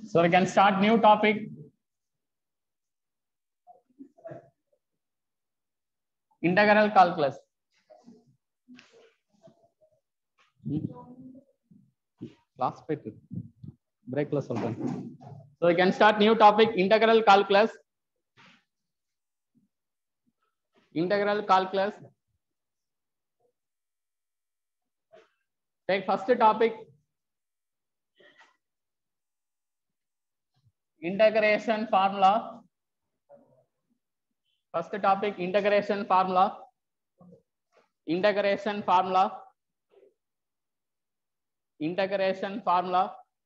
So we can start new topic. Integral calculus. Last bit. Breakல சொல்றேன். So we can start new topic integral calculus. Integral calculus. Take first topic integration formula first topic integration formula integration formula integration formula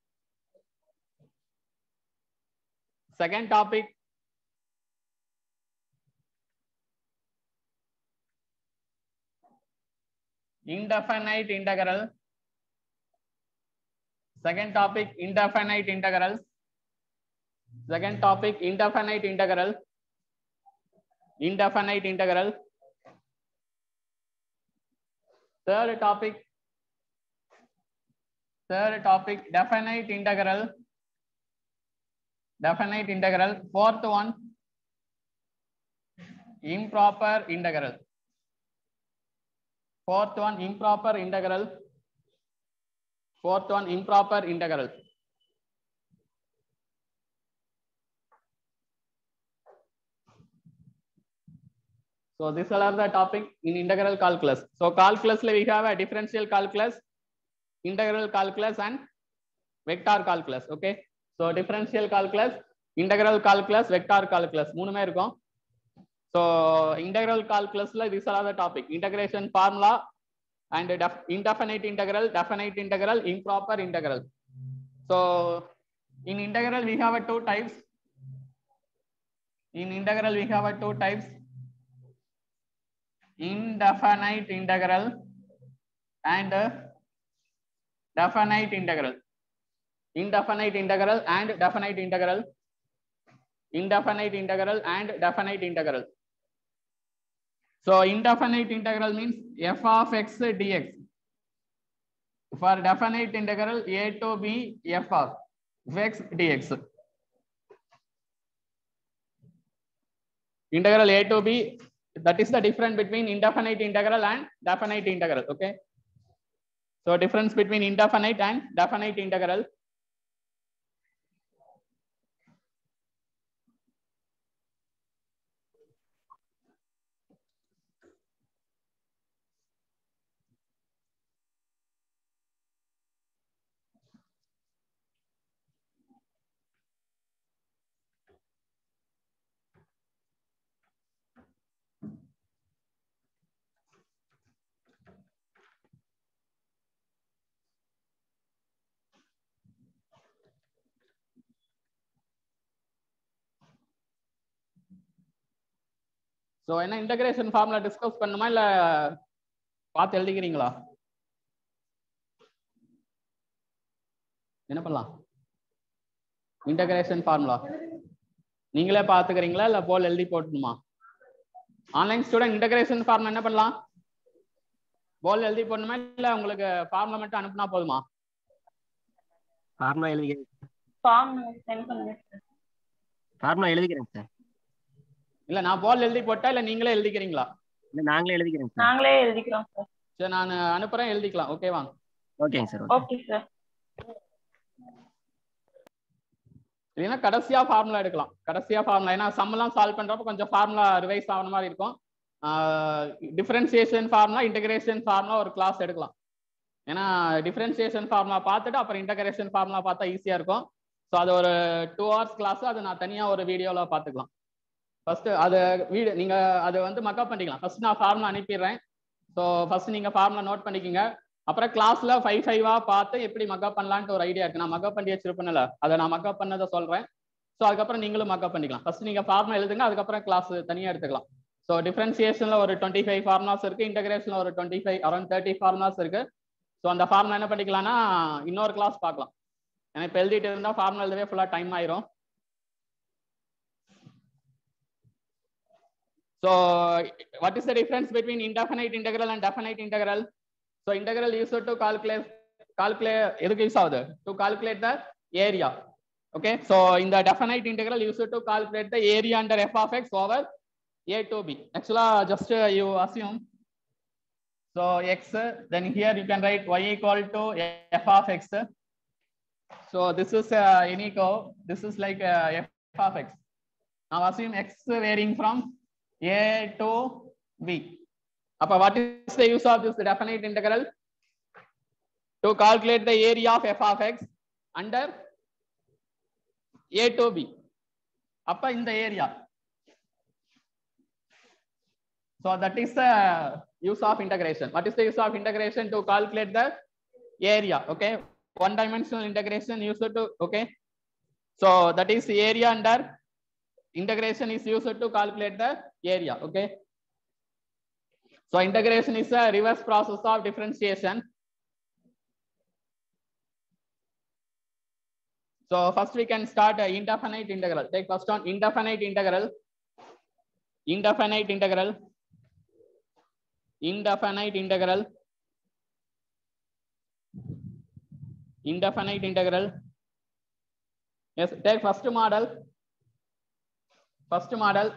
second topic indefinite integral second topic indefinite integral Second topic, indefinite integral. Indefinite integral. Third topic. Third topic, definite integral. Definite integral. Fourth one, improper integral. Fourth one, improper integral. Fourth one, improper integral. So these are the topic in integral calculus. So calculus we have a differential calculus, integral calculus and vector calculus. Okay. So differential calculus, integral calculus, vector calculus. மூணுமே இருக்கும். So integral calculusல these are the topic. Integration formula and def indefinite integral, definite integral, improper integral. So in integral we have a two types. In integral we have a two types indefinite integral and definite integral indefinite integral and definite integral indefinite integral and definite integral so indefinite integral means f of x dx for definite integral a to b f of x dx integral a to b that is the difference between indefinite integral and definite integral okay so difference between indefinite and definite integral so என்ன integration formula discuss பண்ணுமா இல்ல பார்த்து எழுதிக்கிறீங்களா என்ன பண்ணலாம் integration formula நீங்களே பார்த்துக்கிறீங்களா இல்ல poll எழுதி போட்டணுமா ஆன்லைன் ஸ்டூடெண்ட் இன்டகிரேஷன் ஃபார்முலா என்ன பண்ணலாம் போல் எழுதி போடணுமா இல்ல உங்களுக்கு ஃபார்முலா மட்டும் அனுப்புனா போதுமா ஃபார்முலா எழுதிக்கிறேன் ஃபார்ம் சென்ட் பண்ணுங்க சார் ஃபார்முலா எழுதிக்கிறேன் சார் இல்ல நான் போல் எழுதி போட்டா இல்ல நீங்களே எழுதிக்கிறீங்களா இல்ல நாங்களே எழுதிக்கிறேன் சார் நாங்களே எழுதிக்கிறோம் சார் சரி நான் அனுப்புறேன் எழுதிக்கலாம் ஓகேவா ஓகேங்க சார் ஓகே சார் இல்லைன்னா கடைசியா ஃபார்முலா எடுக்கலாம் கடைசியா ஃபார்முலா ஏன்னா சம்மெல்லாம் சால்வ் பண்றப்ப கொஞ்சம் ஃபார்முலா ரிவைஸ் ஆன மாதிரி இருக்கும் டிஃபரன்சியேஷன் ஃபார்முலா இன்டகிரேஷன் ஃபார்முலா ஒரு கிளாஸ் எடுக்கலாம் ஏன்னா டிஃபரன்சியேஷன் ஃபார்முலா பார்த்துட்டு அப்புறம் இன்டகிரேஷன் ஃபார்முலா பார்த்தா ஈஸியா இருக்கும் ஸோ அது ஒரு டூ ஹவர்ஸ் கிளாஸ் அது நான் தனியா ஒரு வீடியோல பார்த்துக்கலாம் ஃபர்ஸ்ட் அது வீடு நீங்க அது வந்து மக்கப் பண்ணிக்கலாம் ஃபர்ஸ்ட் நான் ஃபார்முலா அனுப்பிடுறேன் ஸோ ஃபர்ஸ்ட் நீங்க ஃபார்முலா நோட் பண்ணிக்கோங்க அப்புறம் கிளாஸ்ல ஃபைவ் ஃபைவா பார்த்து எப்படி மக்கப் பண்ணலான்ட்டு ஒரு ஐடியா இருக்கு நான் மக்கப் பண்ணி வச்சிருப்பேன்ல அதை நான் மக்கப் பண்ணதை சொல்றேன் ஸோ அதுக்கப்புறம் நீங்களும் மக்கப் பண்ணிக்கலாம் ஃபர்ஸ்ட் நீங்க ஃபார்முலா எழுதுங்க அதுக்கப்புறம் கிளாஸ் தனியா எடுத்துக்கலாம் ஸோ டிஃபரன்சியேஷன்ல ஒரு டுவெண்ட்டி ஃபைவ் ஃபார்முலாஸ் இருக்கு இன்டகிரேஷன்ல ஒரு twenty five around thirty formulas இருக்கு ஸோ அந்த ஃபார்முலா என்ன பண்ணிக்கலாம்னா இன்னொரு கிளாஸ் பார்க்கலாம் ஏன்னா இப்போ எழுதிட்டு இருந்தா ஃபார்முலா எழுதவே ஃபுல்லா டைம் ஆயிரும் So what is the difference between indefinite integral and definite integral? So integral used to calculate calculate எதுக்கு யூஸ் ஆகுது to calculate the area Okay, so in the definite integral, you should to calculate the area under f of x over a to b. Actually, just uh, you assume. So x, uh, then here you can write y equal to f of x. So this is uh, any curve. This is like uh, f of x. Now assume x varying from a to b. Apa, what is the use of this definite integral? To calculate the area of f of x under a to b. அப்ப இந்த area. So that is the use of integration. What is the use of integration to calculate the area? Okay, one dimensional integration used to okay. So that is the area under integration is used to calculate the area. Okay. So integration is a reverse process of differentiation. So first we can start a indefinite integral. Take first on indefinite integral. Indefinite integral. Indefinite integral. Indefinite integral. Yes, take first model. First model.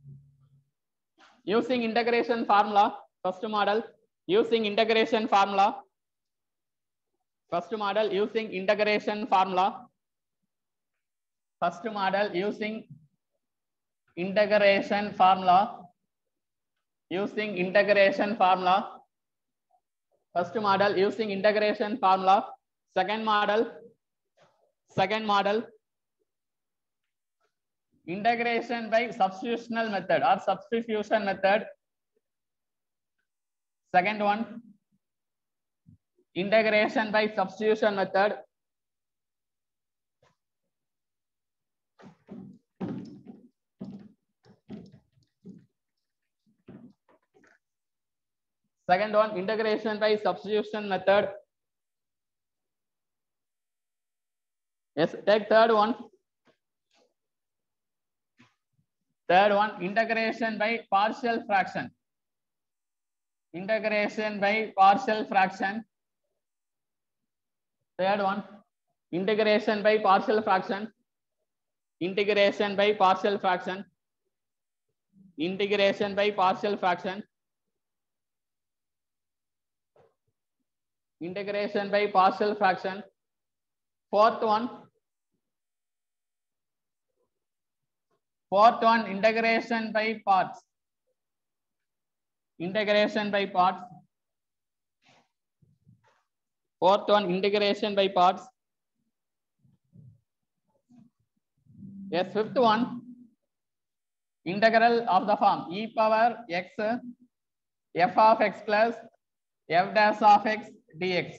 Using integration formula. First model. Using integration formula. First model using integration formula. First model using integration formula. Using integration formula. First model using integration formula. Second model. Second model. Integration by substitutional method or substitution method. Second one. Integration by substitution method. Second one, integration by substitution method. Yes, take third one. Third one, integration by partial fraction. Integration by partial fraction. Third one, integration by partial fraction. Integration by partial fraction. Integration by partial fraction. Integration by partial fraction. Fourth one. Fourth one, integration by parts. Integration by parts. Fourth one, integration by parts. Yes, fifth one, integral of the form e power x f of x plus f dash of x dx.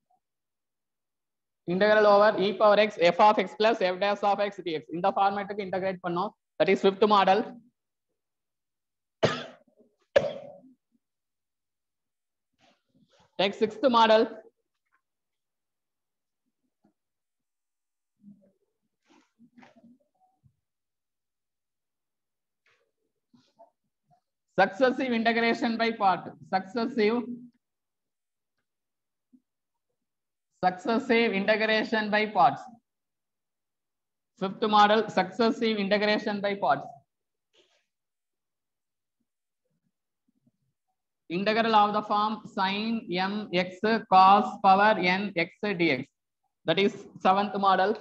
Integral over e power x f of x plus f dash of x dx. இந்த ஃபார்மேட்டுக்கு integrate பண்ணோம் that is fifth model. Take sixth model. Successive integration by part. Successive. Successive integration by parts. Fifth model, successive integration by parts. Integral of the form sine mx cos power n x dx. That is seventh model.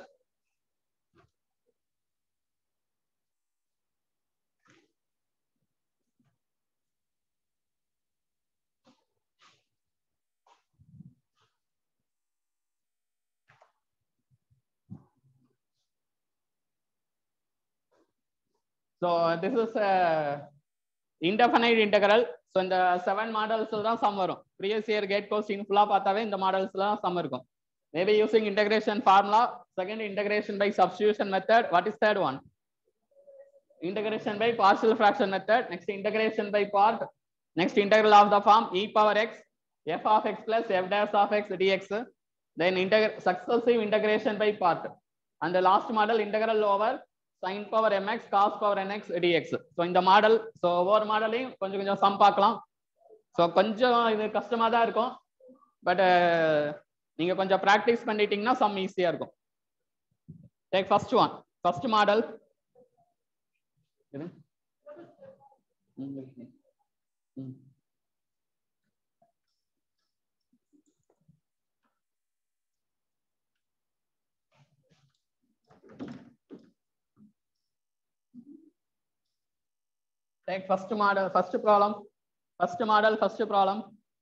So this is a indefinite integral. So இந்த seven மாடல்ஸ்ல தான் sum வரும் previous year gate ghosting ஃபுல்லா பார்த்தாவே இந்த மாடல்ஸ்ல தான் sum இருக்கும் maybe using integration formula second integration by substitution method what is third one integration by partial fraction method next integration by part next integral of the form e power x f of x plus f dash of x dx then integra successive integration by part and the last model integral over sin power mx cos power nx dx so இந்த model so ஒவ்வொரு மாடலையும் கொஞ்சம் கொஞ்சம் some பார்க்கலாம் so கொஞ்சம் இது கஷ்டமா தான் இருக்கும் பட் நீங்க கொஞ்சம் ப்ராக்டிஸ் பண்ணிட்டீங்கன்னா சம் ஈஸியா இருக்கும் Take first one. First model. இது. ம், ம், ம். Take first model, first problem. First model, first problem.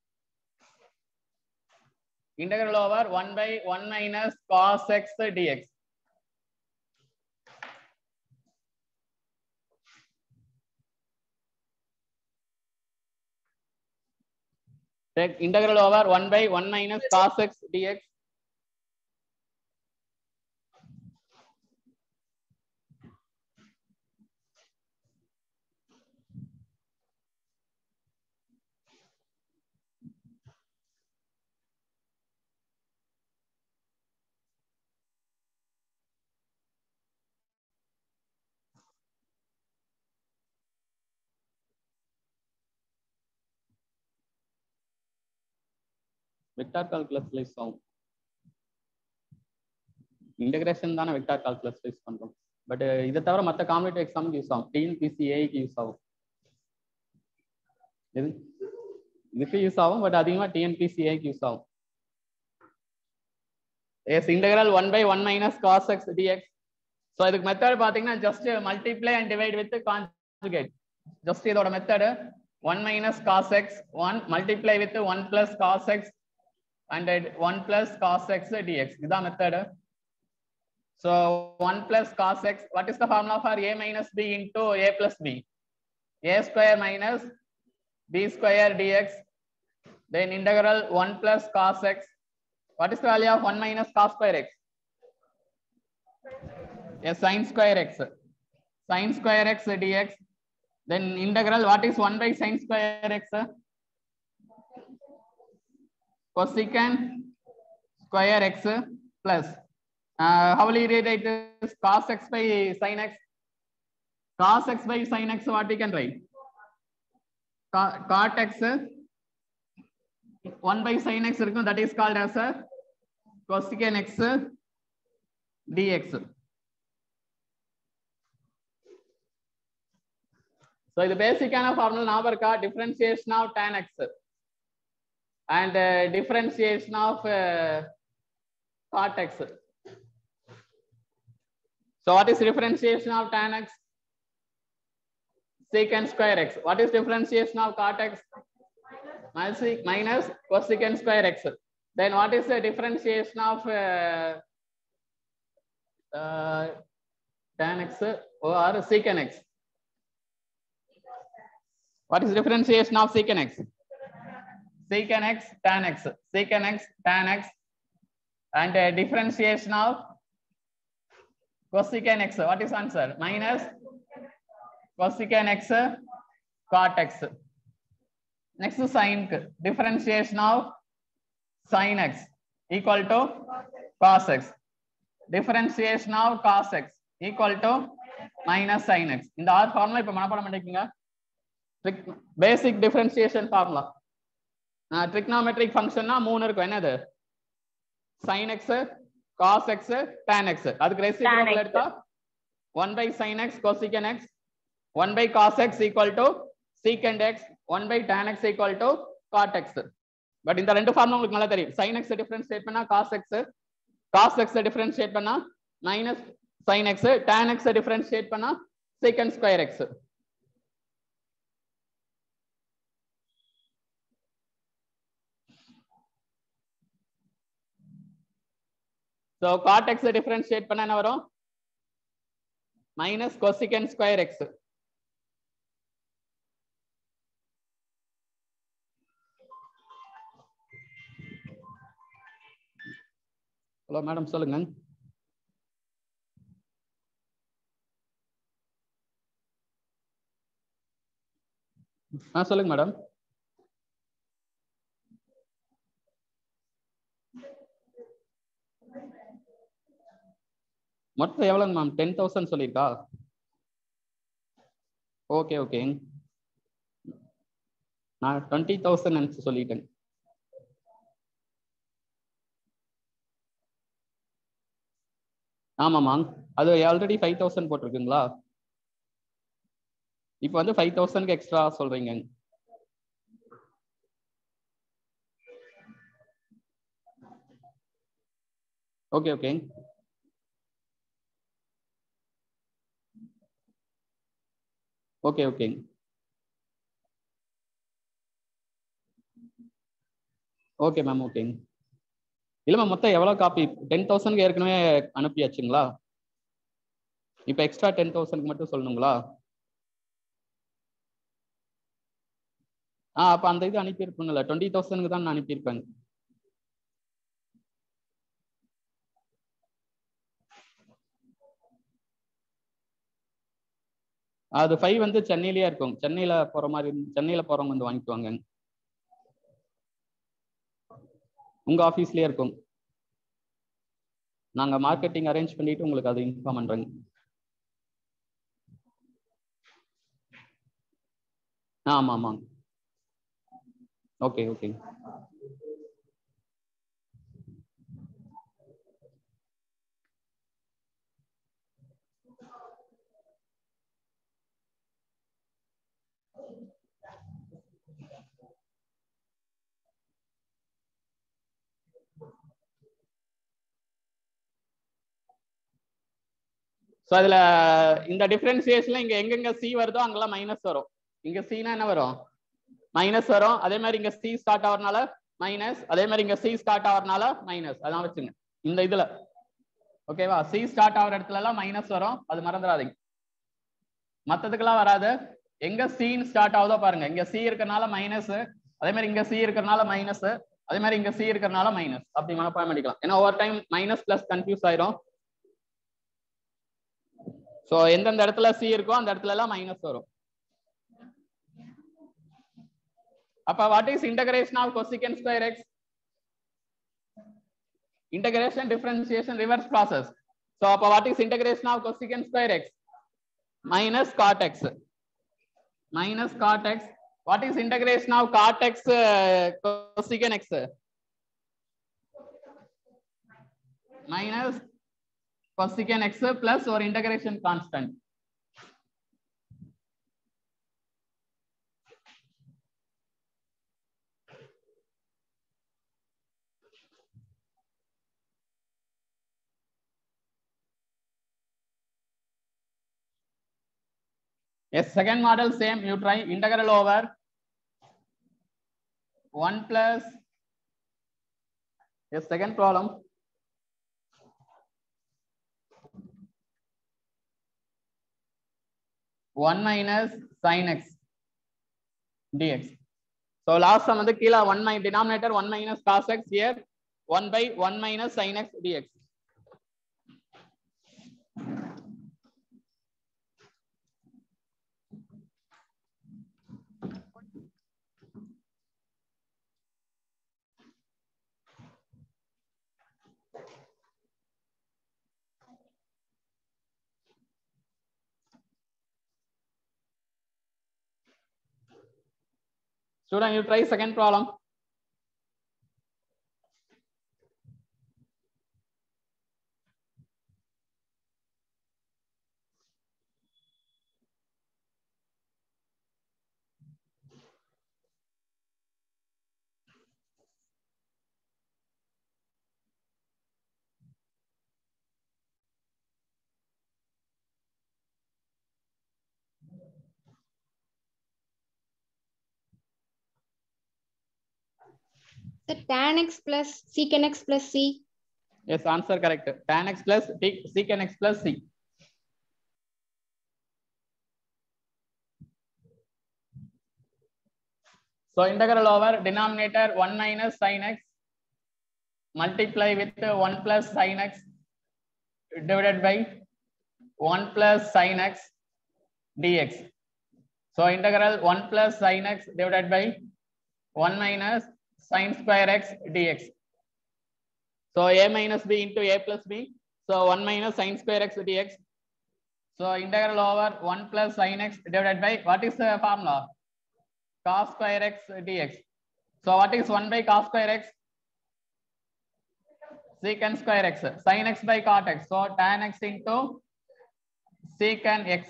Integral over 1 by 1 minus cos x dx. Take integral over 1 by 1 minus cos x dx. Vector கால்குலஸ்ல use ஆகும் integration தானே vector கால்குலஸ்ல use பண்றோம் but இதை தவிர மற்ற காம்படிட்டிவ் எக்ஸாமுக்கு use ஆகும் டிஎன்பிசி ஏஐக்கு யூஸ் ஆகும் எது இதுக்கு யூஸ் ஆகும் பட் அதிகமாக டிஎன்பிசி ஏஐக்கு யூஸ் ஆகும் yes integral one by one minus cos x dx so இதுக்கு மெத்தட் பார்த்தீங்கன்னா just multiply and divide with conjugate just இதோட method one minus cos x one multiply with one plus cos x and at 1 plus cos x dx. This method. So 1 plus cos x, what is the formula for a minus b into a plus b? a square minus b square dx. Then integral 1 plus cos x. What is the value of 1 minus cos square x? Yes, sin square x. Sin square x dx. Then integral, what is 1 by sin square x? cosecant square x plus uh, how will you rewrite this cos x by sin x cos x by sin x what we can write Co- cot x 1 by sin x இருக்கும் that is called as a cosecant x dx so இது பேசிக்கான formula ஞாபகம் இருக்கா differentiation of tan x and uh, differentiation of uh, cot x. So what is differentiation of tan x? Secant square x. What is differentiation of cot x? Minus, minus cosecant square x. Then what is the differentiation of uh, uh, tan x or secant x? What is differentiation of secant x? secant x tan x secant x tan x and uh, differentiation of cosecant x what is answer minus cosecant x cot x next sin differentiation of sin x equal to cos x differentiation of cos x equal to minus sin x இந்த ஆறு formula இப்ப மனப்பாடம் பண்ணிக்கோங்க பேசிக் differentiation formula trigonometric ஃபங்க்ஷன்னா மூணு இருக்கும் என்னது sin x cos x tan x அதுக்கு ரெசிப்ரோக்கல் x. எடுத்தா 1 by sin x cosecant x 1 by cos x equal to secant x 1 by tan x equal to cot x but இந்த ரெண்டு formula உங்களுக்கு நல்லா தெரியும் sin x டிஃபரன்ஷியேட் பண்ணா cos x cos x differentiate பண்ணா minus sin x tan x differentiate பண்ணா secant square x So cot x differentiate பண்ணா என்ன வரும் minus cosecant square x hello madam சொல்லுங்க ஆ சொல்லுங்க மேடம் மொத்தம் எவ்வளோங்க மேம் டென் தௌசண்ட் சொல்லியிருக்கா ஓகே ஓகே நான் டுவெண்ட்டி தௌசண்ட் நினச்சி சொல்லிட்டேன் ஆமாம் மேம் அது ஆல்ரெடி ஃபைவ் தௌசண்ட் போட்டிருக்குங்களா இப்போ வந்து ஃபைவ் தௌசண்ட்க்கு எக்ஸ்ட்ரா சொல்றீங்க okay okay okay okay okay ma'am ஓகேங்க இல்லை மேம் மொத்தம் எவ்வளோ காப்பி டென் தௌசண்ட்க்கு ஏற்கனவே அனுப்பியாச்சுங்களா இப்போ எக்ஸ்ட்ரா டென் தௌசண்ட்க்கு மட்டும் சொல்லணுங்களா ஆ அப்போ அந்த இது அனுப்பியிருப்பேங்கல்ல டுவெண்ட்டி தௌசண்ட்க்கு தான் நான் அனுப்பியிருப்பேங்க அது ஃபைவ் வந்து சென்னையிலேயே இருக்கும் சென்னையில போற மாதிரி சென்னையில போறவங்க வந்து வாங்கிக்குவாங்க உங்க ஆஃபீஸ்லயே இருக்கும் நாங்க மார்க்கெட்டிங் அரேஞ்ச் பண்ணிட்டு உங்களுக்கு அதை இன்ஃபார்ம் பண்றேங்க ஆமா ஆமாங்க ஓகே ஓகே ஸோ அதுல இந்த டிஃபரன்சியேஷன்ல இங்க எங்கெங்க சி வருதோ அங்கெல்லாம் மைனஸ் வரும் இங்க சினா என்ன வரும் மைனஸ் வரும் அதே மாதிரி இங்க சி ஸ்டார்ட் ஆகிறனால மைனஸ் அதே மாதிரி இங்க சி ஸ்டார்ட் ஆகிறனால மைனஸ் அதான் வச்சுங்க இந்த இதுல ஓகேவா சி ஸ்டார்ட் ஆகிற இடத்துல எல்லாம் மைனஸ் வரும் அது மறந்துடாதீங்க மத்ததுக்கெல்லாம் வராது எங்க சீன் ஸ்டார்ட் ஆகுதோ பாருங்க இங்க சி இருக்கறனால மைனஸ் அதே மாதிரி இங்க சி இருக்கறனால மைனஸ் அதே மாதிரி இங்க சி இருக்கறனால மைனஸ் அப்படி மனப்பாடம் பண்ணிக்கலாம் ஏன்னா ஒவ்வொரு டைம் மைனஸ் பிளஸ் கன்ஃபியூஸ் ஆயிரும் சோ எந்தெந்த இடத்துல சி இருக்கோ அந்த இடத்துல எல்லாம் மைனஸ் வரும் அப்ப what is integration of cosecant square x integration differentiation reverse process so அப்ப what is integration of cosecant square x minus cot x minus cot x what is integration of cot x uh, cosecant x minus cosecant x plus or integration constant Yes, second model same. You try integral over one plus. Yes, second problem. One minus sin x dx. So last sum வந்து கீழே one minus denominator one minus cos x here one by one minus sin x dx. Student, you try second problem. Sir, tan x plus secant x plus c. Yes, answer correct. Tan x plus t, secant x plus c. So integral over denominator 1 minus sin x multiply with 1 plus sin x divided by 1 plus sin x dx. So integral 1 plus sin x divided by 1 minus sin square x dx. So a minus b into a plus b. So 1 minus sin square x dx. So integral over 1 plus sin x divided by what is the formula? Cos square x dx. So what is 1 by cos square x? Secant square x. Sin x by cot x. So tan x into secant x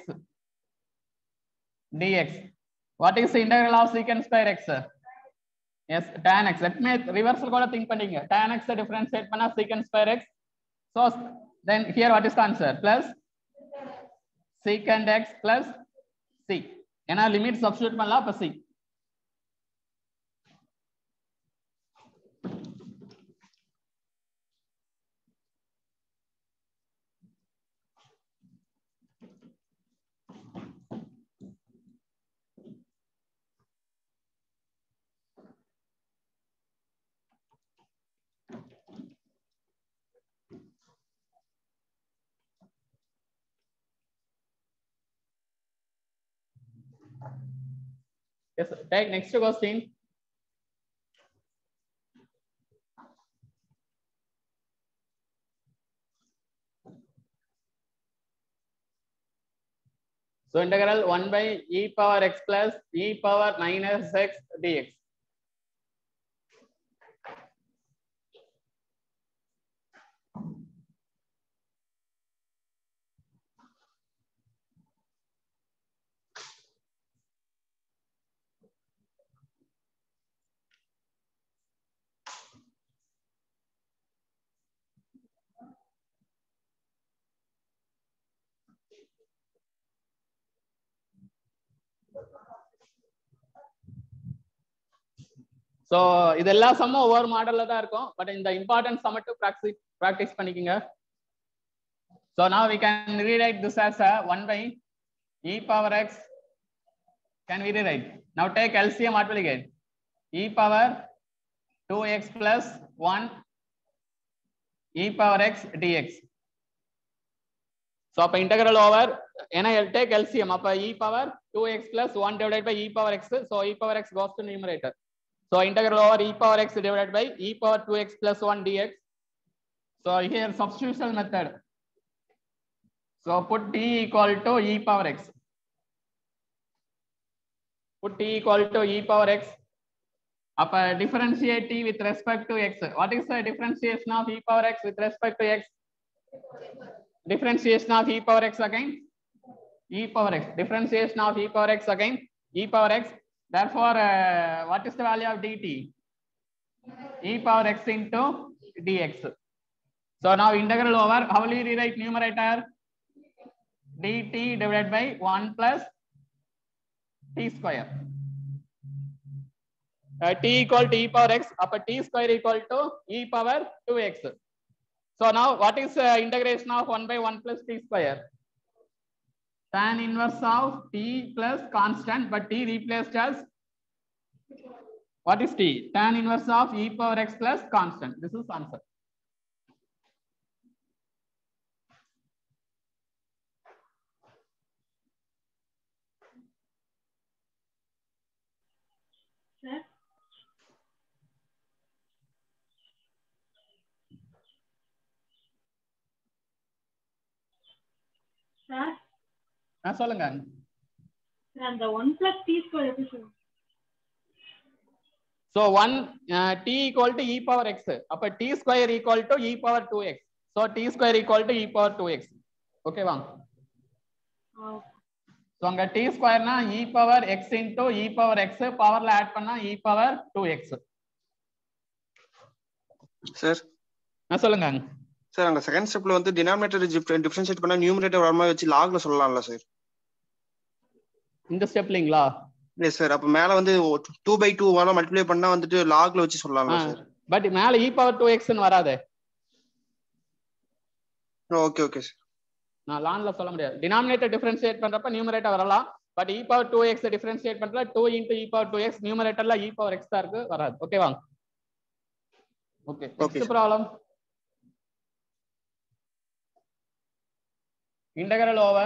dx. What is the integral of secant square x? Yes, tan x. Let me reversal கூட think பண்ணீங்க. tan x differentiate பண்ணா secant square x. So then here what is the answer? Plus secant x plus c. ஏன்னா limit substitute பண்ணலாம் அப்ப c. Yes, take next question. So integral 1 by e power x plus e power minus x dx. So இதெல்லாம் சம்மும் ஒவ்வொரு மாடல்ல தான் இருக்கும் but இந்த இம்பார்ட்டன்ட் சம் மட்டும் ப்ராக்டிஸ் ப்ராக்டிஸ் பண்ணிக்கோங்க so now we can rewrite this as a 1 by e power x can we rewrite now take LCM what will you get e power 2x plus 1 e power x dx so அப்போ integral over ஏன்னா take LCM அப்போ e power two x plus one divide by e power x so e power x goes to numerator So integral over e power x divided by e power 2x plus 1 dx. So here substitution method. So put t equal to e power x. Put t equal to e power x. Up differentiate t with respect to x. What is the differentiation of e power x with respect to x? Differentiation of e power x again. e power x. Differentiation of e power x again. e power x Therefore, uh, what is the value of dt? e power x into dx. So now integral over, how will you rewrite numerator? dt divided by 1 plus t square. Uh, t equal to e power x, upper t square equal to e power 2x. So now what is uh, integration of 1 by 1 plus t square? tan inverse of t plus constant, but t replaced as what is t? Tan inverse of e power x plus constant. This is answer. Sir? Sir ஆ சொல்லுங்க அந்த one plus D square எப்படி சொல்லுங்க So 1 uh, t equal to e power x. அப்ப t square equal to e power 2x. So t square equal to e power 2x. Okay வாங்க. So அங்க t ஸ்கொயர்னா e power x into e power x பவர்ல add பண்ணா e power 2x. Sir நான் சொல்லுங்க sir அங்க second ஸ்டெப்ல வந்து டினாமினேட்டர் டிஃபரன்ஷியேட் பண்ணா நியூமரேட்டர் வரமா வச்சு லாக்ல சொல்லலாம்ல சார் இந்த ஸ்டெப்லிங்களா இல்லை சார் அப்ப மேல வந்து டூ பை டூ மேல மல்டிப்ளை பண்ணா வந்துட்டு லாக்ல வச்சு சொல்லலாம்ல சார் பட் மேல e பவர் 2x ன்னு வராதே ஓகே ஓகே சார் நான் லான்ல சொல்ல முடியாது டினாமினேட்டர் டிஃபரன்ஷியேட் பண்றப்ப நியூமரேட்டர் வரலாம் but e power 2x differentiate பண்றப்ப 2 into e பவர் 2x நியூமரேட்டர்ல e பவர் x தான் இருக்கு வராது ஓகே வாங்க okay Okay, next problem integral over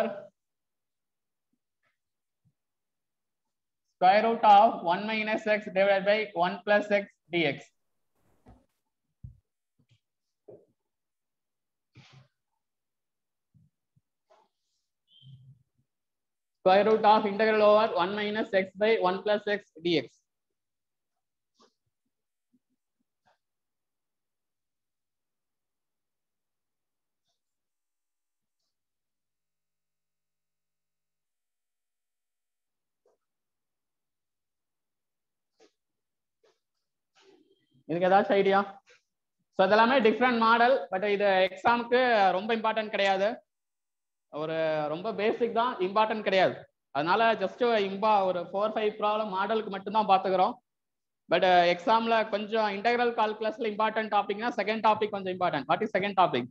square root of 1 minus x divided by 1 plus x dx. Square root of integral over 1 minus x by 1 plus x dx. இதுக்கு ஏதாச்சும் idea so இதெல்லாமே different model but இது எக்ஸாமுக்கு ரொம்ப important கிடையாது ஒரு ரொம்ப பேசிக் தான் இம்பார்ட்டன்ட் கிடையாது அதனால ஜஸ்ட் இம்பா ஒரு ஃபோர் ஃபைவ் ப்ராப்ளம் மாடலுக்கு மட்டும்தான் பார்த்துக்கிறோம் பட் எக்ஸாம்ல கொஞ்சம் இன்டெகிரல் கால்குலஸ்ல இம்பார்ட்டன்ட் டாபிக்னா செகண்ட் டாபிக் கொஞ்சம் important what is second topic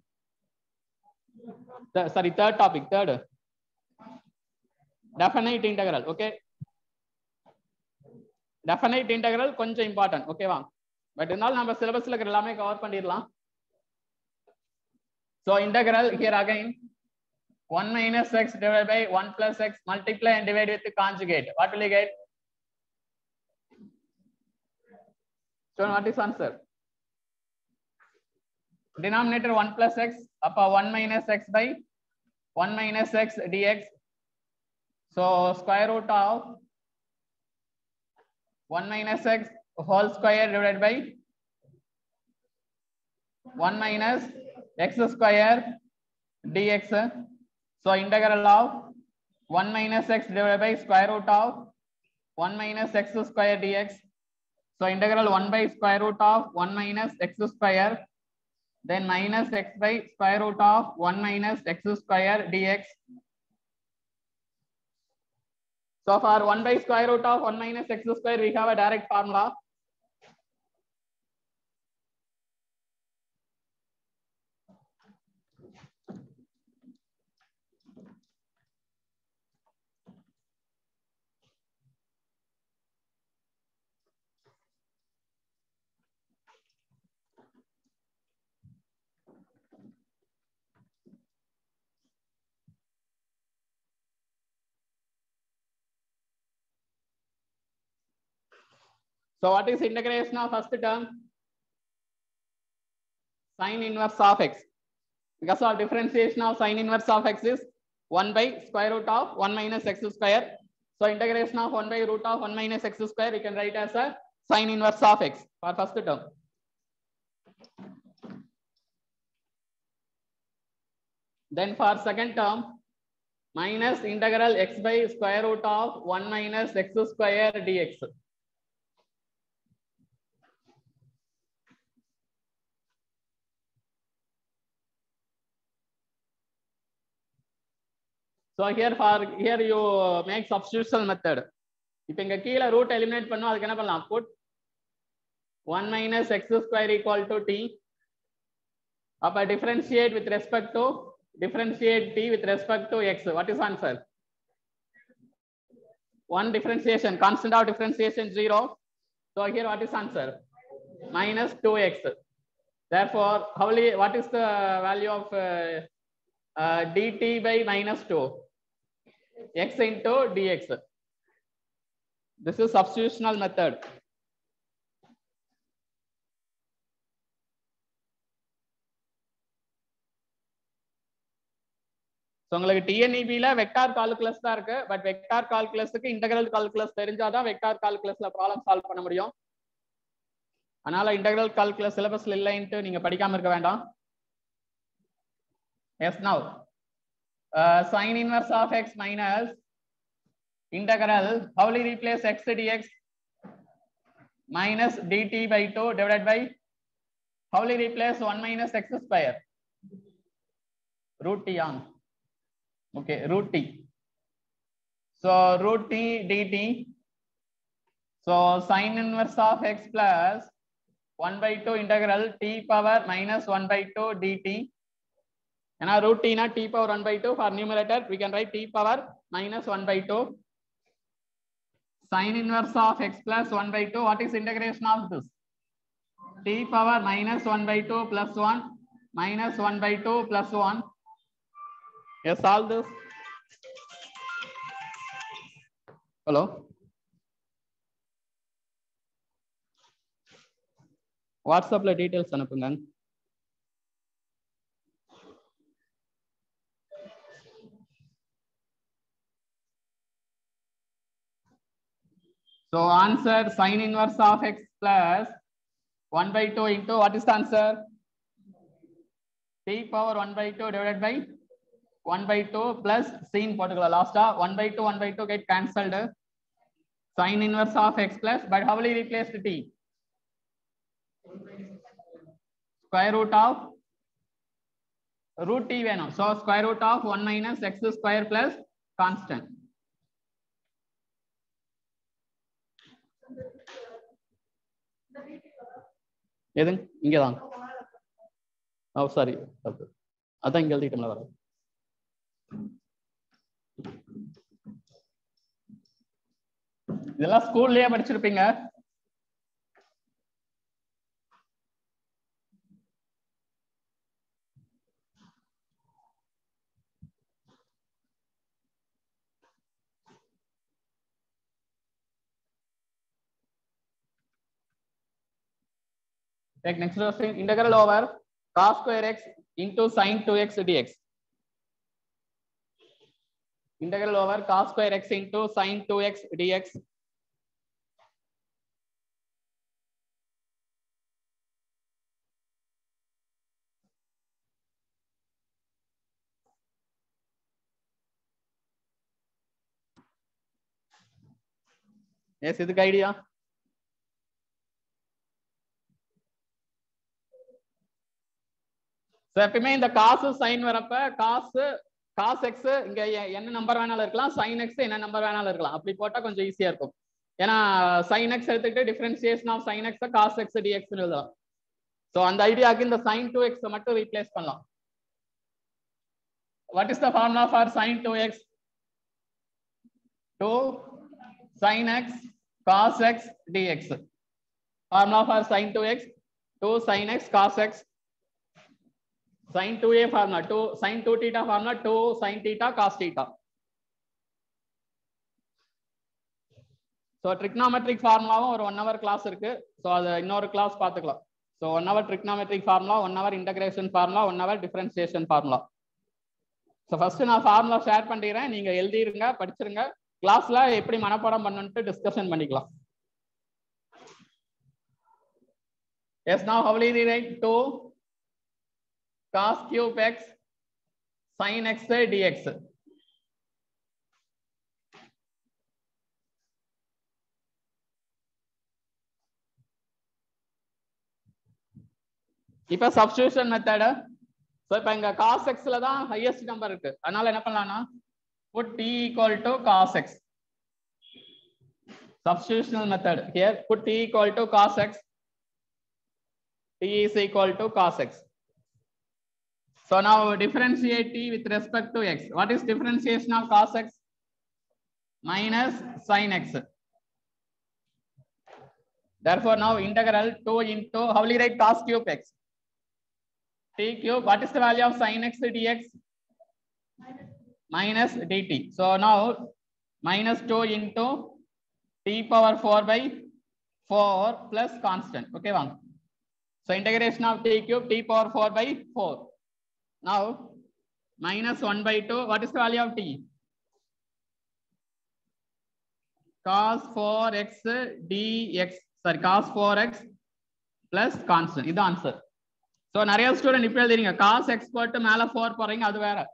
sorry third topic third definite integral okay definite integral கொஞ்சம் இம்பார்ட்டன்ட் ஓகேவா பட் இருந்தாலும் நம்ம சிலபஸ்ல இருக்கிற எல்லாமே கவர் பண்ணிடலாம் so integral here again 1 minus x divided by 1 plus x multiply and divide with the conjugate. What will you get? So what is answer? Denominator 1 plus x upper 1 minus x by 1 minus x dx. So square root of 1 minus x whole square divided by 1 minus x square dx. So integral of 1 minus x divided by square root of 1 minus x square dx. So integral 1 by square root of 1 minus x square, then minus x by square root of 1 minus x square dx. So for 1 by square root of 1 minus x square, we have a direct formula. So what is integration of first term? Sine inverse of x. Because of differentiation of sine inverse of x is 1 by square root of 1 minus x square. So integration of 1 by root of 1 minus x square, you can write as a sine inverse of x for first term. Then for second term, minus integral x by square root of 1 minus x square dx. So here for here you make substitutional method. இப்போ இங்க கீழே root eliminate பண்ணோம் அதுக்கு என்ன பண்ணலாம் put one minus x square equal to t அப்ப differentiate with respect to differentiate t with respect to x what is answer one differentiation constant of differentiation zero so here what is answer minus 2x therefore how will you- what is the value of uh, uh, dt by minus 2 x into dx this is substitutional method So, உங்களுக்கு டிஎன்இபில vector calculus தான் இருக்கு but vector கால்குலஸுக்கு integral calculus தெரிஞ்சாதான் vector கால்குலஸ்ல problem solve பண்ண முடியும் அதனால integral calculus சிலபஸ்ல இல்லைன்ட்டு நீங்க படிக்காம இருக்க வேண்டாம் yes now sine inverse of x minus integral how will you replace x dx minus dt by 2 divided by how will you replace 1 minus x square root t on okay root t so root t dt so sine inverse of x plus 1 by 2 integral t power minus 1 by 2 dt and our root t na t power 1 by 2 for numerator we can write t power minus 1 by 2 sine inverse of x plus 1 by 2 what is integration of this t power minus 1 by 2 plus 1 minus 1 by 2 plus 1 yes solve this hello வாட்ஸ்அப்ல details அனுப்புங்க So answer sine inverse of x plus 1 by 2 into what is the answer? t power 1 by 2 divided by 1 by 2 plus sin particular last 1 by 2 1 by 2 get cancelled sine inverse of x plus but how will you replace the t square root of root t வேணும் so square root of one minus x square plus constant எதுங்க இங்கதான் ஓ sorry அதான் இங்க எழுதிட்டோம்ல வர இதெல்லாம் ஸ்கூல்லயே படிச்சிருப்பீங்க Take next question. Integral over cos square x into sin 2x dx. Integral over cos square x into sin 2x dx. Yes, இதுக்கு idea So, எப்பயுமே இந்த காசு சைன் வரப்ப காசு காஸ் எக்ஸ் இங்க எ- என்ன நம்பர் வேணாலும் இருக்கலாம் சைன் எக்ஸ் என்ன நம்பர் வேணாலும் இருக்கலாம் அப்படி போட்டா கொஞ்சம் ஈஸியா இருக்கும் ஏன்னா சைன் எக்ஸ் எடுத்துக்கிட்டு differentiation of sine x cos x dx எழுதலாம் ஸோ அந்த ஐடியாக்கு இந்த சைன் டூ எக்ஸ் மட்டும் ரீப்ளேஸ் பண்ணலாம் what is the formula for sine two x two sine x cos x dx formula for sine two x two sine x cos x sin 2a formula 2 sin 2 theta formula 2 sin theta cos theta so trigonometric ஃபார்முலாவும் ஒரு one hour class இருக்கு so அது இன்னொரு class பார்த்துக்கலாம் so one hour trigonometric formula one hour integration formula one hour differentiation formula so first நான் formula share பண்ணிடுறேன் நீங்க எழுதிருங்க படிச்சிருங்க கிளாஸ்ல எப்படி மனப்பாடம் பண்ணணும்ட்டு டிஸ்கஷன் பண்ணிக்கலாம் yes now how will you write 2 cos cube x sin x dx இப்ப சப்ஸ்டியூஷன் மெத்தட் சோ இப்ப இங்க cos x ல தான் ஹையஸ்ட் நம்பர் இருக்கு அதனால என்ன பண்ணலாம்னா put t equal to cos x substitutional method here put t equal to cos x t is equal to cos x So now differentiate t with respect to x. What is differentiation of cos x? Minus sin x. Therefore now integral 2 into, how will you write cos cube x? t cube, what is the value of sin x dx? Minus dt. So now minus 2 into t power 4 by 4 plus constant. Okay, one. So integration of t cube, t power 4 by 4. Now, minus 1 by 2, what is the value of t? Cos 4x dx, sorry, cos 4x plus constant. இது answer. So, நிறைய student இப்ப எழுதுறீங்க cos x போட்டு மேல 4 போறீங்க அது வேற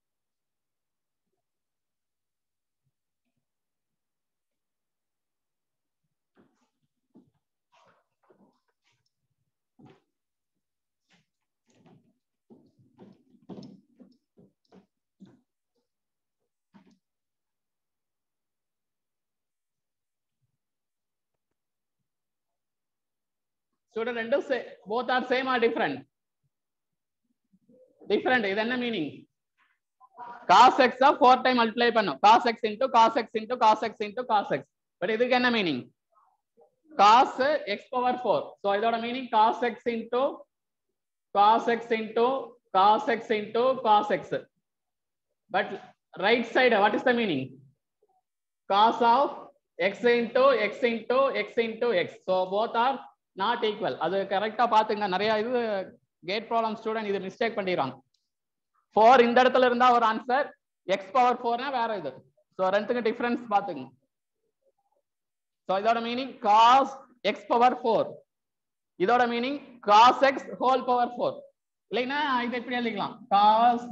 student ரெண்டும் both are same or different different இது என்ன meaning cos x four time multiply பண்ணும் cos x into cos x into cos x into cos x but இதுக்கு என்ன meaning cos x power four so இதோட meaning cos x into cos x into cos x into cos x but right side what is the meaning cos of x into x into x into x so both are not equal அது கரெக்டா பாத்துங்க நிறைய இது GATE problem student இது mistake பண்ணிடுறாங்க four இந்த இடத்துல இருந்தா ஒரு ஆன்சர் எக்ஸ் பவர் ஃபோர்னா வேற இது ஸோ ரெண்டுக்கு டிஃபரன்ஸ் பாத்துங்க ஸோ இதோட meaning cos x power four இதோட meaning cos x whole power four இல்லைன்னா இது எப்படி எழுதிக்கலாம் காஸ்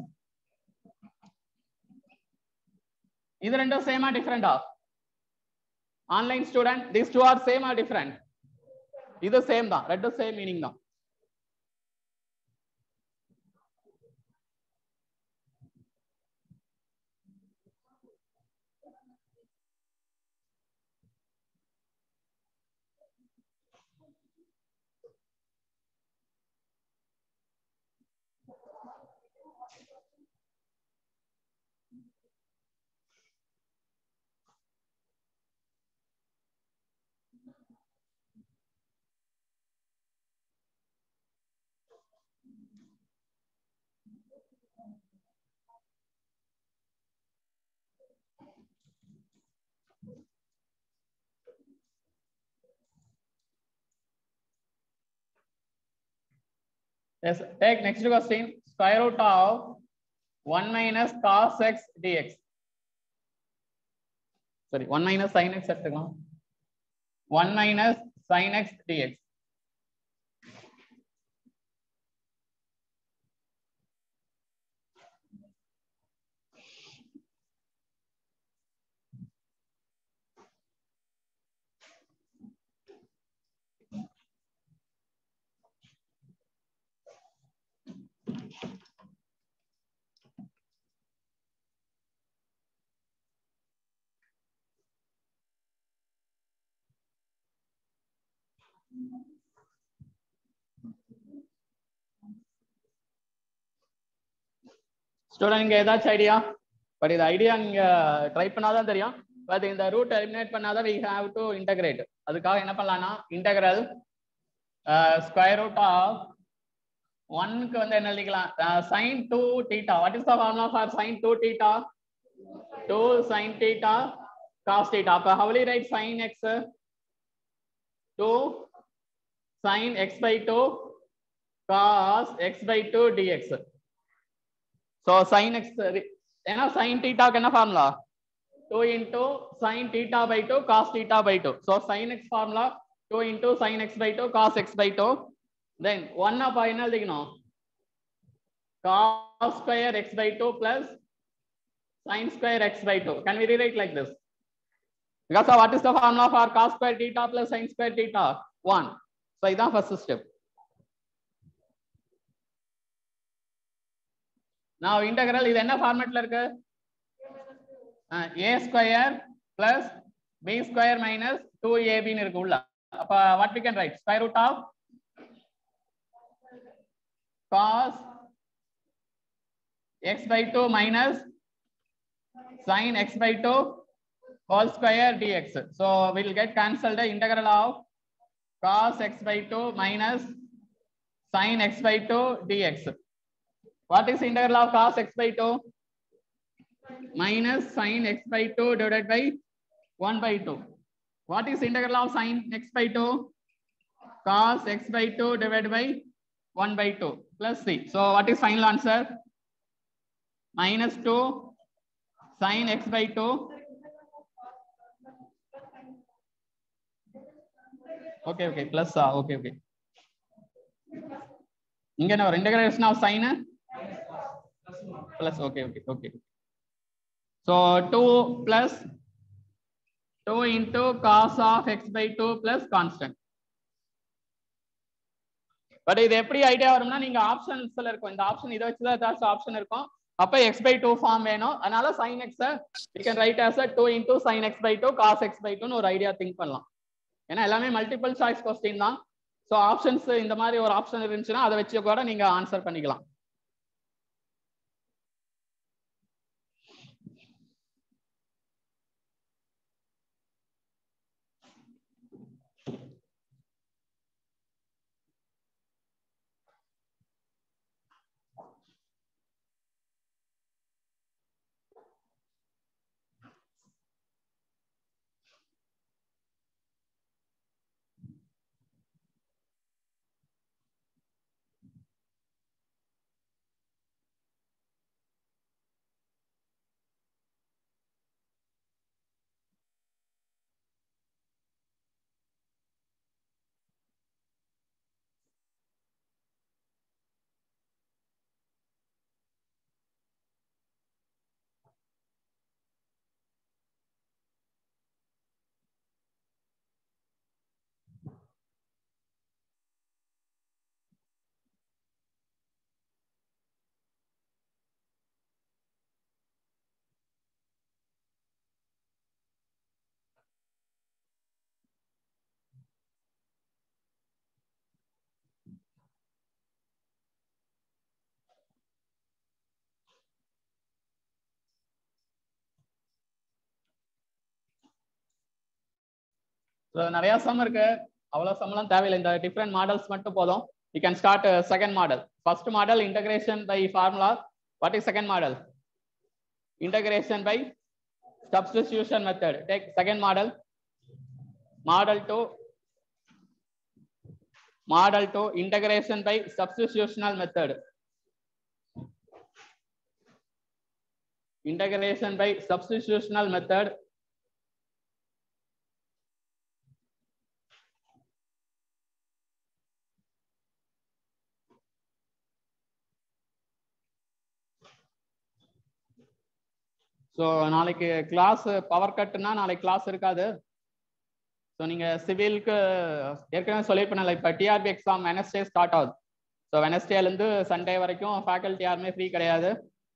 இது ரெண்டும் சேமா டிஃபரெண்டா online student this two are same or different இது சேம் தான் ரெண்டும் சேம் மீனிங் தான் Yes, take next question. Square root of 1 minus cos x dx. Sorry, 1 minus sin x எடுத்துக்கலாம் 1 minus sin x dx. Student இங்க ஏதாச்சும் idea but இது idea நீங்க try பண்ணாதான் தெரியும் பட் இந்த ரூட் எலிமினேட் பண்ணாதான் வி ஹாவ் டு இன்டகிரேட் அதுக்காக என்ன பண்ணலாம்னா இன்டகிரல் ஸ்கொயர் ரூட் ஆஃப் ஒன்னுக்கு வந்து என்ன எழுதிக்கலாம் sine two theta what is the formula for sine two theta two sine theta cos theta அப்ப how will write sine x two sine x by two cos x by two dx So sin x, ஏன்னா sin theta என்ன formula 2 into sin theta by 2 cos theta by 2. So sin x formula 2 into sin x by 2 cos x by 2. Then 1 அப்ப என்ன எழுதிக்கணும் cos square x by 2 plus sin square x by 2. Can we rewrite like this? Because so what is the formula for cos square theta plus sin square theta? 1. So இதான் first step. Now integral இது என்ன ஃபார்மேட்ல இருக்கு a square plus b square minus two ஏபின்னு இருக்கு உள்ள அப்ப what we can write square root of cos x by two minus sine x by two whole square dx so will get cancelled integral of cos x by two minus sine x by two dx What is integral of cos x by 2? Minus sin x by 2 divided by 1 by 2. What is integral of sin x by 2? Cos x by 2 divided by 1 by 2 plus c. So what is final answer? Minus 2 sin x by 2. Okay, okay, plus, uh, okay, okay. இங்க என்ன ஒரு integration of sin plus okay okay okay so 2 plus 2 into cos of x by 2 plus constant பட் இது எப்படி idea வரும்னா நீங்க ஆப்ஷன்ஸ்ல இருக்கும் இந்த ஆப்ஷன் இதை வச்சுதான் ஏதாச்சும் ஆப்ஷன் இருக்கும் அப்ப x by 2 ஃபார்ம் வேணும் அதனால sin x you can write as a 2 into sin x by 2 cos x by 2 னு ஒரு ஐடியா திங்க் பண்ணலாம் ஏன்னா எல்லாமே மல்டிபிள் சாய்ஸ் கொஸ்டின் தான் ஸோ ஆப்ஷன்ஸ் இந்த மாதிரி ஒரு ஆப்ஷன் இருந்துச்சுன்னா அதை வச்சு கூட நீங்க ஆன்சர் பண்ணிக்கலாம் So, நிறைய சம் இருக்கு அவ்வளவு சம்லாம் தேவையில்லை இந்த டிஃப்ரெண்ட் மாடல்ஸ் மட்டும் போதும் you can start second model first model integration by formula what is second model integration by substitution method take second model model two model two integration by substitutional method integration by substitutional method so நாளைக்கு class power கட்னா நாளைக்கு class இருக்காது so நீங்க சிவிலுக்கு ஏற்கனவே சொல்லியிருப்பேன் இப்போ TRB exam Wednesday start ஆகுது so வெனஸ்டேலேருந்து சண்டே வரைக்கும் ஃபேக்கல்ட்டி யாருமே ஃப்ரீ கிடையாது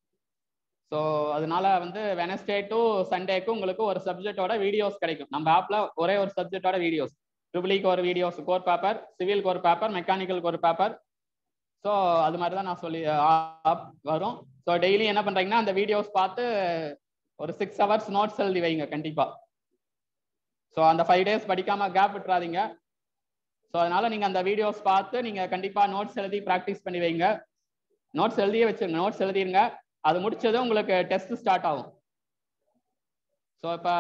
ஸோ அதனால வந்து வெனஸ்டே டு சண்டேக்கு உங்களுக்கு ஒரு சப்ஜெக்டோட வீடியோஸ் கிடைக்கும் நம்ம ஆப்ல ஒரே ஒரு சப்ஜெக்டோட வீடியோஸ் ட்ரிபிளிக்கு ஒரு வீடியோஸ் கோர் பேப்பர் சிவிலுக்கு ஒரு பேப்பர் மெக்கானிக்கலுக்கு ஒரு பேப்பர் ஸோ அது மாதிரி தான் நான் சொல்லி வரும் ஸோ டெய்லி என்ன பண்றீங்கன்னா அந்த வீடியோஸ் பார்த்து ஒரு சிக்ஸ் ஹவர்ஸ் நோட்ஸ் எழுதி வைங்க கண்டிப்பா ஸோ அந்த ஃபைவ் டேஸ் படிக்காம கேப் விட்டுறாதீங்க ஸோ அதனால நீங்க அந்த வீடியோஸ் பார்த்து நீங்க கண்டிப்பா நோட்ஸ் எழுதி ப்ராக்டிஸ் பண்ணி வைங்க நோட்ஸ் எழுதியே வச்சிருங்க நோட்ஸ் எழுதிருங்க அது முடிச்சதும் உங்களுக்கு டெஸ்ட் ஸ்டார்ட் ஆகும் ஸோ இப்போ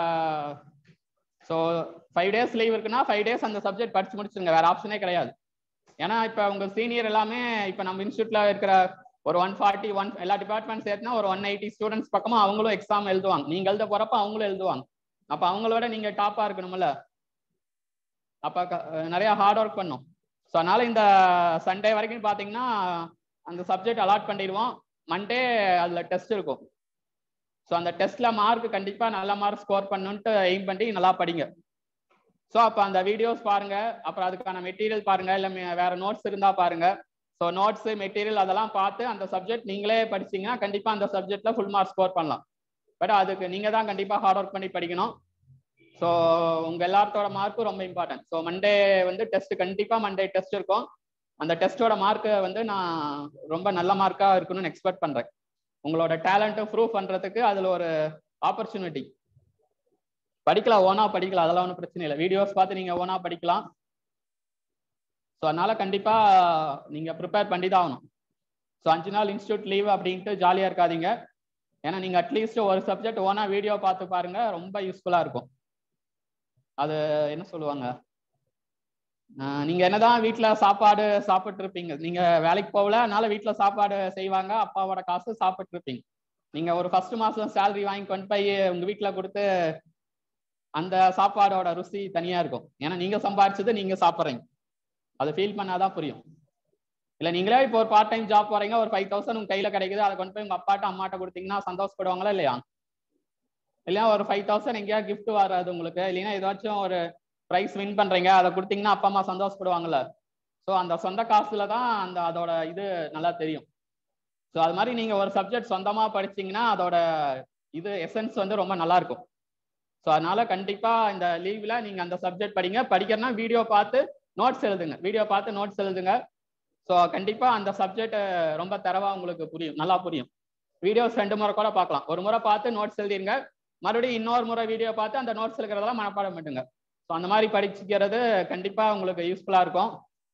ஸோ ஃபைவ் டேஸ் லீவ் இருக்குன்னா ஃபைவ் டேஸ் அந்த சப்ஜெக்ட் படிச்சு முடிச்சிருங்க வேற ஆப்ஷனே கிடையாது ஏன்னா இப்போ உங்க சீனியர் எல்லாமே இப்போ நம்ம இன்ஸ்டியூட்ல இருக்கிற ஒரு ஒன் ஃபார்ட்டி ஒன் எல்லா டிபார்ட்மெண்ட் சேர்த்துனா ஒரு ஒன் எயிட்டி ஸ்டூடெண்ட்ஸ் பக்கமா அவங்களும் எக்ஸாம் எழுதுவாங்க நீங்க எழுத போறப்ப அவங்களும் எழுதுவாங்க அப்ப அவங்களோட நீங்க டாப்பா இருக்கணும்ல அப்ப நிறைய ஹார்ட் ஒர்க் பண்ணும் ஸோ அதனால இந்த சண்டே வரைக்கும் பாத்தீங்கன்னா அந்த சப்ஜெக்ட் அலாட் பண்ணிடுவோம் மண்டே அதுல டெஸ்ட் இருக்கும் ஸோ அந்த டெஸ்ட்ல மார்க் கண்டிப்பா நல்ல மார்க் ஸ்கோர் பண்ணுன்ட்டு எய்ம் பண்ணி நல்லா படிங்க ஸோ அப்போ அந்த வீடியோஸ் பாருங்க அப்புறம் அதுக்கான மெட்டீரியல் பாருங்க இல்லை வேற நோட்ஸ் இருந்தா பாருங்க ஸோ நோட்ஸ் மெட்டீரியல் அதெல்லாம் பார்த்து அந்த சப்ஜெக்ட் நீங்களே படிச்சீங்கன்னா கண்டிப்பா அந்த சப்ஜெக்ட்ல ஃபுல் மார்க் ஸ்கோர் பண்ணலாம் பட் அதுக்கு நீங்க தான் கண்டிப்பா ஹார்ட் ஒர்க் பண்ணி படிக்கணும் ஸோ உங்க எல்லாத்தோட மார்க்கும் ரொம்ப இம்பார்ட்டன்ட் ஸோ மண்டே வந்து டெஸ்ட் கண்டிப்பா மண்டே டெஸ்ட் இருக்கும் அந்த டெஸ்டோட மார்க்கை வந்து நான் ரொம்ப நல்ல மார்க்கா இருக்கணும்னு எக்ஸ்பெக்ட் பண்றேன் உங்களோட டேலண்ட்டை ப்ரூவ் பண்றதுக்கு அதுல ஒரு ஆப்பர்ச்சுனிட்டி படிக்கலாம் ஓனா படிக்கலாம் அதெல்லாம் ஒன்றும் பிரச்சனை இல்லை வீடியோஸ் பார்த்து நீங்க ஓனா படிக்கலாம் ஸோ அதனால கண்டிப்பா நீங்க ப்ரிப்பேர் பண்ணி தான் ஆகணும் ஸோ அஞ்சு நாள் இன்ஸ்டியூட் லீவ் அப்படின்ட்டு ஜாலியா இருக்காதீங்க ஏன்னா நீங்க அட்லீஸ்ட் ஒரு சப்ஜெக்ட் ஓனா வீடியோ பார்த்து பாருங்க ரொம்ப யூஸ்ஃபுல்லா இருக்கும் அது என்ன சொல்லுவாங்க நீங்க என்னதான் வீட்டுல சாப்பாடு சாப்பிட்டு இருப்பீங்க நீங்க வேலைக்கு போகல அதனால வீட்டுல சாப்பாடு செய்வாங்க அப்பாவோட காசு சாப்பிட்டு இருப்பீங்க நீங்க ஒரு ஃபர்ஸ்ட் மாசம் சேலரி வாங்கி கொண்டு போய் உங்க வீட்டுல கொடுத்து அந்த சாப்பாடோட ருசி தனியா இருக்கும் ஏன்னா நீங்க சம்பாரிச்சது நீங்க சாப்பிட்றீங்க அதை ஃபீல் பண்ணாதான் புரியும் இல்ல நீங்களே இப்போ ஒரு பார்ட் டைம் ஜாப் போறீங்க ஒரு ஃபைவ் தௌசண்ட் உங்க கையில கிடைக்குது அதை கொண்டு போய் உங்க அப்பாட்ட அம்மாட்ட கொடுத்தீங்கன்னா சந்தோஷப்படுவாங்களா இல்லையா இல்லையா ஒரு ஃபைவ் தௌசண்ட் எங்கேயா கிஃப்ட் வராது உங்களுக்கு இல்லைன்னா ஏதாச்சும் ஒரு ப்ரைஸ் வின் பண்றீங்க அதை கொடுத்தீங்கன்னா அப்பா அம்மா சந்தோஷப்படுவாங்கல்ல ஸோ அந்த சொந்த காசுல தான் அந்த அதோட இது நல்லா தெரியும் ஸோ அது மாதிரி நீங்க ஒரு சப்ஜெக்ட் சொந்தமா படிச்சீங்கன்னா அதோட இது எசன்ஸ் வந்து ரொம்ப நல்லா இருக்கும் ஸோ அதனால கண்டிப்பா இந்த லீவ்ல நீங்க அந்த சப்ஜெக்ட் படிங்க படிக்கிறனா வீடியோ பார்த்து நோட்ஸ் எழுதுங்க வீடியோ பார்த்து நோட்ஸ் எழுதுங்க ஸோ கண்டிப்பா அந்த சப்ஜெக்ட் ரொம்ப தரவா உங்களுக்கு புரியும் நல்லா புரியும் வீடியோஸ் ரெண்டு முறை கூட பார்க்கலாம் ஒரு முறை பார்த்து நோட்ஸ் எழுதிருங்க மறுபடியும் இன்னொரு முறை வீடியோ பார்த்து அந்த நோட்ஸ் இருக்கிறதெல்லாம் மனப்பாடம் பண்ணுங்க ஸோ அந்த மாதிரி படிச்சுக்கிறது கண்டிப்பா உங்களுக்கு யூஸ்ஃபுல்லா இருக்கும்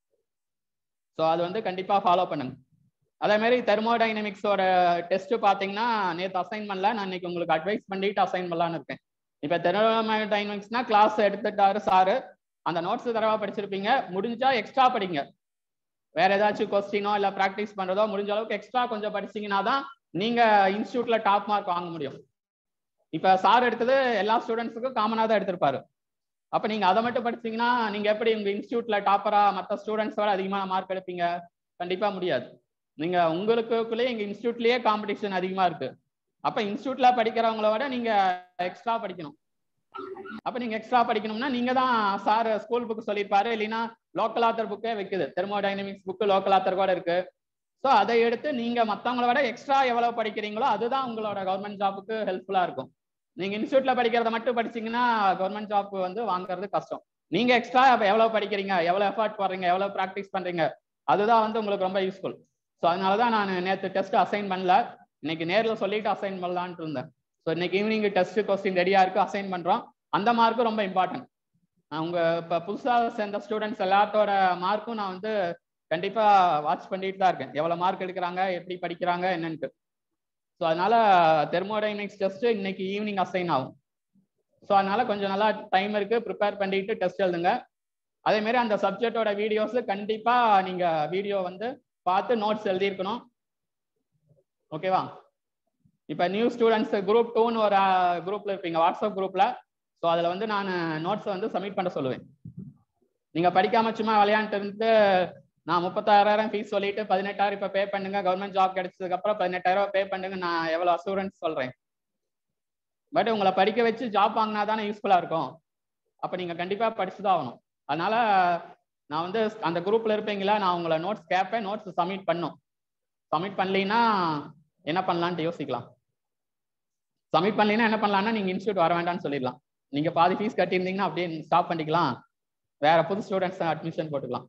ஸோ அது வந்து கண்டிப்பா ஃபாலோ பண்ணுங்க அதே மாதிரி தெர்மோடைனமிக்ஸோட டெஸ்ட் பார்த்தீங்கன்னா நேற்று அசைன் பண்ணல நான் இன்னைக்கு உங்களுக்கு அட்வைஸ் பண்ணிட்டு அசைன் பண்ணலான்னு இருக்கேன் இப்போ தெர்மோடைனமிக்ஸ்னா கிளாஸ் எடுத்துட்டாரு சாரு அந்த நோட்ஸ் தரவா படிச்சிருப்பீங்க முடிஞ்சா எக்ஸ்ட்ரா படிங்க வேற ஏதாச்சும் கொஸ்டினோ இல்ல ப்ராக்டிஸ் பண்றதோ முடிஞ்ச அளவுக்கு எக்ஸ்ட்ரா கொஞ்சம் படிச்சீங்கன்னா தான் நீங்க இன்ஸ்டியூட்ல டாப் மார்க் வாங்க முடியும் இப்ப சார் எடுத்தது எல்லா ஸ்டூடெண்ட்ஸுக்கும் காமனா தான் எடுத்திருப்பாரு அப்ப நீங்க அதை மட்டும் படிச்சீங்கன்னா நீங்க எப்படி உங்க இன்ஸ்டியூட்ல டாப்பரா மற்ற ஸ்டூடெண்ட்ஸோட அதிகமான மார்க் எடுப்பீங்க கண்டிப்பா முடியாது நீங்க உங்களுக்குள்ளேயே எங்க இன்ஸ்டியூட்லயே காம்படிஷன் அதிகமா இருக்கு அப்ப இன்ஸ்டியூட்ல படிக்கிறவங்கள விட நீங்க எக்ஸ்ட்ரா படிக்கணும் அப்ப நீங்க எக்ஸ்ட்ரா படிக்கணும்னா நீங்க தான் சார் ஸ்கூல் புக் சொல்லியிருப்பாரு இல்லைன்னா லோக்கல் ஆத்தர் புக்கே வைக்குது தெர்மோடைனமிக்ஸ் புக்கு லோக்கல் ஆத்தர் கூட இருக்கு ஸோ அதை எடுத்து நீங்க மற்றவங்கள விட எக்ஸ்ட்ரா எவ்வளவு படிக்கிறீங்களோ அதுதான் உங்களோட கவர்மெண்ட் ஜாப்புக்கு ஹெல்ப்ஃபுல்லா இருக்கும் நீங்க இன்ஸ்டியூட்ல படிக்கிறத மட்டும் படிச்சீங்கன்னா கவர்மெண்ட் ஜாப் வந்து வாங்குறது கஷ்டம் நீங்க எக்ஸ்ட்ரா எவ்வளவு படிக்கிறீங்க எவ்வளவு எஃபர்ட் போடுறீங்க எவ்வளவு ப்ராக்டிஸ் பண்றீங்க அதுதான் வந்து உங்களுக்கு ரொம்ப யூஸ்ஃபுல் ஸோ அதனாலதான் நான் நேற்று டெஸ்ட் அசைன் பண்ணல இன்னைக்கு நேரில் சொல்லிட்டு அசைன் பண்ணலான்ட்டு இருந்தேன் ஸோ இன்னைக்கு ஈவினிங் டெஸ்ட் கொஸ்டின் ரெடியா இருக்கு அசைன் பண்றோம் அந்த மார்க்கும் ரொம்ப இம்பார்ட்டன்ட் அவங்க இப்போ புதுசாக சேர்ந்த ஸ்டூடெண்ட்ஸ் எல்லாத்தோட மார்க்கும் நான் வந்து கண்டிப்பா வாட்ச் பண்ணிட்டு தான் இருக்கேன் எவ்வளவு மார்க் எடுக்கிறாங்க எப்படி படிக்கிறாங்க என்னன்ட்டு ஸோ அதனால தெர்மோடைனமிக்ஸ் டெஸ்ட் இன்னைக்கு ஈவினிங் அசைன் ஆகும் ஸோ அதனால கொஞ்சம் நல்லா டைம் இருக்கு ப்ரிப்பேர் பண்ணிட்டு டெஸ்ட் எழுதுங்க அதே மாதிரி அந்த சப்ஜெக்டோட வீடியோஸ் கண்டிப்பா நீங்க வீடியோ வந்து பார்த்து நோட்ஸ் எழுதியிருக்கணும் ஓகேவா இப்போ நியூ ஸ்டூடெண்ட்ஸ் குரூப் டூன்னு ஒரு குரூப்ல இருப்பீங்க வாட்ஸ்அப் குரூப்ல ஸோ அதில் வந்து நான் நோட்ஸ் வந்து சப்மிட் பண்ண சொல்லுவேன் நீங்க படிக்காம சும்மா விளையாண்டு இருந்து நான் முப்பத்தாறாயிரம் ஃபீஸ் சொல்லிட்டு பதினெட்டாயிரம் இப்போ பே பண்ணுங்க கவர்மெண்ட் ஜாப் கிடைச்சதுக்கு அப்புறம் பதினெட்டாயிரம் பே பண்ணுங்க நான் எவ்வளோ அசூரன்ஸ் சொல்றேன் பட் உங்களை படிக்க வச்சு ஜாப் வாங்கினா தானே யூஸ்ஃபுல்லா இருக்கும் அப்போ நீங்க கண்டிப்பா படிச்சுதான் ஆகணும் அதனால நான் வந்து அந்த குரூப்ல இருப்பீங்களா நான் உங்களை நோட்ஸ் கேட்பேன் நோட்ஸ் சப்மிட் பண்ணும் சப்மிட் பண்ணலைன்னா என்ன பண்ணலான்ட்டு யோசிக்கலாம் சப்மிட் பண்ணலைன்னா என்ன பண்ணலாம்னா நீங்க இன்ஸ்டியூட் வர வேண்டாம்னு சொல்லிடலாம் நீங்க பாதி ஃபீஸ் கட்டியிருந்தீங்கன்னா அப்படியே ஸ்டாப் பண்ணிக்கலாம் வேற புது ஸ்டூடெண்ட்ஸ் அட்மிஷன் போட்டுக்கலாம்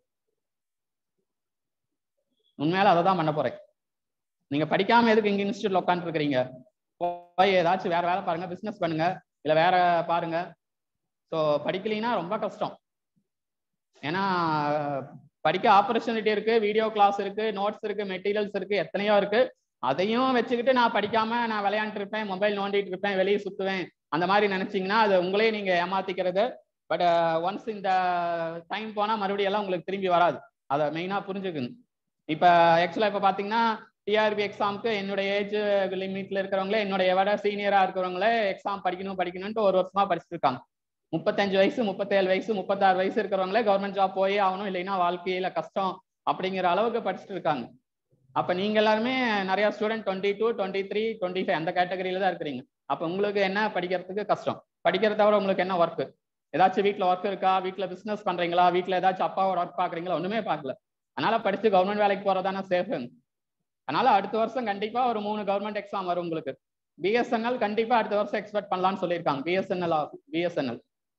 உண்மையால அதை தான் பண்ண போறேன் நீங்க படிக்காம எதுக்கு இங்க இன்ஸ்டியூட்ல உட்காந்துட்டு இருக்கிறீங்க போய் ஏதாச்சும் வேற வேலை பாருங்க பிசினஸ் பண்ணுங்க இல்ல வேற பாருங்க ஸோ படிக்கலைன்னா ரொம்ப கஷ்டம் ஏன்னா படிக்க ஆப்பர்ச்சுனிட்டி இருக்கு வீடியோ கிளாஸ் இருக்கு நோட்ஸ் இருக்கு மெட்டீரியல்ஸ் இருக்கு எத்தனையோ இருக்கு அதையும் வச்சுக்கிட்டு நான் படிக்காம நான் விளையாண்டு இருப்பேன் மொபைல் நோண்டிட்டு இருப்பேன் வெளியே சுத்துவேன் அந்த மாதிரி நினைச்சீங்கன்னா அது உங்களே நீங்க ஏமாத்திக்கிறது பட் ஒன்ஸ் இந்த டைம் போனா மறுபடியும் எல்லாம் உங்களுக்கு திரும்பி வராது அதை மெயினா புரிஞ்சுக்கணும் இப்ப ஆக்சுவலா இப்ப பாத்தீங்கன்னா டிஆர்பி எக்ஸாமுக்கு என்னுடைய ஏஜ் லிமிட்ல இருக்கிறவங்களே என்னுடைய விட சீனியரா இருக்கிறவங்களே எக்ஸாம் படிக்கணும் படிக்கணும்ட்டு ஒரு வருஷமா படிச்சுட்டு இருக்காங்க முப்பத்தஞ்சு வயசு முப்பத்தேழு வயசு முப்பத்தாறு வயசு இருக்கிறவங்களே கவர்மெண்ட் ஜாப் போய் ஆகணும் இல்லைன்னா வாழ்க்கையில கஷ்டம் அப்படிங்கிற அளவுக்கு படிச்சுட்டு இருக்காங்க அப்ப நீங்க எல்லாருமே நிறைய student twenty two twenty three twenty five அந்த கேட்டகரியில தான் இருக்கிறீங்க அப்ப உங்களுக்கு என்ன படிக்கிறதுக்கு கஷ்டம் படிக்கிறத தவிர உங்களுக்கு என்ன ஒர்க் ஏதாச்சும் வீட்டுல ஒர்க் இருக்கா வீட்டுல பிசினஸ் பண்றீங்களா வீட்டுல ஏதாச்சும் அப்பாவோட ஒர்க் பாக்குறீங்களா ஒண்ணுமே பார்க்கல அதனால படிச்சு கவர்மெண்ட் வேலைக்கு போறதானே சேஃப் அதனால அடுத்த வருஷம் கண்டிப்பா ஒரு மூணு கவர்மெண்ட் எக்ஸாம் வரும் உங்களுக்கு பிஎஸ்என்எல் கண்டிப்பா அடுத்த வருஷம் எக்ஸ்பெக்ட் பண்ணலாம்னு சொல்லியிருக்காங்க பிஎஸ்என்எல் பிஎஸ்என்எல்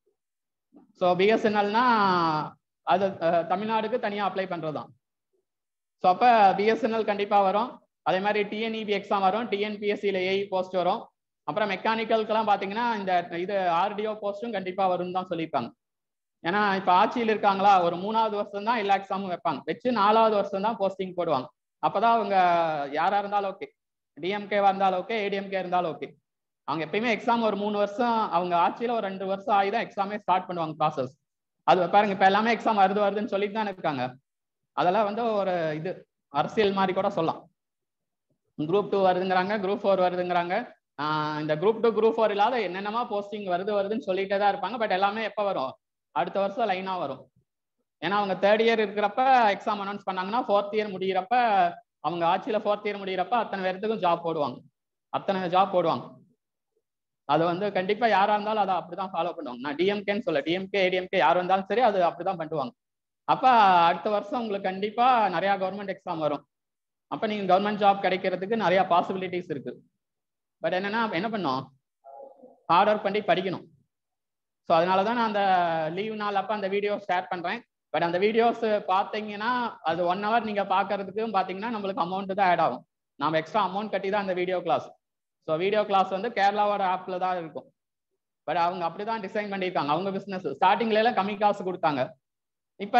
ஸோ பிஎஸ்என்எல்னா அது தமிழ்நாடுக்கு தனியா அப்ளை பண்றதுதான் ஸோ அப்போ பிஎஸ்என்எல் கண்டிப்பா வரும் அதே மாதிரி டிஎன்இபி எக்ஸாம் வரும் டிஎன்பிஎஸ்சியில் ஏஇ போஸ்ட் வரும் அப்புறம் மெக்கானிக்கலுக்கெல்லாம் பார்த்தீங்கன்னா இந்த இது ஆர்டிஓ போஸ்ட்டும் கண்டிப்பாக வரும்னு தான் சொல்லியிருக்காங்க ஏன்னா இப்போ ஆட்சியில் இருக்காங்களா ஒரு மூணாவது வருஷம் தான் எல்லா எக்ஸாமும் வைப்பாங்க வச்சு நாலாவது வருஷம் தான் போஸ்டிங் போடுவாங்க அப்பதான் அவங்க யாரா இருந்தாலும் ஓகே டிஎம்கேவா இருந்தாலும் ஓகே ஏடிஎம்கே இருந்தாலும் ஓகே அவங்க எப்பயுமே எக்ஸாம் ஒரு மூணு வருஷம் அவங்க ஆட்சியில ஒரு ரெண்டு வருஷம் ஆகி தான் எக்ஸாமே ஸ்டார்ட் பண்ணுவாங்க ப்ராசஸ் அது பாருங்க இப்ப எல்லாமே எக்ஸாம் வருது வருதுன்னு சொல்லிட்டு தான் இருக்காங்க அதெல்லாம் வந்து ஒரு இது அரசியல் மாதிரி கூட சொல்லலாம் குரூப் டூ வருதுங்கிறாங்க குரூப் ஃபோர் வருதுங்கிறாங்க இந்த குரூப் டூ குரூப் ஃபோர் இல்லாத என்னென்னமா போஸ்டிங் வருது வருதுன்னு சொல்லிட்டே தான் இருப்பாங்க பட் எல்லாமே எப்போ வரும் அடுத்த வருஷம் லைனா வரும் ஏன்னா அவங்க தேர்ட் இயர் இருக்கிறப்ப எக்ஸாம் அனௌன்ஸ் பண்ணாங்கன்னா ஃபோர்த் இயர் முடிகிறப்ப அவங்க ஆட்சியில ஃபோர்த் இயர் முடிகிறப்ப அத்தனை பேர்த்துக்கும் ஜாப் போடுவாங்க அத்தனை ஜாப் போடுவாங்க அது வந்து கண்டிப்பா யாரா இருந்தாலும் அதை அப்படிதான் ஃபாலோ பண்ணுவாங்க நான் டிஎம்கேன்னு சொல்ல டிஎம்கே ஏடிஎம்கே யார் வந்தாலும் சரி அது அப்படிதான் பண்ணுவாங்க அப்ப அடுத்த வருஷம் உங்களுக்கு கண்டிப்பா நிறைய கவர்மெண்ட் எக்ஸாம் வரும் அப்ப நீங்க கவர்மெண்ட் ஜாப் கிடைக்கிறதுக்கு நிறைய பாசிபிலிட்டிஸ் இருக்கு பட் என்னன்னா என்ன பண்ணோம் ஹார்ட் ஒர்க் பண்ணி படிக்கணும் ஸோ அதனால தான் நான் அந்த லீவ் நாள் அப்போ அந்த வீடியோ ஷேர் பண்ணுறேன் பட் அந்த வீடியோஸ் பார்த்தீங்கன்னா அது ஒன் ஹவர் நீங்கள் பார்க்கறதுக்கும் பார்த்தீங்கன்னா நம்மளுக்கு அமௌண்ட் தான் ஆட் ஆகும் நம்ம எக்ஸ்ட்ரா அமௌண்ட் கட்டி தான் அந்த video class so video class வந்து கேரளாவோட ஆப்பில் தான் இருக்கும் பட் அவங்க அப்படி தான் டிசைன் பண்ணியிருக்காங்க அவங்க பிஸ்னஸ் ஸ்டார்டிங்ல எல்லாம் கம்மி காசு கொடுத்தாங்க இப்போ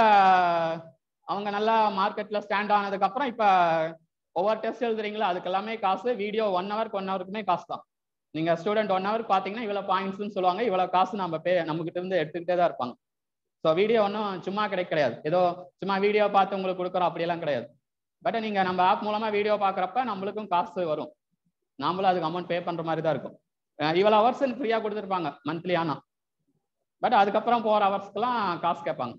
அவங்க நல்லா மார்க்கெட்டில் ஸ்டாண்ட் ஆனதுக்கப்புறம் இப்போ ஒவ்வொரு டெஸ்ட் எழுதுறீங்களோ அதுக்கு எல்லாமே காசு வீடியோ ஒன் ஹவருக்கு ஒன் ஹவருக்குமே காசு தான் நீங்க ஸ்டூடெண்ட் ஒன் ஹவர் பாத்தீங்கன்னா இவ்வளவு பாயிண்ட்ஸ்னு சொல்லுவாங்க இவ்வளவு காசு நம்ம பே நம்ம கிட்ட இருந்து எடுத்துக்கிட்டே தான் இருப்பாங்க ஸோ வீடியோ ஒன்றும் சும்மா கிடைக்க கிடையாது ஏதோ சும்மா வீடியோ பார்த்து உங்களுக்கு கொடுக்குறோம் அப்படியெல்லாம் கிடையாது பட் நீங்க நம்ம ஆப் மூலமா வீடியோ பாக்குறப்ப நம்மளுக்கும் காசு வரும் நாமளும் அதுக்கு அமௌண்ட் பே பண்ற மாதிரி தான் இருக்கும் இவ்வளவு ஹவர்ஸ் ஃப்ரீயா கொடுத்துருப்பாங்க மந்த்லி ஆனா பட் அதுக்கப்புறம் போற ஹவர்ஸ்க்குலாம் காசு கேட்பாங்க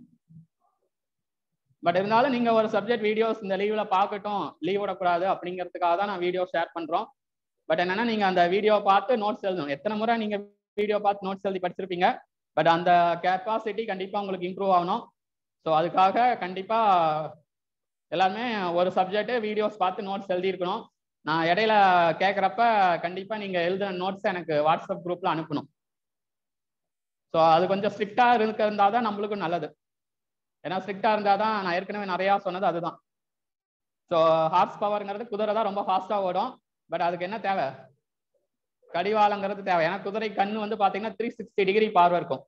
பட் இருந்தாலும் நீங்க ஒரு சப்ஜெக்ட் வீடியோஸ் இந்த லீவ்ல பார்க்கட்டும் லீவ் விடக்கூடாது அப்படிங்கிறதுக்காக தான் நான் வீடியோ ஷேர் பண்றோம் பட் என்னன்னா நீங்க அந்த வீடியோ பார்த்து நோட்ஸ் எழுதணும் எத்தனை முறை நீங்க வீடியோ பார்த்து நோட்ஸ் எழுதி படிச்சிருப்பீங்க பட் அந்த கெப்பாசிட்டி கண்டிப்பா உங்களுக்கு இம்ப்ரூவ் ஆகணும் ஸோ அதுக்காக கண்டிப்பா எல்லாருமே ஒரு சப்ஜெக்ட் வீடியோஸ் பார்த்து நோட்ஸ் எழுதியிருக்கணும் நான் இடையில கேட்குறப்ப கண்டிப்பா நீங்க எழுதுன நோட்ஸ் எனக்கு வாட்ஸ்அப் குரூப்ல அனுப்பணும் ஸோ அது கொஞ்சம் ஸ்ட்ரிக்டா இருக்கிறதா தான் நம்மளுக்கும் நல்லது ஏன்னா ஸ்ட்ரிக்டா இருந்தால் தான் நான் ஏற்கனவே நிறையா சொன்னது அதுதான் ஸோ ஹார்ஸ் பவர்ங்கிறது குதிரை தான் ரொம்ப ஃபாஸ்ட்டாக ஓடும் பட் அதுக்கு என்ன தேவை கடிவாளங்கிறது தேவை ஏன்னா குதிரை கண்ணு வந்து பாத்தீங்கன்னா த்ரீ சிக்ஸ்டி டிகிரி பார்வை இருக்கும்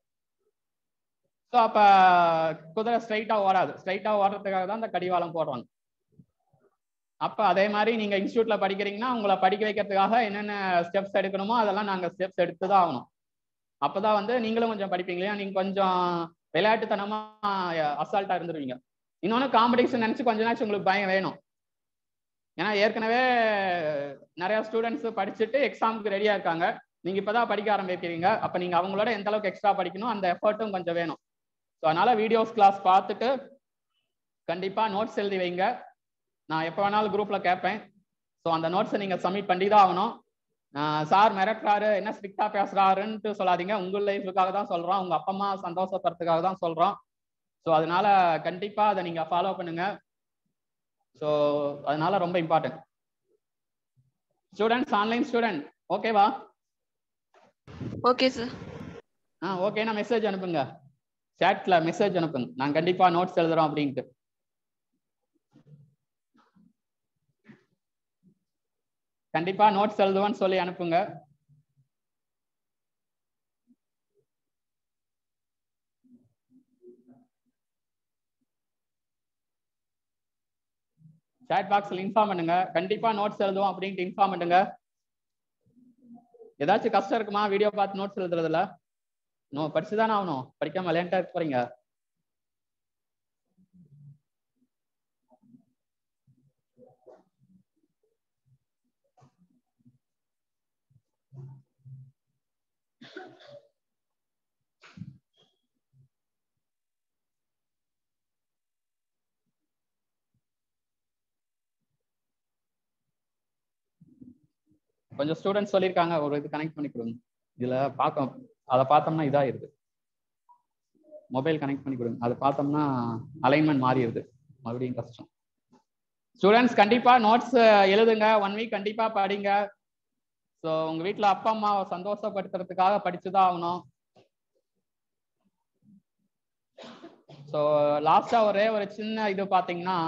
ஸோ அப்ப குதிரை ஸ்ட்ரைட்டா ஓடாது ஸ்ட்ரைட்டா ஓடுறதுக்காக தான் இந்த கடிவாளம் போடுறாங்க அப்ப அதே மாதிரி நீங்க இன்ஸ்டியூட்ல படிக்கிறீங்கன்னா உங்களை படிக்க வைக்கிறதுக்காக என்னென்ன ஸ்டெப்ஸ் எடுக்கணுமோ அதெல்லாம் நாங்க ஸ்டெப்ஸ் எடுத்து தான் ஆகணும் அப்பதான் வந்து நீங்களும் கொஞ்சம் படிப்பீங்க இல்லையா நீங்க கொஞ்சம் விளையாட்டுத்தனமா அசால்ட்டா இருந்துருவீங்க இன்னொன்னு காம்படிஷன் நினைச்சு கொஞ்ச நாச்சும் உங்களுக்கு பயம் வேணும் ஏன்னா ஏற்கனவே நிறைய ஸ்டூடெண்ட்ஸ் படிச்சுட்டு எக்ஸாமுக்கு ரெடியா இருக்காங்க நீங்க இப்பதான் படிக்க ஆரம்பிக்கிறீங்க அப்ப நீங்க அவங்களோட எந்த அளவுக்கு எக்ஸ்ட்ரா படிக்கணும் அந்த எஃபர்ட்டும் கொஞ்சம் வேணும் ஸோ அதனால வீடியோஸ் கிளாஸ் பார்த்துட்டு கண்டிப்பா நோட்ஸ் எழுதி வைங்க நான் எப்போ வேணாலும் குரூப்ல கேட்பேன் ஸோ அந்த நோட்ஸை நீங்க சப்மிட் பண்ணி தான் ஆகணும் சார் மிரட்டுறாரு என்ன ஸ்ட்ரிக்டா பேசுறாருன்ட்டு சொல்லாதீங்க உங்க லைஃபுக்காக தான் சொல்றோம் உங்க அப்பா அம்மா சந்தோஷப்படுறதுக்காக தான் சொல்றோம் ஸோ அதனால கண்டிப்பா அதை நீங்க ஃபாலோ பண்ணுங்க ஸோ அதனால ரொம்ப இம்பார்ட்டன்ட் ஸ்டூடெண்ட்ஸ் ஆன்லைன் ஸ்டூடெண்ட் ஓகேவா ஓகே சார் ஆ ஓகேனா மெசேஜ் அனுப்புங்க சேட்ல மெசேஜ் அனுப்புங்க நான் கண்டிப்பா நோட்ஸ் எழுதுறோம் அப்படின்ட்டு கண்டிப்பா நோட்ஸ் எழுதுவேன்னு சொல்லி அனுப்புங்க சேட் பாக்ஸ்ல இன்ஃபார்ம் பண்ணுங்க கண்டிப்பா நோட்ஸ் எழுதுவோம் அப்படின்ட்டு இன்ஃபார்ம் பண்ணுங்க ஏதாச்சும் கஷ்டம் இருக்குமா வீடியோ பார்த்து நோட்ஸ் எழுதுறதுல நோ படிச்சுதானே ஆகணும் படிக்காம விளையாண்டா இருக்க போறீங்க கொஞ்சம் ஸ்டூடெண்ட்ஸ் சொல்லியிருக்காங்க ஒரு இது கனெக்ட் பண்ணி கொடுங்க இதுல பார்க்க அதை பார்த்தோம்னா இதாயிருது மொபைல் கனெக்ட் பண்ணி கொடுங்க அதை பார்த்தோம்னா அலைன்மெண்ட் மாறிடுது மறுபடியும் கஷ்டம் ஸ்டூடெண்ட்ஸ் கண்டிப்பா நோட்ஸ் எழுதுங்க ஒன் வீக் கண்டிப்பா படிங்க ஸோ உங்க வீட்ல அப்பா அம்மாவை சந்தோஷப்படுத்துறதுக்காக படிச்சுதான் ஆகணும் ஸோ லாஸ்டா ஒரே ஒரு சின்ன இது பாத்தீங்கன்னா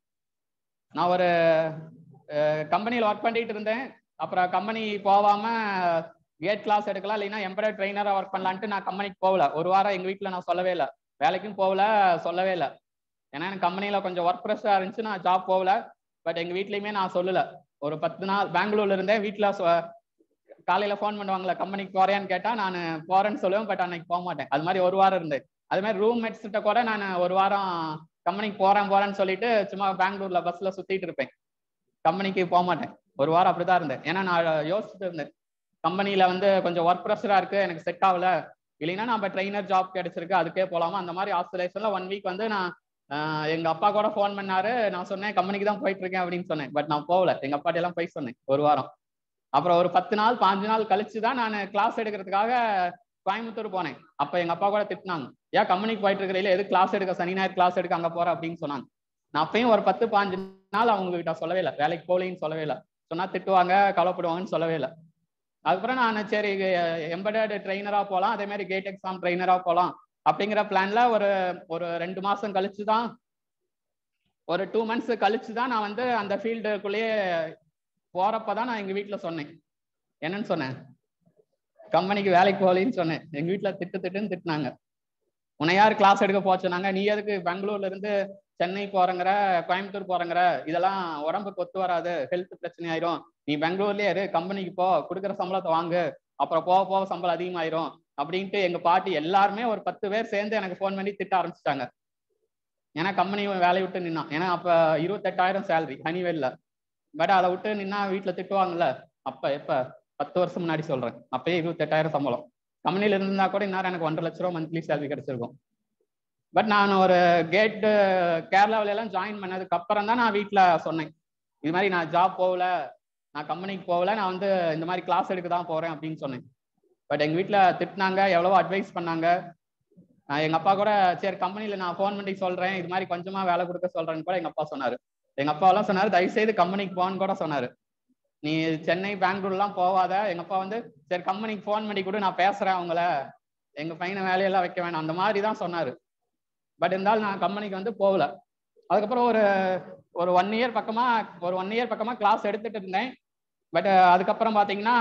நான் ஒரு கம்பெனியில் ஒர்க் பண்ணிட்டு இருந்தேன் அப்புறம் கம்பெனி போகாம கேட் கிளாஸ் எடுக்கலாம் இல்லைன்னா எம்பராய்ட் ட்ரைனரா ஒர்க் பண்ணலான்ட்டு நான் கம்பெனிக்கு போகல ஒரு வாரம் எங்க வீட்டில் நான் சொல்லவே இல்லை வேலைக்கும் போகல சொல்லவே இல்லை ஏன்னா எனக்கு கம்பெனியில் கொஞ்சம் ஒர்க் ப்ரெஷராக இருந்துச்சு நான் ஜாப் போகல பட் எங்க வீட்லயுமே நான் சொல்லல ஒரு பத்து நாள் பெங்களூர்ல இருந்தேன் வீட்டில் காலையில ஃபோன் பண்ணுவாங்களே கம்பெனிக்கு போறேன்னு கேட்டா நான் போறேன்னு சொல்லுவேன் பட் அன்னைக்கு போக மாட்டேன் அது மாதிரி ஒரு வாரம் இருந்தேன் அது மாதிரி ரூம் மேட்ஸ் கிட்ட கூட நான் ஒரு வாரம் கம்பெனிக்கு போறேன் போறேன்னு சொல்லிட்டு சும்மா பெங்களூர்ல பஸ்ல சுத்திட்டு இருப்பேன் கம்பெனிக்கு போக மாட்டேன் ஒரு வாரம் அப்படிதான் இருந்தேன் ஏன்னா நான் யோசிச்சுட்டு இருந்தேன் கம்பெனில வந்து கொஞ்சம் ஒர்க் ப்ரெஷரா இருக்கு எனக்கு செட் ஆகல இல்லைன்னா நம்ம ட்ரைனர் ஜாப் கிடைச்சிருக்கு அதுக்கே போலாமா அந்த மாதிரி ஆஸ்திரேஷன்ல ஒன் வீக் வந்து நான் எங்க அப்பா கூட ஃபோன் பண்ணாரு நான் சொன்னேன் கம்பெனிக்கு தான் போயிட்டு இருக்கேன் அப்படின்னு சொன்னேன் பட் நான் போகல எங்க அப்பாட்ட எல்லாம் போய் சொன்னேன் ஒரு வாரம் அப்புறம் ஒரு பத்து நாள் பாஞ்சு நாள் கழிச்சு தான் நான் கிளாஸ் எடுக்கிறதுக்காக கோயம்புத்தூர் போனேன் அப்ப எங்க அப்பா கூட திட்டினாங்க ஏன் கம்பெனிக்கு போயிட்டு இருக்கிறீங்களா எது கிளாஸ் எடுக்க சனி ஞாயிறு கிளாஸ் எடுக்க அங்க போற அப்படின்னு சொன்னாங்க நான் அப்பயும் ஒரு பத்து பாஞ்சு நாள் அவங்க கிட்ட சொல்லவே இல்லை வேலைக்கு போகலைன்னு சொல்லவே இல்லை சொன்னா திட்டுவாங்க கவலைப்படுவாங்கன்னு சொல்லவே இல்லை அதுக்கப்புறம் நான் சரி எம்பர்டர்டு ட்ரைனரா போகலாம் அதே மாதிரி கேட் எக்ஸாம் ட்ரைனரா போகலாம் அப்படிங்கிற பிளான்ல ஒரு ஒரு ரெண்டு மாசம் கழிச்சு தான் ஒரு டூ மந்த்ஸ் கழிச்சு தான் நான் வந்து அந்த ஃபீல்டுக்குள்ளேயே போறப்ப தான் நான் எங்க வீட்டில் சொன்னேன் என்னன்னு சொன்னேன் கம்பெனிக்கு வேலைக்கு போகலின்னு சொன்னேன் எங்க வீட்டில் திட்டு திட்டுன்னு திட்டினாங்க உன்னை யார் கிளாஸ் எடுக்க போச்சுனாங்க நீ எதுக்கு பெங்களூர்ல இருந்து சென்னை போறங்கிற கோயம்புத்தூர் போறங்கிற இதெல்லாம் உடம்புக்கு ஒத்து வராது ஹெல்த் பிரச்சனை ஆயிரும் நீ பெங்களூர்லயே இரு கம்பெனிக்கு போ கொடுக்குற சம்பளத்தை வாங்கு அப்புறம் போக போக சம்பளம் அதிகமாயிரும் அப்படின்ட்டு எங்க பாட்டி எல்லாருமே ஒரு பத்து பேர் சேர்ந்து எனக்கு ஃபோன் பண்ணி திட்ட ஆரம்பிச்சிட்டாங்க ஏன்னா கம்பெனி வேலையை விட்டு நின்னான் ஏன்னா அப்ப இருபத்தெட்டாயிரம் சேலரி ஹனிவெல்ல பட் அதை விட்டு நின்னா வீட்டுல திட்டுவாங்கல்ல அப்ப எப்ப பத்து வருஷம் முன்னாடி சொல்றேன் அப்பயே இருபத்தெட்டாயிரம் சம்பளம் கம்பெனில இருந்தா கூட இந்நேரம் எனக்கு ஒன்றரை லட்ச ரூபா மந்த்லி சேலரி கிடைச்சிருக்கும் பட் நான் ஒரு கேட்டு கேரளாவில எல்லாம் ஜாயின் பண்ணதுக்கு அப்புறம் தான் நான் வீட்டில் சொன்னேன் இது மாதிரி நான் ஜாப் போகல நான் கம்பெனிக்கு போகல நான் வந்து இந்த மாதிரி கிளாஸ் எடுக்க தான் போறேன் அப்படின்னு சொன்னேன் பட் எங்க வீட்டில் திட்டினாங்க எவ்வளவோ அட்வைஸ் பண்ணாங்க எங்க அப்பா கூட சரி கம்பெனில நான் ஃபோன் பண்ணி சொல்றேன் இது மாதிரி கொஞ்சமா வேலை கொடுக்க சொல்றேன்னு கூட எங்க அப்பா சொன்னாரு எங்க அப்பா எல்லாம் சொன்னாரு தயவு செய்து கம்பெனிக்கு போன்னு கூட சொன்னாரு நீ சென்னை பெங்களூர்லாம் போவாத எங்க அப்பா வந்து சரி கம்பெனிக்கு ஃபோன் பண்ணி கூட நான் பேசுறேன் அவங்கள எங்க பையனை வேலையெல்லாம் வைக்க வேணாம் அந்த மாதிரி தான் சொன்னாரு பட் இருந்தாலும் நான் கம்பெனிக்கு வந்து போகல அதுக்கப்புறம் ஒரு ஒரு ஒன் இயர் பக்கமா ஒரு ஒன் இயர் பக்கமா கிளாஸ் எடுத்துட்டு இருந்தேன் பட் அதுக்கப்புறம் பாத்தீங்கன்னா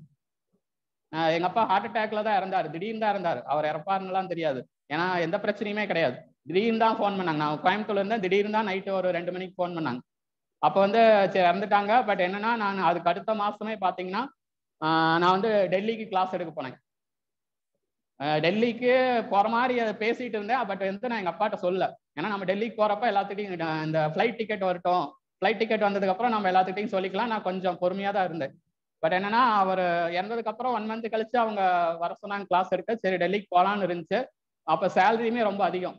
எங்க அப்பா ஹார்ட் அட்டாக்ல தான் இறந்தாரு திடீர்னு தான் இருந்தாரு அவர் இறப்பாருன்னெல்லாம் தெரியாது ஏன்னா எந்த பிரச்சனையுமே கிடையாது திடீர்னு தான் ஃபோன் பண்ணாங்க நான் கோயம்புத்தூர்ல இருந்தேன் திடீர்னு தான் நைட்டு ஒரு ரெண்டு மணிக்கு ஃபோன் பண்ணாங்க அப்போ வந்து சரி இறந்துட்டாங்க பட் என்னன்னா நான் அதுக்கு அடுத்த மாசமே பாத்தீங்கன்னா நான் வந்து டெல்லிக்கு கிளாஸ் எடுக்க போனேன் அஹ் டெல்லிக்கு போற மாதிரி அதை பேசிட்டு இருந்தேன் பட் வந்து நான் எங்க அப்பாட்ட சொல்ல ஏன்னா நம்ம டெல்லிக்கு போறப்ப எல்லாத்துட்டையும் நான் இந்த ஃப்ளைட் டிக்கெட் வரட்டும் ஃப்ளைட் டிக்கெட் வந்ததுக்கு அப்புறம் நம்ம எல்லாத்துட்டையும் சொல்லிக்கலாம் நான் கொஞ்சம் பொறுமையா தான் இருந்தேன் பட் என்னன்னா அவர் இறந்ததுக்கு அப்புறம் ஒன் மந்த் கழிச்சு அவங்க வர சொன்னாங்க கிளாஸ் எடுக்க சரி டெல்லிக்கு போலான்னு இருந்துச்சு அப்ப சேலரியுமே ரொம்ப அதிகம்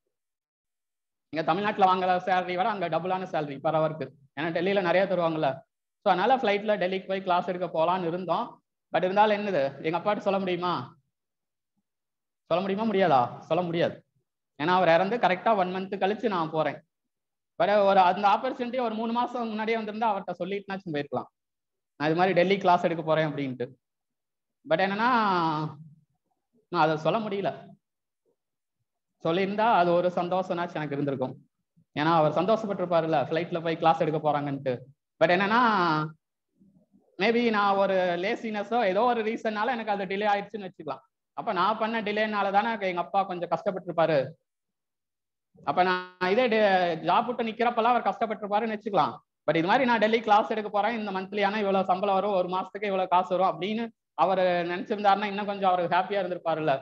இங்க தமிழ்நாட்டுல வாங்குற சேலரி விட அங்க டபுளான சேலரி பர் ஹவருக்கு ஏன்னா டெல்லியில நிறைய தருவாங்கல்ல ஸோ அதனால ஃப்ளைட்ல டெல்லிக்கு போய் கிளாஸ் எடுக்க போலான்னு இருந்தோம் பட் இருந்தாலும் என்னது எங்க அப்பாட்ட சொல்ல முடியுமா சொல்ல முடியுமா முடியாதா சொல்ல முடியாது ஏன்னா அவர் இறந்து கரெக்டா ஒன் மந்த் கழிச்சு நான் போறேன் பட் ஒரு அந்த ஆப்பர்ச்சுனிட்டி ஒரு மூணு மாசம் முன்னாடியே வந்திருந்தா அவர்கிட்ட சொல்லிட்டுனாச்சும் போயிருக்கலாம் நான் இது மாதிரி டெல்லி கிளாஸ் எடுக்க போறேன் அப்படின்ட்டு பட் என்னன்னா நான் அதை சொல்ல முடியல சொல்லியிருந்தா அது ஒரு சந்தோஷம்னாச்சும் எனக்கு இருந்திருக்கும் ஏன்னா அவர் சந்தோஷப்பட்டிருப்பாருல்ல ஃப்ளைட்ல போய் கிளாஸ் எடுக்க போறாங்கன்ட்டு பட் என்னன்னா மேபி நான் ஒரு லேசினஸோ ஏதோ ஒரு ரீசன்னால எனக்கு அது டிலே ஆயிடுச்சுன்னு வச்சுக்கலாம் அப்ப நான் பண்ண டிலேனால தானே எங்க அப்பா கொஞ்சம் கஷ்டப்பட்டிருப்பாரு அப்ப நான் இதே ஜாப் விட்டு நிக்கிறப்பெல்லாம் அவர் கஷ்டப்பட்டிருப்பாருன்னு வச்சுக்கலாம் பட் இது மாதிரி நான் டெல்லி கிளாஸ் எடுக்க போறேன் இந்த மந்த்லியான இவ்வளவு சம்பளம் வரும் ஒரு மாசத்துக்கு இவ்வளவு காசு வரும் அப்படின்னு அவர் நினைச்சிருந்தாருன்னா இன்னும் கொஞ்சம் அவருக்கு ஹாப்பியா இருந்திருப்பாருல்ல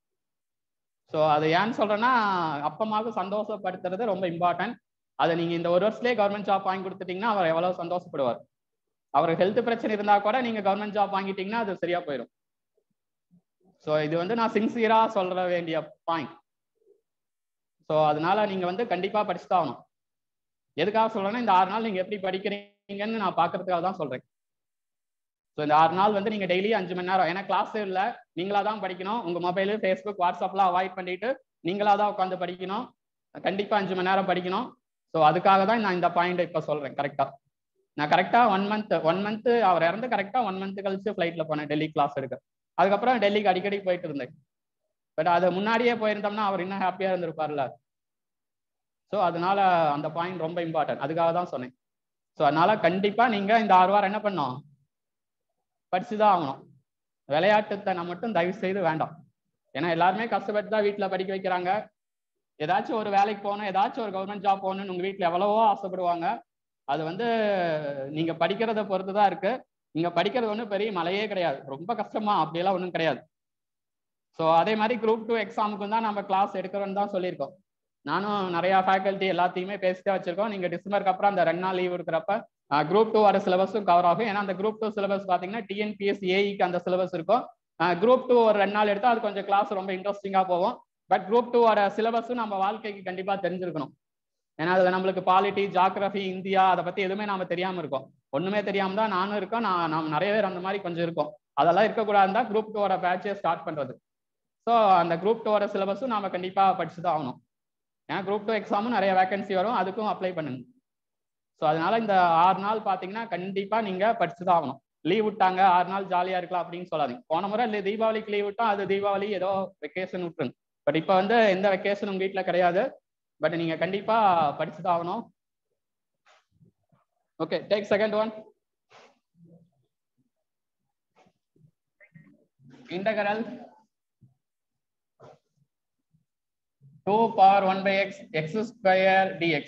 ஸோ அது ஏன்னு சொல்றேன்னா அப்பமாவுக்கு சந்தோஷப்படுத்துறது ரொம்ப இம்பார்ட்டன்ட் அதை நீங்க இந்த ஒரு வருஷத்துலேயே கவர்மெண்ட் ஜாப் வாங்கி கொடுத்துட்டீங்கன்னா அவர் எவ்வளவு சந்தோஷப்படுவார் அவருக்கு ஹெல்த் பிரச்சனை இருந்தா கூட நீங்க கவர்மெண்ட் ஜாப் வாங்கிட்டீங்கன்னா அது சரியா போயிடும் ஸோ இது வந்து நான் சின்சியரா சொல்ற வேண்டிய பாயிண்ட் ஸோ அதனால நீங்க வந்து கண்டிப்பா படிச்சுதான் ஆகணும் எதுக்காக சொல்றேன்னா இந்த ஆறு நாள் நீங்க எப்படி படிக்கிறீங்கன்னு நான் பாக்குறதுக்காக தான் சொல்றேன் ஸோ இந்த ஆறு நாள் வந்து நீங்க டெய்லி அஞ்சு மணி நேரம் ஏன்னா கிளாஸ் இல்லை நீங்களா தான் படிக்கணும் உங்க மொபைலு ஃபேஸ்புக் வாட்ஸ்அப்லாம் அவாய்ட் பண்ணிட்டு நீங்களா தான் உட்காந்து படிக்கணும் கண்டிப்பா அஞ்சு மணி நேரம் படிக்கணும் ஸோ அதுக்காக தான் நான் இந்த பாயிண்ட் இப்போ சொல்றேன் கரெக்டா நான் கரெக்டா ஒன் மந்த் ஒன் மந்த் அவர் இறந்து கரெக்டா ஒன் மந்த் கழிச்சு ஃபிளைட்ல போனேன் டெல்லி கிளாஸ் எடுக்க அதுக்கப்புறம் டெல்லிக்கு அடிக்கடி போயிட்டு இருந்தேன் பட் அது முன்னாடியே போயிருந்தோம்னா அவர் இன்னும் ஹாப்பியா இருந்திருப்பார்ல ஸோ அதனால அந்த பாயிண்ட் ரொம்ப இம்பார்ட்டன்ட் அதுக்காக தான் சொன்னேன் ஸோ அதனால கண்டிப்பா நீங்க இந்த ஆறு வாரம் என்ன பண்ணோம் படிச்சுதான் ஆகணும் விளையாட்டுத்தனை மட்டும் தயவு செய்து வேண்டாம் ஏன்னா எல்லாருமே கஷ்டப்பட்டு தான் வீட்டில் படிக்க வைக்கிறாங்க ஏதாச்சும் ஒரு வேலைக்கு போகணும் ஏதாச்சும் ஒரு கவர்மெண்ட் ஜாப் போகணும்னு உங்க வீட்டில் எவ்வளவோ ஆசைப்படுவாங்க அது வந்து நீங்க படிக்கிறத பொறுத்து தான் இருக்கு நீங்க படிக்கிறது ஒன்றும் பெரிய மலையே கிடையாது ரொம்ப கஷ்டமா அப்படியெல்லாம் ஒன்றும் கிடையாது ஸோ அதே மாதிரி குரூப் டூ எக்ஸாமுக்கு தான் நம்ம கிளாஸ் எடுக்கிறோன்னு தான் சொல்லியிருக்கோம் நானும் நிறைய ஃபேக்கல்ட்டி எல்லாத்தையுமே பேசிட்டே வச்சிருக்கோம் நீங்க டிசம்பருக்கு அப்புறம் அந்த ரெண்டு நாள் லீவ் இருக்கிறப்ப குரூப் டூ வர சிலபஸும் கவர் ஆகும் ஏன்னா அந்த குரூப் டூ சிலபஸ் பார்த்தீங்கன்னா டிஎன்பிஎஸ் ஏஇக்கு அந்த சிலபஸ் இருக்கும் குரூப் டூ ஒரு ரெண்டு நாள் எடுத்தால் அது கொஞ்சம் கிளாஸ் ரொம்ப இன்ட்ரெஸ்டிங்காக போகும் பட் குரூப் டூ வர சிலபஸும் நம்ம வாழ்க்கைக்கு கண்டிப்பாக தெரிஞ்சிருக்கணும் ஏன்னா அதில் நம்மளுக்கு பாலிட்டி ஜாகிரபி இந்தியா அதை பற்றி எதுவுமே நாம தெரியாமல் இருக்கோம் ஒன்றுமே தெரியாம தான் நானும் இருக்கோம் நான் நம்ம நிறைய பேர் அந்த மாதிரி கொஞ்சம் இருக்கோம் அதெல்லாம் இருக்கக்கூடாது தான் குரூப் டூவோட பேட்சே ஸ்டார்ட் பண்ணுறது ஸோ அந்த குரூப் டூவோட சிலபஸும் நாம கண்டிப்பாக படிச்சு தான் ஆகணும் ஏன்னா குரூப் டூ எக்ஸாமும் நிறைய வேகன்சி வரும் அதுக்கும் அப்ளை பண்ணுங்க ஸோ அதனால இந்த ஆறு நாள் பார்த்தீங்கன்னா கண்டிப்பாக நீங்கள் படிச்சு தான் ஆகணும் லீவ் விட்டாங்க ஆறு நாள் ஜாலியாக இருக்கலாம் அப்படின்னு சொல்லாதீங்க போன முறை இல்லை தீபாவளிக்கு லீவ் விட்டா அது தீபாவளி ஏதோ வெக்கேஷன் விட்டுருங்க பட் இப்போ வந்து எந்த வெக்கேஷன் உங்கள் வீட்டில் கிடையாது பட் நீங்கள் கண்டிப்பாக படிச்சு தான் ஆகணும் okay take second one integral 2 power 1 by x x square dx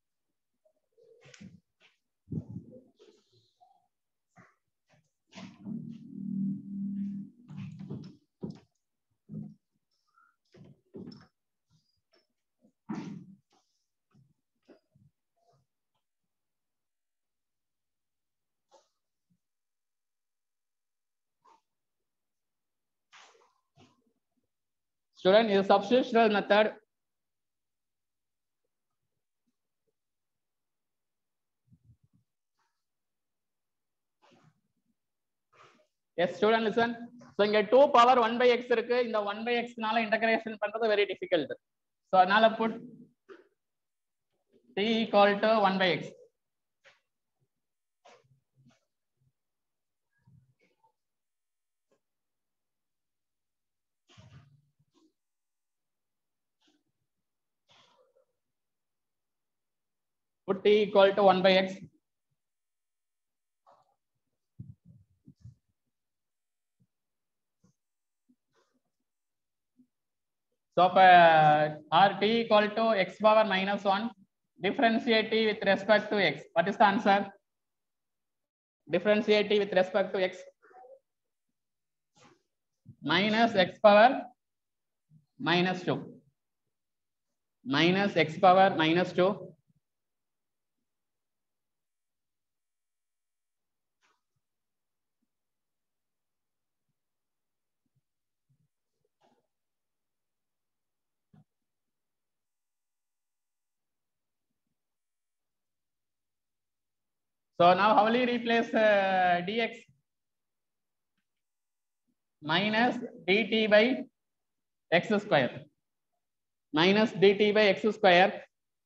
Student, is substitutional method Yes, student, listen. So, இங்க 2 power 1 by x இருக்கு. இந்த 1 by x நால integration பண்றது very difficult. So, அதனால put t equal to 1 by x. put t equal to 1 by x. So, uh, r t equal to x power minus 1, differentiate t with respect to x. What is the answer? Differentiate t with respect to x. Minus x power minus 2 minus x power minus 2 So now how will you replace uh, dx minus dt by x square minus dt by x square.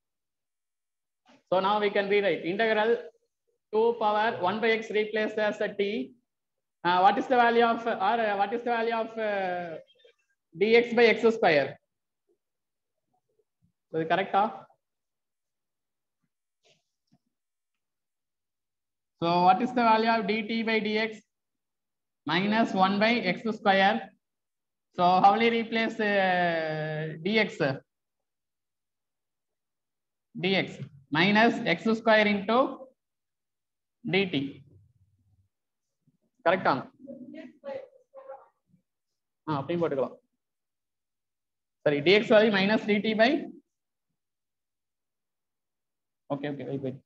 So now we can rewrite integral 2 power 1 by x replaced as a t. Uh, what is the value of or uh, what is the value of uh, dx by x square? So correct? Huh? So what is the value of dt by dx? Minus 1 by x square. So how will you replace uh, dx? dx minus x square into dt. Correct ஆ ஆ அப்படியும் போட்டுக்கலாம் சரி dx value minus dt by okay okay wait wait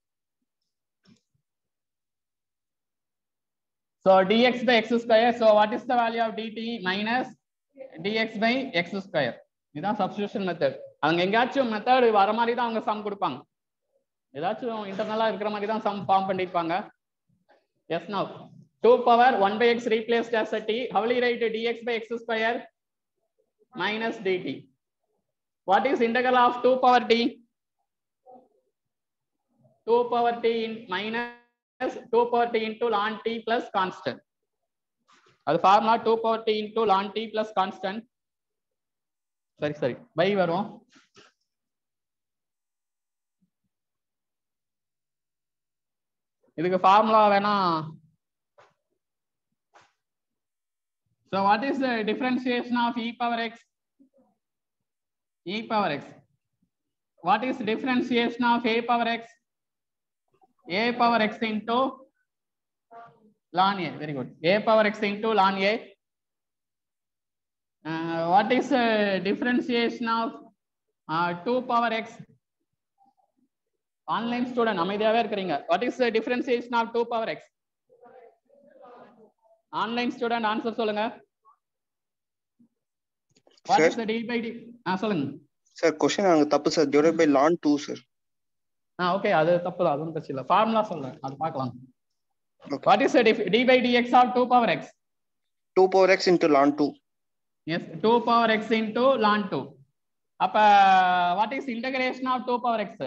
So dx by x square. So what is the value of dt minus dx by x square? இதுதான் substitution method அவங்க எங்கேயாச்சும் method வர மாதிரி தான் அவங்க சம் கொடுப்பாங்க ஏதாச்சும் இன்டர்னலா இருக்கிற மாதிரி தான் சம் ஃபார்ம் பண்ணிருப்பாங்க yes now two power one by x replaced as a t how will you write dx by x square minus dt what is integral of 2 power t 2 power t in minus 2 power t into ln t plus constant. அது formula 2 power t into ln t plus constant. சரி சரி by வரும் இதுக்கு formula வேணா So what is the differentiation of e power x? e power x. What is differentiation of a power x? a power x into ln a. Very good. a power x into ln a. Uh, what is uh, differentiation of uh, 2 power x? Online student அமைதியாவே இருக்கிறீங்க what is differentiation of two power x online student answer சொல்லுங்க what is d by d ஆ சொல்லுங்க sir question அங்க தப்பு sir divide by ln two sir ஆ okay அது தப்பு தான் அதுவும் பிரச்சனை இல்லை ஃபார்முலா சொல்றேன் அது பார்க்கலாம் Okay. What is d by dx of two power x two power x into ln two yes two power x into ln two அப்ப what is integration of two power x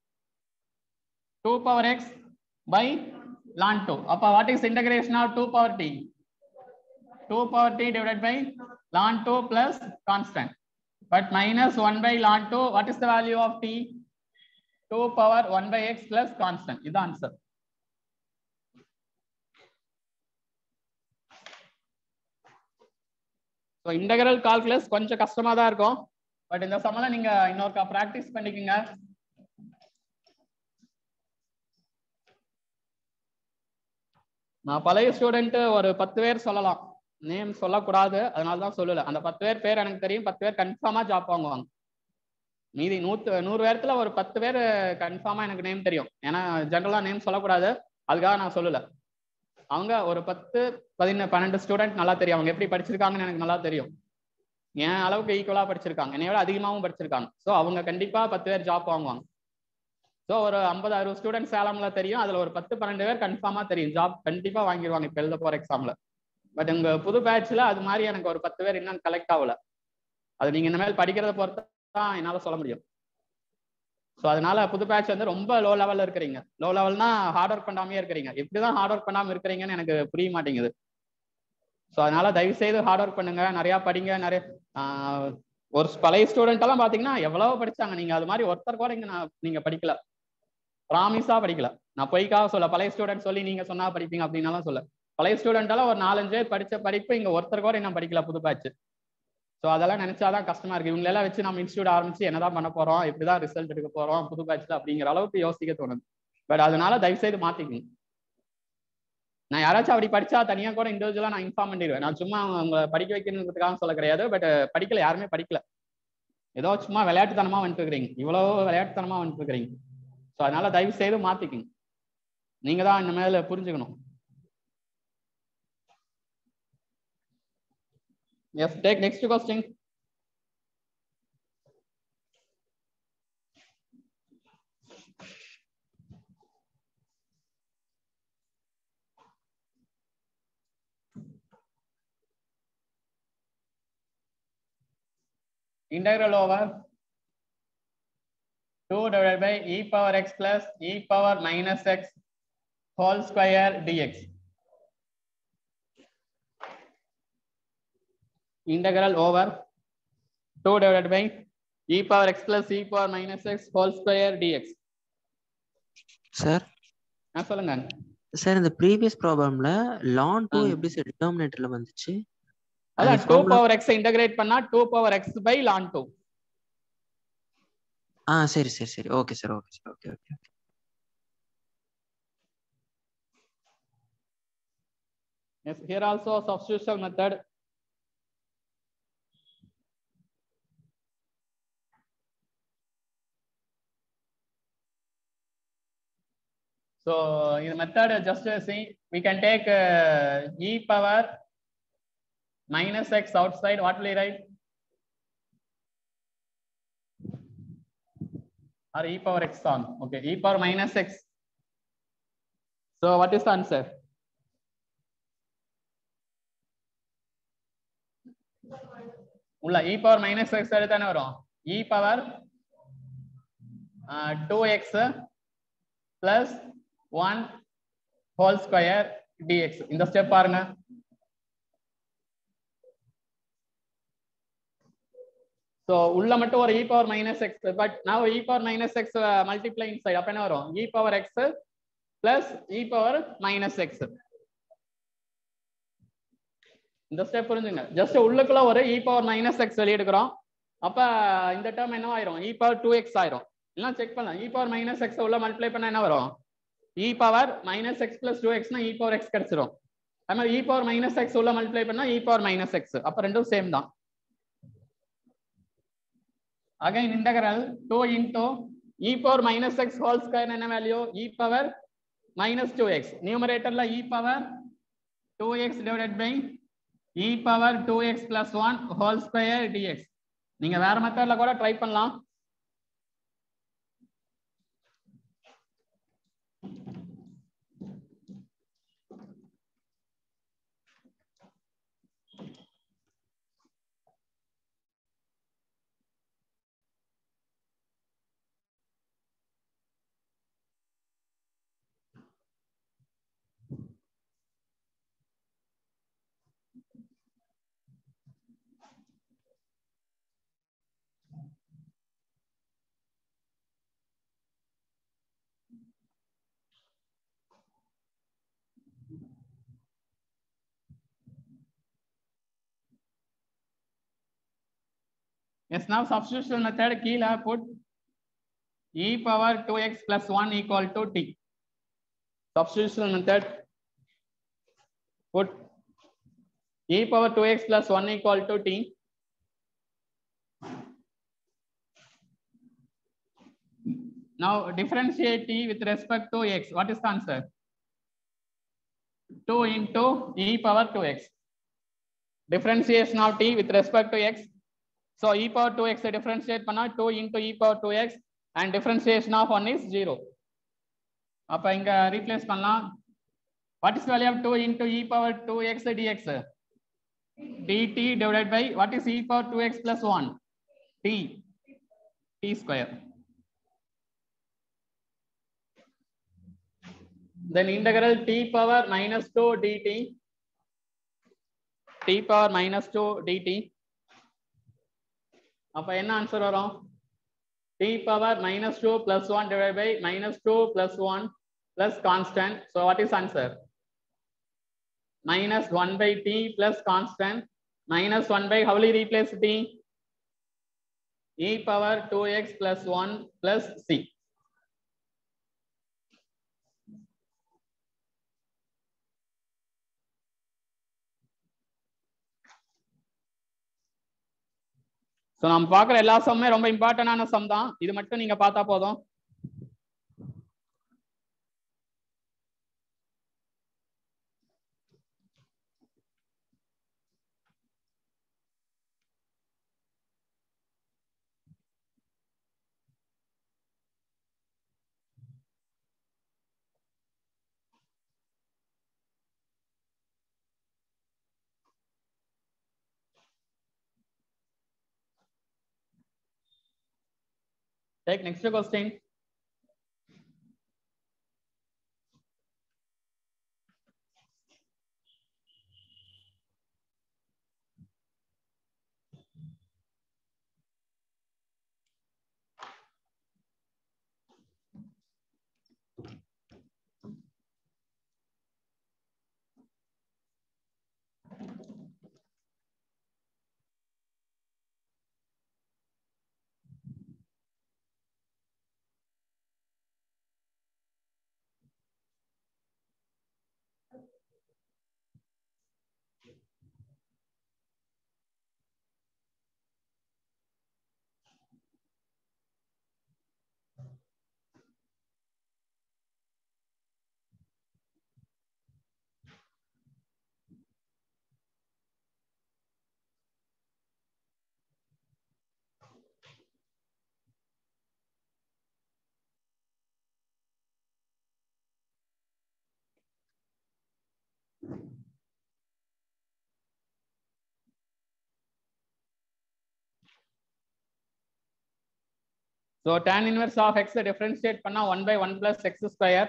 two power x by ln two அப்ப what is integration of two power t two power t divide by ln two plus constant but minus one by ln two what is the value of t two power one by x plus constant இது answer so integral calculus கொஞ்சம் கஷ்டமா தான் இருக்கும் but இந்த சமயம் நீங்க இன்னொருக்கா practice பண்ணிக்கோங்க நான் பழைய ஸ்டூடெண்ட் ஒரு பத்து பேர் சொல்லலாம் நேம் சொல்லக்கூடாது அதனால தான் சொல்லல அந்த பத்து பேர் பேர் எனக்கு தெரியும் பத்து பேர் கன்ஃபார்மா ஜாப் வாங்குவாங்க மீதி நூத்து நூறு பேர்த்துல ஒரு பத்து பேர் கன்ஃபார்மா எனக்கு நேம் தெரியும் ஏன்னா ஜென்ரலா நேம் சொல்லக்கூடாது அதுக்காக நான் சொல்லல அவங்க ஒரு பத்து பதினொன்று பன்னெண்டு ஸ்டூடெண்ட் நல்லா தெரியும் அவங்க எப்படி படிச்சிருக்காங்கன்னு எனக்கு நல்லா தெரியும் என் அளவுக்கு ஈக்குவலா படிச்சிருக்காங்க என்னை விட அதிகமாகவும் படிச்சிருக்காங்க ஸோ அவங்க கண்டிப்பா பத்து பேர் ஜாப் வாங்குவாங்க ஸோ ஒரு ஐம்பது அறுபது ஸ்டூடெண்ட் சேலம்ல தெரியும் அதுல ஒரு பத்து பன்னெண்டு பேர் கன்ஃபார்மா தெரியும் ஜாப் கண்டிப்பா வாங்கிடுவாங்க இப்போ எழுத போற எக்ஸாம்ல பட் உங்க புது பேட்ச்ல அது மாதிரி எனக்கு ஒரு பத்து பேர் இன்னும் கலெக்ட் ஆகல அது நீங்க இந்த மாதிரி படிக்கிறத பொறுத்து தான் என்னால சொல்ல முடியும் ஸோ அதனால புது பேட்ச் வந்து ரொம்ப லோ லெவல்ல இருக்கிறீங்க லோ லெவல்னா ஹார்ட் ஒர்க் பண்ணாமே இருக்கிறீங்க எப்படிதான் ஹார்ட் ஒர்க் பண்ணாம இருக்கிறீங்கன்னு எனக்கு புரிய மாட்டேங்குது ஸோ அதனால தயவு செய்து ஹார்ட் ஒர்க் பண்ணுங்க நிறைய படிங்க நிறைய ஆஹ், ஒரு பழைய ஸ்டூடெண்ட் எல்லாம் பாத்தீங்கன்னா எவ்வளவு படிச்சாங்க நீங்க அது மாதிரி ஒருத்தர் கூட இங்க நான் நீங்க படிக்கல ப்ராமிஸா படிக்கல நான் பொய்க்காக சொல்ல பழைய ஸ்டூடெண்ட் சொல்லி நீங்க சொன்னா படிப்பீங்க அப்படின்னாலும் சொல்ல பழைய ஸ்டூடெண்ட் எல்லாம் ஒரு நாலஞ்சு பேர் படிச்ச படிப்பு இங்க ஒருத்தர் கூட இன்னும் படிக்கல புது பேட்ச் ஸோ அதெல்லாம் நினைச்சாதான் கஷ்டமா இருக்கு இவங்க எல்லாம் வச்சு நம்ம இன்ஸ்டியூட் ஆரம்பிச்சு என்னதான் பண்ண போறோம் இப்படிதான் ரிசல்ட் எடுக்க போறோம் புது பேட்ச்ல அப்படிங்கிற அளவுக்கு யோசிக்க தோணுது பட் அதனால தயவு செய்து மாத்திக்கணும் நான் யாராச்சும் அப்படி படிச்சா தனியா கூட இண்டிவிஜுவலா நான் இன்ஃபார்ம் பண்ணிடுவேன் நான் சும்மா உங்களை படிக்க வைக்கணுங்கிறதுக்காக சொல்ல கிடையாது பட் படிக்கல யாருமே படிக்கல ஏதோ சும்மா விளையாட்டுத்தனமா வந்துட்டு இருக்கிறீங்க இவ்வளவு விளையாட்டுத்தனமா வந்துட்டு இருக்கிறீங்க ஸோ அதனால தயவு செய்து மாத்திக்கங்க நீங்க தான் இந்த மேல புரிஞ்சுக்கணும் yes take next question integral over 2 divided by e power x plus e power minus x whole square dx. Integral over 2 divided by e power x plus e power minus x whole square dx. Sir நான் சொல்லுங்க sir இந்த previous ப்ராப்ளம்ல லான் two ஆ. எப்படி sir டினாமினேட்டர்ல வந்துச்சு அதான் அது two formula- power x integrate பண்ணா two power x by ln two ஆ சரி சரி சரி okay sir okay sir okay okay Yes, here also substitution method. So in the method, just to see, we can take uh, e power minus x outside. What will we write? Or e power x on. Okay, e power minus x. So what is the answer? உள்ள e power minus x எடுத்தானே வரும் e power two x plus one whole square dx இந்த step பாருங்க so உள்ள மட்டும் ஒரு e power minus x but நான் e power minus x multiply inside அப்ப என்ன வரும் e power x plus e power minus x இந்த ஸ்டெப் புரிஞ்சுங்க ஜஸ்ட் உள்ளுக்குள்ள ஒரு இ பவர் மைனஸ் எக்ஸ் வெளியெடுக்கிறோம் அப்ப இந்த டேர்ம் என்ன ஆயிரும் இ பவர் டூ எக்ஸ் ஆயிரும் எல்லாம் செக் பண்ணலாம் இ பவர் மைனஸ் எக்ஸ் உள்ள மல்டிப்ளை பண்ணா என்ன வரும் e power minus x plus two எக்ஸ்னா இ பவர் எக்ஸ் கிடைச்சிரும் அது மாதிரி இ பவர் மைனஸ் எக்ஸ் உள்ள மல்டிப்ளை பண்ணா இ பவர் மைனஸ் எக்ஸ் அப்ப ரெண்டும் சேம் தான் again integral two into e power minus x whole square என்ன value e power minus two x நியூமரேட்டர்ல e power two x divided by e power two x plus one whole square dx நீங்க வேற மெத்தட்ல கூட try பண்ணலாம் Yes, now substitution method கீழ put e power 2x plus 1 equal to t. Substitution method put e power 2x plus 1 equal to t. Now differentiate t with respect to x. What is the answer? 2 into e power 2x. Differentiation of t with respect to x. So e power 2x I differentiate பண்ணா 2 into e power 2x and differentiation of 1 is 0. அப்ப இங்க replace பண்ணலாம். What is the value of 2 into e power 2x dx? dt divided by what is e power 2x plus 1? t. t square. Then integral t power minus 2 dt. t power minus 2 dt. அப்ப என்ன answer வரும் t power minus 2 plus 1 divided by minus 2 plus 1 plus constant. So what is answer? Minus 1 by t plus constant minus 1 by how will you replace t? e power 2x plus 1 plus c. So நம்ம பார்க்குற எல்லா சம்மே ரொம்ப இம்பார்ட்டன்டான some தான் இது மட்டும் நீங்க பார்த்தா போதும் Take next question. So tan inverse of x differentiate பண்ணா 1 by 1 plus x square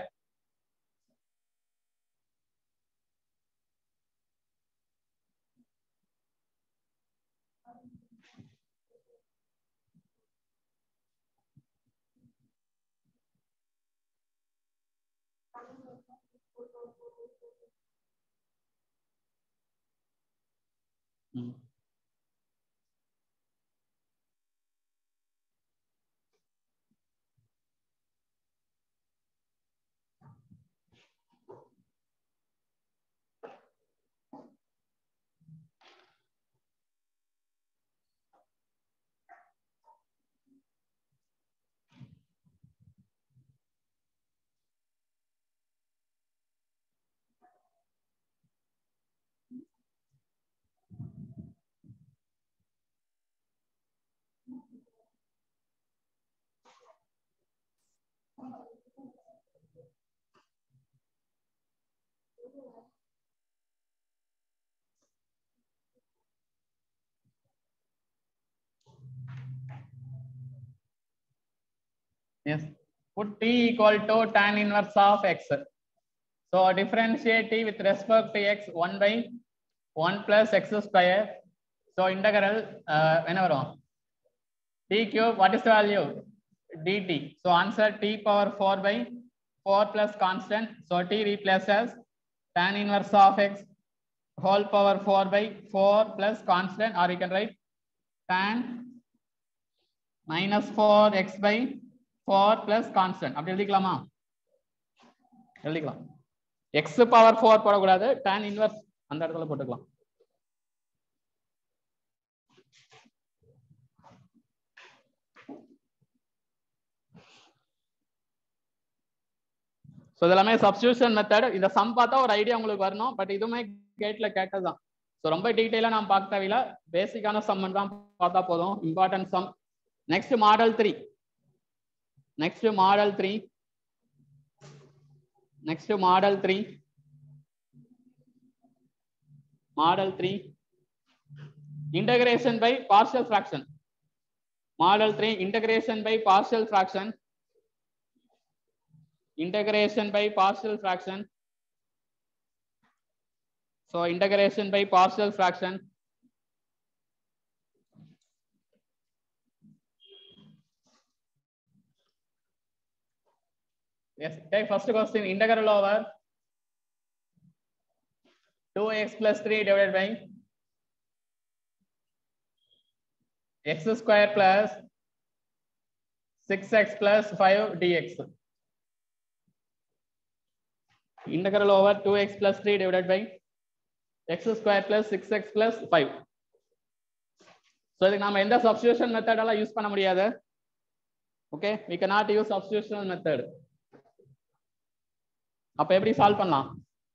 Hmm. Yes. Put t equal to tan inverse of x. So differentiate t with respect to x 1 by 1 plus x square. So integral uh, என்ன வரும் t cube what is the value dt. So answer t power 4 by 4 plus constant. So t replaces tan inverse of x whole power 4 by 4 plus constant or you can write tan minus 4 x by 4 plus constant அப்படி எழுதிக்கலாமா எழுதிக்கலாம் x power 4 போடக்கூடாது tan inverse அந்த இடத்துல போட்டுக்கலாம் so இதெல்லாமே substitution method இந்த some பார்த்தா ஒரு ஐடியா உங்களுக்கு வரணும் பட் இதுவுமே கேட்ல கேட்டதுதான் ஸோ ரொம்ப டீட்டெயிலாக நான் பார்க்க தேவையில்ல பேசிக்கான சம் தான் பார்த்தா போதும் important sum next model three next model 3 next model 3 model 3 integration by partial fraction model 3 integration by partial fraction integration by partial fraction so integration by partial fraction Yes, take first question integral over 2x plus 3 divided by x square plus 6x plus 5 dx. Integral over 2x plus 3 divided by x square plus 6x plus 5. So இதுக்கு நம்ம எந்த substitution மெத்தடெல்லாம் use பண்ண முடியாது okay we cannot use substitution method அப்ப எப்படி solve பண்ணலாம்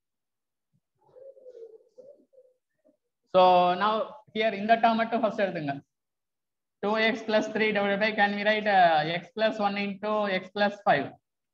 so now here இந்த டேர்ம் மட்டும் ஃபர்ஸ்ட் எடுத்துங்க 2x plus 3 divided by can we write uh, x plus 1 into x plus 5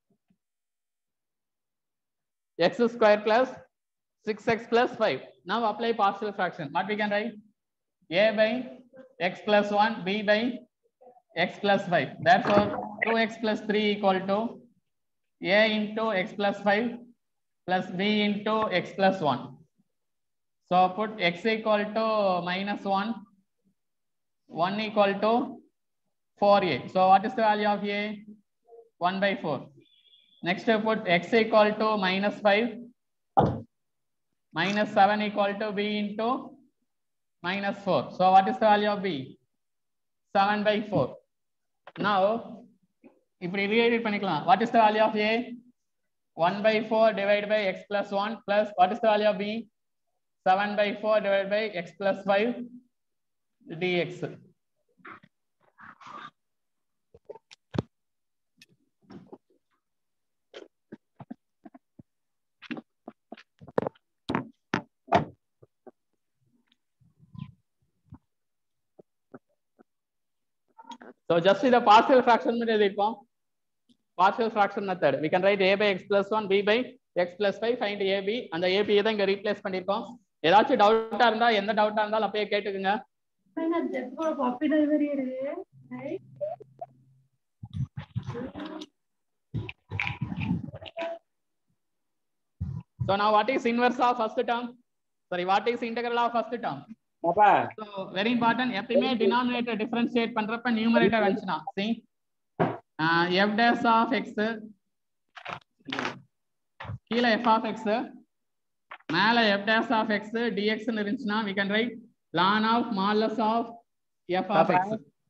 x square plus 6x plus 5 now apply partial fraction what we can write a by x plus 1 b by x plus 5 therefore 2x plus 3 equal to a into x plus 5 plus b into x plus 1 so put x equal to minus 1 1 equal to 4a. So what is the value of a? 1 by 4. Next I put x equal to minus 5. Minus 7 equal to b into minus 4. So what is the value of b? 7 by 4. Now, இப்படி rewrite பண்ணிக்கலாம். What is the value of a? 1 by 4 divided by x plus 1 plus what is the value of b? 7 by 4 divided by x plus 5 dx. So just see the partial fraction method எழுதிருக்கோம் partial fraction method we can write a by x plus 1 b by x plus 5 find ab அந்த ab தான் இங்க replace பண்ணிருக்கோம் ஏதாச்சும் டவுட்டா இருந்தா எந்த டவுட்டா இருந்தாலும் அப்பயே கேட்டுக்குங்க ஜெட்டோட puppy delivery So now what is inverse of first term? Sorry, what is integral of first term? So very important. எப்பயுமே denominator differentiate பண்றப்ப numerator வந்துச்சுனா see uh, f dash of x கீழ f of x மேல f dash of x dx ன்னு இருந்துச்சுன்னா we can write ln of modulus of f of x.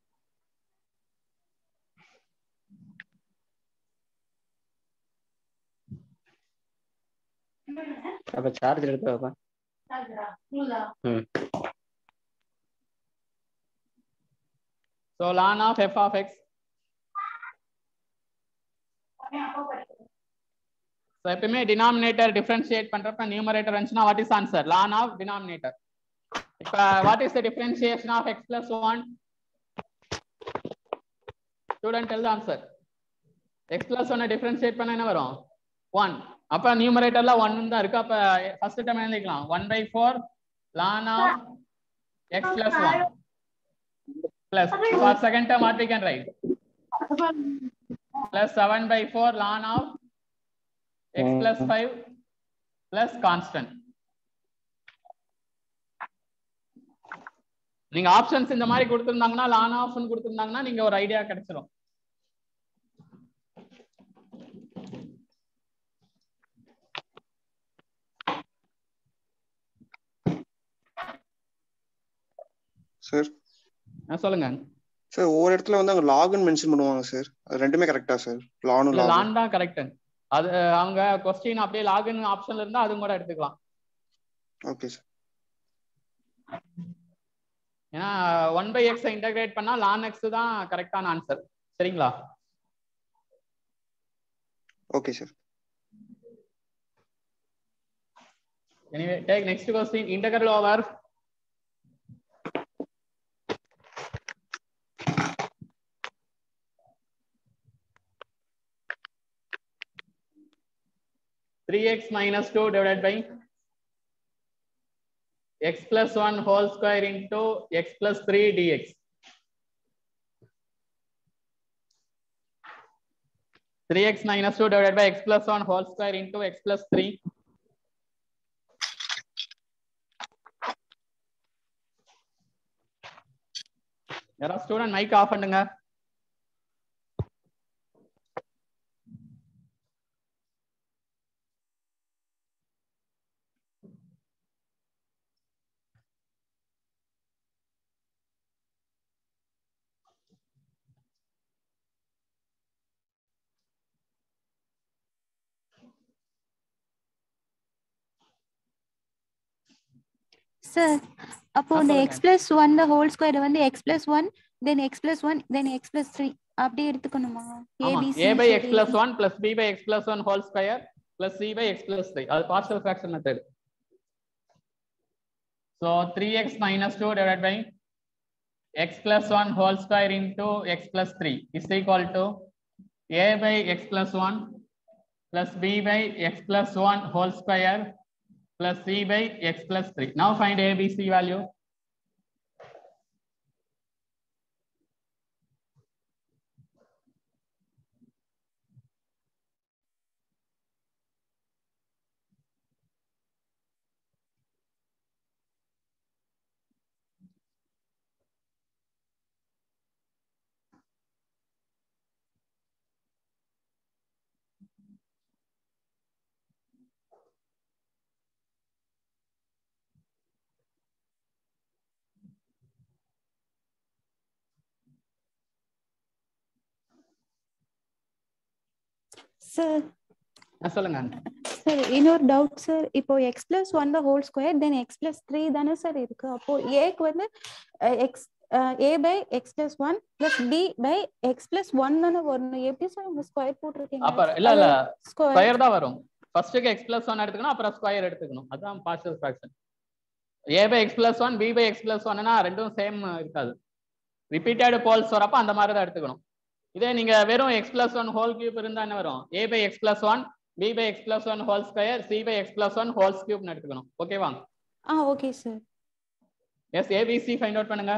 அப்ப charge எடுத்து வைப்பா ம் So ln of f of x. So எப்பயுமே denominator differentiate பண்றப்ப numerator வந்துச்சுன்னா what is answer? ln of denominator. இப்ப what is the differentiation of x plus 1? Student tell the answer. x plus 1 differentiate பண்ண என்ன வரும்? 1. அப்ப numeratorல 1 தான் இருக்கு அப்ப first term என்ன எழுதிக்கலாம் 1 by 4 ln of x plus 1 plus for second term what we can write plus 7 by 4 ln of x plus 5 plus constant நீங்க ஆப்ஷன்ஸ் இந்த மாதிரி கொடுத்திருந்தாங்கன்னா லான் ஆப்ஷன் கொடுத்திருந்தாங்கன்னா நீங்க ஒரு ஐடியா கிடைச்சிரும் சார் ஆ, சொல்லுங்க சார் ஒவ்வொரு இடத்துல வந்து அவங்க லாக்னு மென்ஷன் பண்ணுவாங்க சார் அது ரெண்டுமே கரெக்டா சார் லானும் இல்ல லாக் லான் தான் கரெக்ட் அது அவங்க கொஸ்டின் அப்படியே லாகின் ஆப்ஷன்ல இருந்தா அது கூட எடுத்துக்கலாம் ஓகே சார் ஏன்னா ஒன் பை எக்ஸ் இன்டகிரேட் பண்ணா லான் எக்ஸ் தான் கரெக்டான ஆன்சர் சரிங்களா okay sir Anyway, take next question. Integral over three x minus two divided by x plus one whole square into x plus three dx. Three x minus two divided by x plus one whole square into x plus three. யாராவது student mic off பண்ணுங்க sir அப்போ ஆ, இந்த சொல்லுங்க. X plus one the whole square வந்து x plus one then x plus one then x plus three அப்படியே எடுத்துக்கணுமா ஆமா ABC a by x சரி. plus 1 plus b by x plus 1 whole square plus c by x plus 3 அது partial fraction method so 3x minus 2 divided by x plus 1 whole square into x plus 3 is equal to a by x plus 1 plus b by x plus 1 whole square plus c by x plus 3 now find a b c value sir ஆ, சொல்லுங்க sir இன்னொரு doubt sir இப்போ x plus one the whole square then x plus three தானே sir இருக்கு அப்போ ஏக்கு வந்து x A by x plus one plus B by x plus one தானே வரணும் எப்படி சார் உங்க ஸ்கொயர் போட்டிருக்கீங்க அப்ப இல்ல இல்ல ஸ்கொயர் ஸ்கொயர் தான் வரும் ஃபர்ஸ்ட்டுக்கு எக்ஸ் பிளஸ் ஒன் எடுத்துக்கணும் அப்புறம் ஸ்கொயர் எடுத்துக்கணும் அதான் partial fraction A by x plus one B by x plus ஒன்னா ரெண்டும் சேம் இருக்காது ரிப்பீட்டட் போல்ஸ் வரப்ப அந்த மாதிரி தான் எடுத்துக்கணும் இதே நீங்க வெறும் x plus one whole cube இருந்தா என்ன வரும் A by x plus one B by x plus one whole square C by x plus one whole கியூப்னு எடுத்துக்கணும் ஓகேவா ஆ okay sir yes ABC find out பண்ணுங்க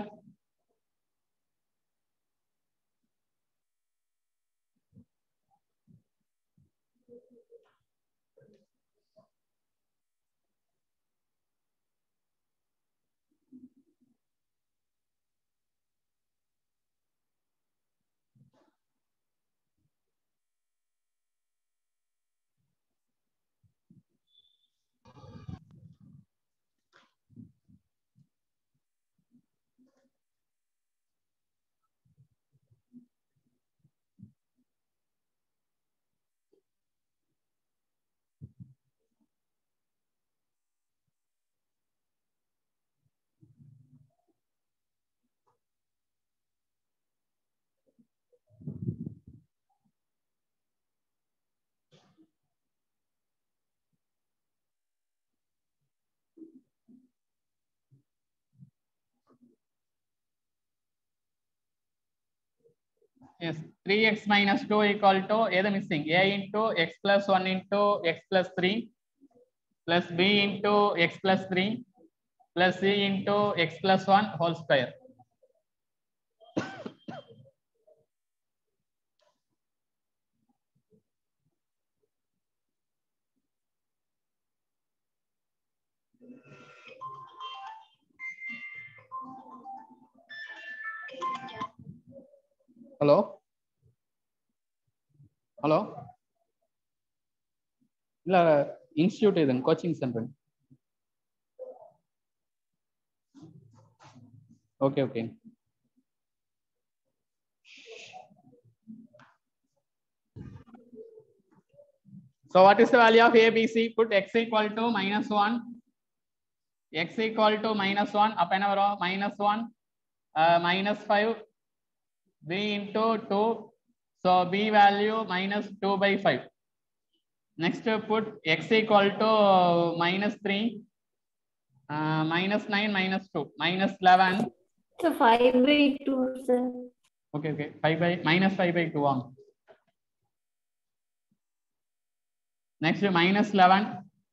Yes, 3x minus 2 equal to எது missing? a into x plus 1 into x plus 3 plus b into x plus 3 plus c into x plus 1 whole square. Hello hello இல்ல institute இதுங்க coaching centre okay okay So what is the value of ABC? Put x equal to minus 1. x equal to minus 1. அப்ப என்ன வரும்? minus 1, uh, minus 5, b into 2. So b value minus 2 by 5. Next put x equal to minus 3, uh, minus 9, minus 2, minus 11. So five by two, sir. Okay, okay. 5 by minus 5 by 2 on. Next minus 11.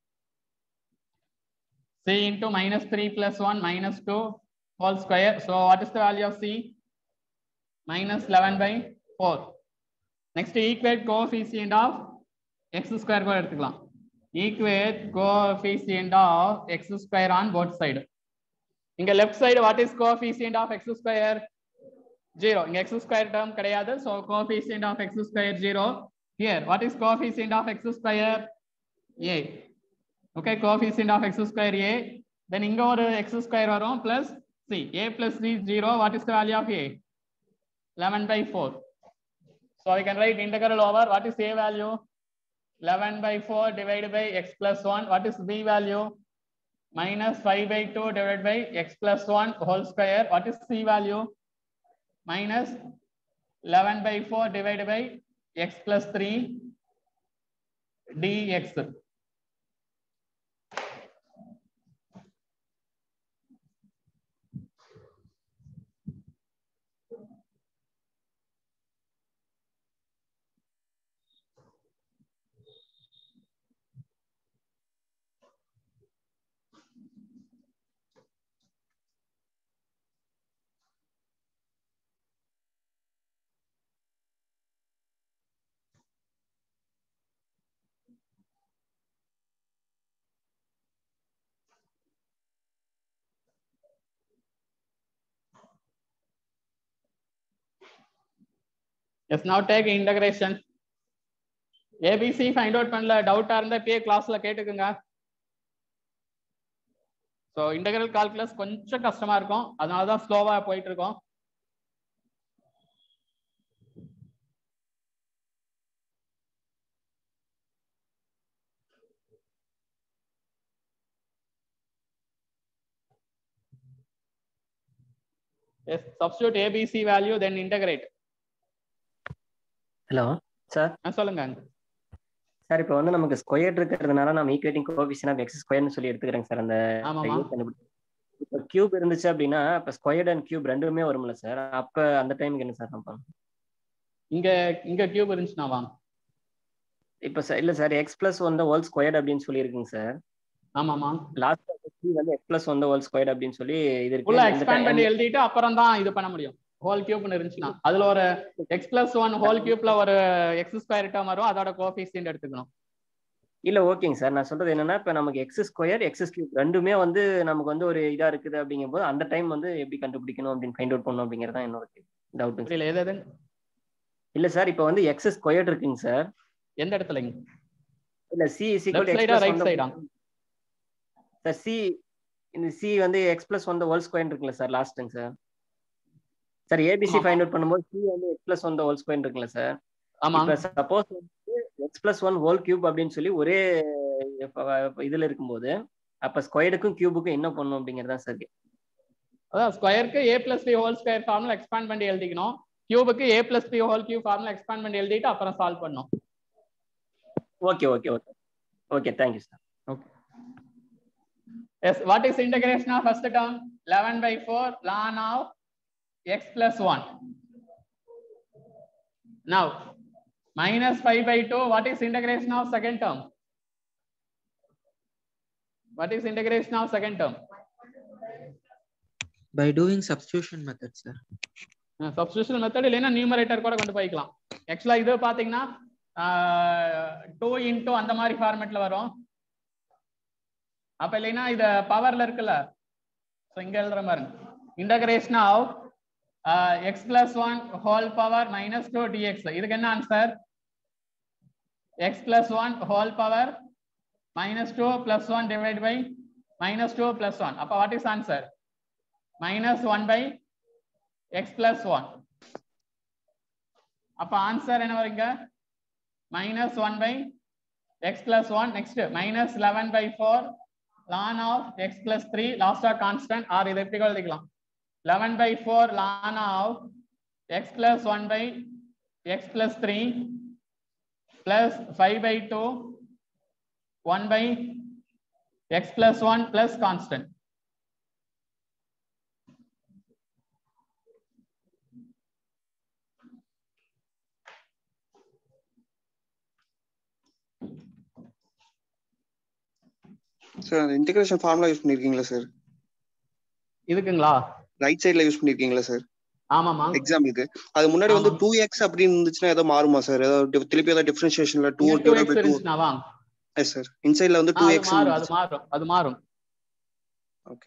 C into minus 3 plus 1 minus 2 whole square. So what is the value of C? Minus 11 by 4. Next equate coefficient of x square கூட எடுத்துக்கலாம். Equate coefficient of x square on both side. இங்க left side what is coefficient of x square? 0. இங்க x square term கிடையாது. So coefficient of x square 0. Here, what is coefficient of x square? A. Okay, coefficient of x square A. Then இங்க ஒரு x square வரும் plus C. A plus C is 0. What is the value of A? 11 by 4. So we can write integral over what is A value? 11 by 4 divided by x plus 1. What is B value? minus 5 by 2 divided by x plus 1 whole square. What is c value? Minus 11 by 4 divided by x plus 3 dx. Yes, now take integration. ABC find out பண்ணல டவுட்டா இருந்தா இப்பயே கிளாஸ்ல கேட்டுக்குங்க so integral calculus கொஞ்சம் கஷ்டமா இருக்கும் அதனால தான் ஸ்லோவா போயிட்டு இருக்கோம் Yes, substitute ABC value, then integrate. Hello sir ஆ, சொல்லுங்க சார் இப்போ வந்து நமக்கு ஸ்கொயர் இருக்கிறதுனால நம்ம ஈக்குவேட்டிங் கோபிஷன் ஆஃப் எக்ஸ் ஸ்கொயர்னு சொல்லி எடுத்துக்கிறேங்க சார் அந்த ஆமாமா. இப்போ கியூப் இருந்துச்சு அப்படின்னா இப்போ ஸ்கொயர்ட் அண்ட் கியூப் ரெண்டுமே வரும்ல சார் அப்போ அந்த டைமுக்கு என்ன சார் நம்ம பண்ணணும்? இங்க இங்க கியூப் இருந்துச்சுன்னா வாங்க இப்போ சார் இல்லை sir x plus one the whole squared அப்படின்னு சொல்லி இருக்குங்க சார் ஆமாமா லாஸ்ட் வந்து x plus one the whole squared அப்படின்னு சொல்லி இது உள்ள இருக்கு இந்த எக்ஸ்பேண்ட் பண்ணி time- எழுதிட்டு அப்புறம் தான் இது பண்ண முடியும் ஹோல் கியூப்னு இருந்துச்சுன்னா அதுல ஒரு எக்ஸ் பிளஸ் ஒன் ஹோல் கியூப்ல ஒரு எக்ஸ் ஸ்கொயர் டேர்ம் வரும் அதோட கோஃபிஷியன்ட் எடுத்துக்கணும் இல்ல ஓகேங்க சார் நான் சொல்றது என்னன்னா இப்ப நமக்கு எக்ஸ் ஸ்கொயர் எக்ஸ் கியூப் ரெண்டுமே வந்து நமக்கு வந்து ஒரு இதா இருக்குது அப்படிங்கும்போது அந்த டைம் வந்து எப்படி கண்டுபிடிக்கணும் அப்படின்னு ஃபைண்ட் அவுட் பண்ணணும் அப்படிங்கறது தான் என்னோட டவுட்டுங்க புரியல எது எது இல்ல சார் இப்போ வந்து எக்ஸ் ஸ்கொயர் இருக்குங்க சார் எந்த இடத்துல இல்ல சி இஸ் லெஃப்ட் சைடா ரைட் சைடா சார் சி இந்த சி வந்து x plus one whole square இருக்குல்ல சார் லாஸ்ட்டுங்க சார் சார் ஏபிசி ஆமா. ஃபைண்ட் அவுட் பண்ணும்போது சி வந்து x plus one whole square இருக்குல்ல சார் ஆமா இப்ப சப்போஸ் வந்து x plus one whole cube அப்படின்னு சொல்லி ஒரே இப்ப இதுல இருக்கும்போது அப்ப ஸ்கொயருக்கும் கியூபுக்கும் என்ன பண்ணும் அப்படிங்கறதா சார் அதான் ஸ்கொயருக்கு A plus B whole square formula expand பண்ணி எழுதிக்கணும் கியூபுக்கு A plus B whole cube formula expand பண்ணி எழுதிட்டு அப்புறம் சால்வ் பண்ணணும் okay okay okay okay thank you sir Yes, what is integration of first term? 11 by 4 ln of x plus 1. Now, minus 5 by 2, what is integration of second term? What is integration of second term? by doing substitution method sir substitution method இல்லைன்னா numerator கூட கொண்டு போய்க்கலாம் ஆக்சுவலா இது பாத்தீங்கன்னா two into அந்த மாதிரி ஃபார்மேட்ல வரும் அப்ப இல்லைன்னா இது பவர்ல இருக்குல்ல ஸோ இங்க எழுதுற பாருங்க integration of x plus one whole power minus two dx இதுக்கு என்ன answer x plus one whole power minus two plus one divide by minus two plus one அப்ப what is answer minus one by x plus one அப்ப answer என்ன வருங்க minus one by x plus one next minus eleven by four ln of x plus three லாஸ்டா constant or இதை எப்படி எழுதிக்கலாம் eleven by four ln of x plus one by x plus three plus five by two one by x plus one plus constant sir அந்த integration formula use பண்ணிருக்கீங்களா sir இதுக்குங்களா right சைடுல use பண்ணிருக்கீங்களா sir ஆமாமா exam இது அது முன்னாடி வந்து ஆமா. டூ எக்ஸ் அப்படின்னு இருந்துச்சுன்னா ஏதோ மாறுமா சார் ஏதோ di- திருப்பி ஏதாவது டிஃபரன்ஷியேஷன்ல two two divide x by two இருந்துச்சுன்னா வாங்க எஸ் சார் இன்சைட்ல வந்து ஆ, டூ அது எக்ஸ் மாறும் அது மாறும் அது மாறும் okay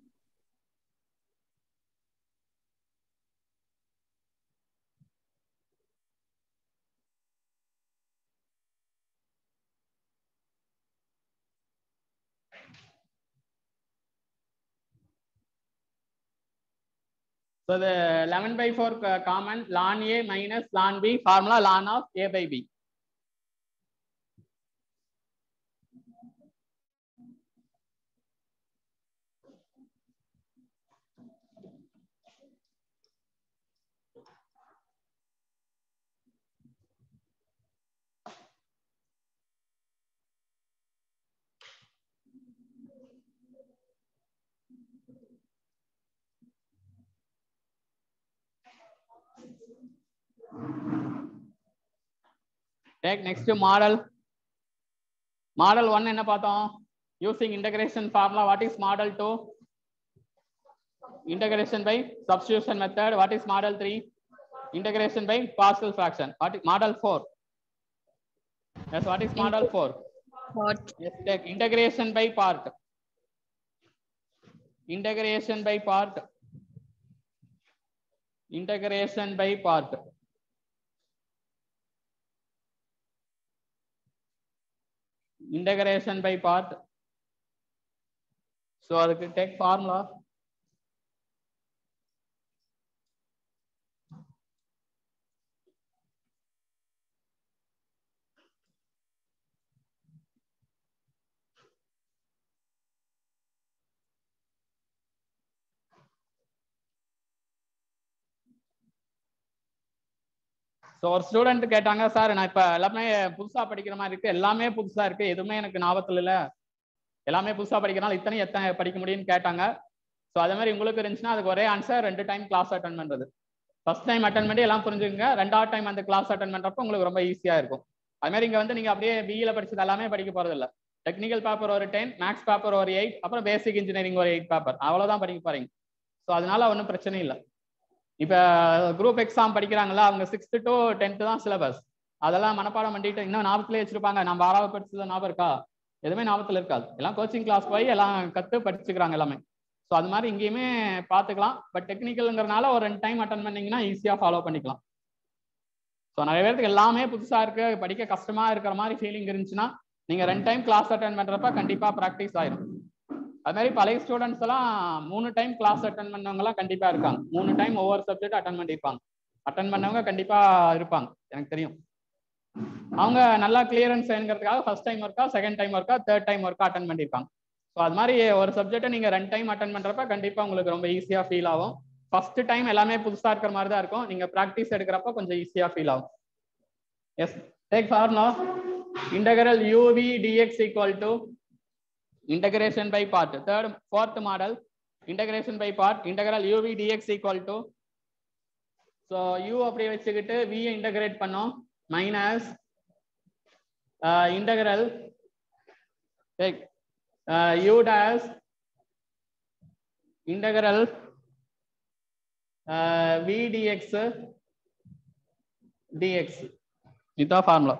So the 11 by 4 uh, common ln A minus ln B formula ln of A by B. Take next model model one என்ன பார்த்தோம் using integration formula what is model two integration by substitution method what is model 3 integration by partial fraction what is model 4 yes what is model 4 What? yes take integration by part integration by part integration by part integration by part so அதுக்கு take formula so ஒரு student கேட்டாங்க sir நான் இப்போ எல்லாமே புதுசா படிக்கிற மாதிரி இருக்கு எல்லாமே புதுசா இருக்கு எதுவுமே எனக்கு ஞாபகத்தில் இல்லை எல்லாமே புதுசா படிக்கிறனால இத்தனை எத்தனை படிக்க முடியும்னு கேட்டாங்க ஸோ அதே மாதிரி உங்களுக்கு இருந்துச்சுன்னா அதுக்கு ஒரே ஆன்சர் ரெண்டு டைம் கிளாஸ் அட்டன் பண்றது ஃபர்ஸ்ட் டைம் அட்டன் பண்ணி எல்லாம் புரிஞ்சுக்கங்க ரெண்டாவது டைம் அந்த கிளாஸ் அட்டன் பண்றப்ப உங்களுக்கு ரொம்ப ஈஸியா இருக்கும் அது மாதிரி இங்க வந்து நீங்க அப்படியே பிஇல படிச்சது எல்லாமே படிக்க போறது இல்ல டெக்னிக்கல் பேப்பர் ஒரு டென் மேக்ஸ் பேப்பர் ஒரு எயிட் அப்புறம் பேசிக் இன்ஜினியரிங் ஒரு எயிட் பேப்பர் அவ்வளவுதான் படிக்க போறீங்க ஸோ அதனால ஒன்றும் பிரச்சனை இல்லை இப்ப குரூப் எக்ஸாம் படிக்கிறாங்களா அவங்க சிக்ஸ்த் டு டென்த் தான் சிலபஸ் அதெல்லாம் மனப்பாடம் பண்ணிட்டு இன்னும் ஞாபகத்திலே வச்சிருப்பாங்க நம்ம ஆறாவது படிச்சது ஞாபகம் இருக்கா எதுவுமே ஞாபகத்துல இருக்காது எல்லாம் கோச்சிங் கிளாஸ் போய் எல்லாம் கத்து படிச்சுக்கிறாங்க எல்லாமே ஸோ அது மாதிரி இங்கேயுமே பார்த்துக்கலாம் பட் டெக்னிக்கல்ங்கிறனால ஒரு ரெண்டு டைம் அட்டன் பண்ணீங்கன்னா ஈஸியாக ஃபாலோ பண்ணிக்கலாம் ஸோ நிறைய பேருக்கு எல்லாமே புதுசா இருக்கு படிக்க கஷ்டமா இருக்கிற மாதிரி ஃபீலிங் இருந்துச்சுன்னா நீங்க ரெண்டு டைம் கிளாஸ் அட்டன் பண்றப்ப கண்டிப்பா ப்ராக்டிஸ் ஆயிடும் அது மாதிரி பழைய ஸ்டூடெண்ட்ஸ் எல்லாம் மூணு டைம் கிளாஸ் அட்டன் பண்ணவங்க எல்லாம் கண்டிப்பா இருக்காங்க மூணு டைம் ஒவ்வொரு சப்ஜெக்ட் அட்டன் பண்ணியிருப்பாங்க அட்டன் பண்ணவங்க கண்டிப்பா இருப்பாங்க எனக்கு தெரியும் அவங்க நல்லா கிளியரன்ஸ் வேணுங்கிறதுக்காக ஃபர்ஸ்ட் டைம் ஒர்க்கா செகண்ட் டைம் ஒர்க்கா தேர்ட் டைம் ஒர்க்கா அட்டன் பண்ணியிருப்பாங்க ஸோ அது மாதிரி ஒரு சப்ஜெக்ட்டை நீங்க ரெண்டு டைம் அட்டன் பண்றப்ப கண்டிப்பா உங்களுக்கு ரொம்ப ஈஸியா ஃபீல் ஆகும் ஃபர்ஸ்ட் டைம் எல்லாமே புதுசா இருக்கிற மாதிரி தான் இருக்கும் நீங்க ப்ராக்டிஸ் எடுக்கிறப்ப கொஞ்சம் ஈஸியா ஃபீல் ஆகும் yes take formula integral uv dx equal to integration by part third fourth model integration by part integral uv dx equal to so u அப்படியே வச்சுக்கிட்டு v இன்டகிரேட் பண்ணோம் minus integral take uh, u dash integral uh, v dx dx இதுதான் formula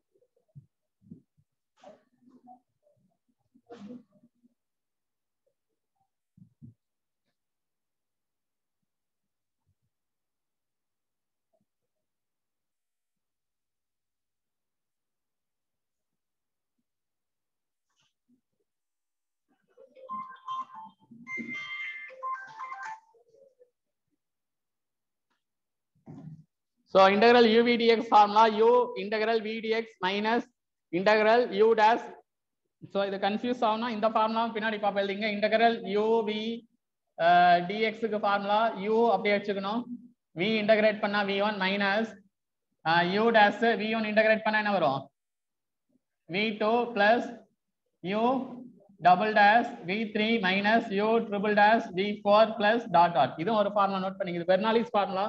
So integral u v dx formula u integral v dx minus integral u dash so இது confuse ஆகும்னா இந்த formula பின்னாடி பாப்பா இல்லைங்க integral u v dx க்கு formula u அப்படியே வச்சுக்கணும் v இன்டகிரேட் பண்ணா v1 minus u dash v1 integrate பண்ணா என்ன வரும் v2 plus u double dash v3 minus u triple dash v4 plus dot dot இதுவும் ஒரு ஃபார்முலா நோட் பண்ணிங்க இது Bernoulli's formula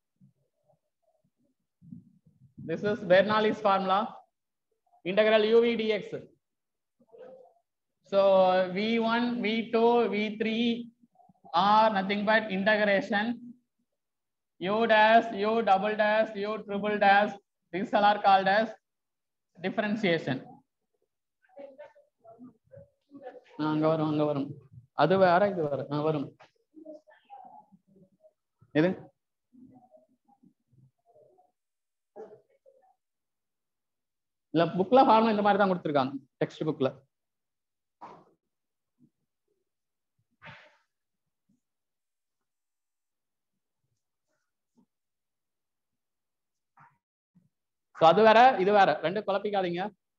This is Bernoulli's formula. Integral uv dx. So v1, v2, v3 are nothing but integration u dash, u double dash, u triple dash. These all are called as differentiation. அங்க வரும் அங்க வரும் அது வேற இது வேற ஆ, வரும் எது இல்ல புக்ல ஃபார்முலா இந்த மாதிரி தான் கொடுத்துருக்காங்க டெக்ஸ்ட் புக்ல So அது வேற இது வேற ரெண்டு குழப்பிக்காதீங்க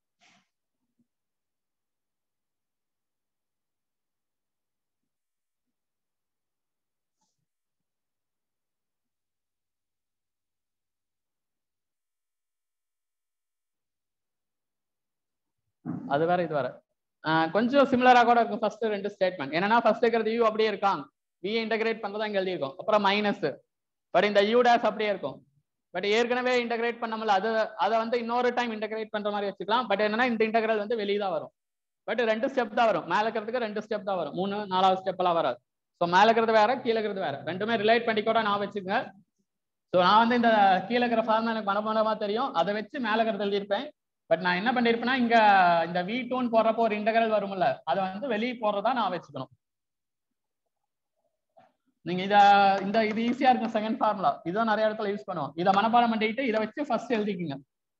அது வேற இது வேற ஆஹ் கொஞ்சம் சிமிலரா கூட இருக்கும் ஃபர்ஸ்ட் ரெண்டு ஸ்டேட்மெண்ட் என்னன்னா ஃபர்ஸ்ட் இருக்கிறது யூ அப்படியே இருக்காங்க வி இன்டகிரேட் பண்றதா இங்க எழுதியிருக்கோம் அப்புறம் மைனஸ் பட் இந்த யூ டேஸ் அப்படியே இருக்கும் பட் ஏற்கனவே இன்டகிரேட் பண்ணோம்ல அது அதை வந்து இன்னொரு டைம் இன்டகிரேட் பண்ற மாதிரி வச்சுக்கலாம் பட் என்னன்னா இந்த இன்டகிரல் வந்து வெளியே தான் வரும் பட் ரெண்டு ஸ்டெப் தான் வரும் மேல இருக்கிறதுக்கு ரெண்டு ஸ்டெப் தான் வரும் மூணு நாலாவது ஸ்டெப் எல்லாம் வராது ஸோ மேல இருக்கிறது வேற கீழே இருக்கிறது வேற ரெண்டுமே ரிலேட் பண்ணி கூட நான் வச்சுக்கங்க ஸோ நான் வந்து இந்த கீழே இருக்கிற ஃபார்ம் எனக்கு மனப்பாடமா தெரியும் அதை வச்சு மேல இருக்கிறது எழுதியிருப்பேன் பட் நான் என்ன பண்ணிருப்பேன்னா இங்க இந்த வி டூன்னு போடுறப்போ ஒரு இன்டகரல் வரும்ல அதை வந்து வெளியே போடுறதா நான் வச்சுக்கணும் நீங்க இத இந்த இது ஈஸியா இருக்கும் செகண்ட் ஃபார்முலா இதுதான் நிறைய இடத்துல யூஸ் பண்ணுவோம் இதை மனப்பாடம் பண்ணிட்டு இதை வச்சு ஃபர்ஸ்ட் எழுதிக்குங்க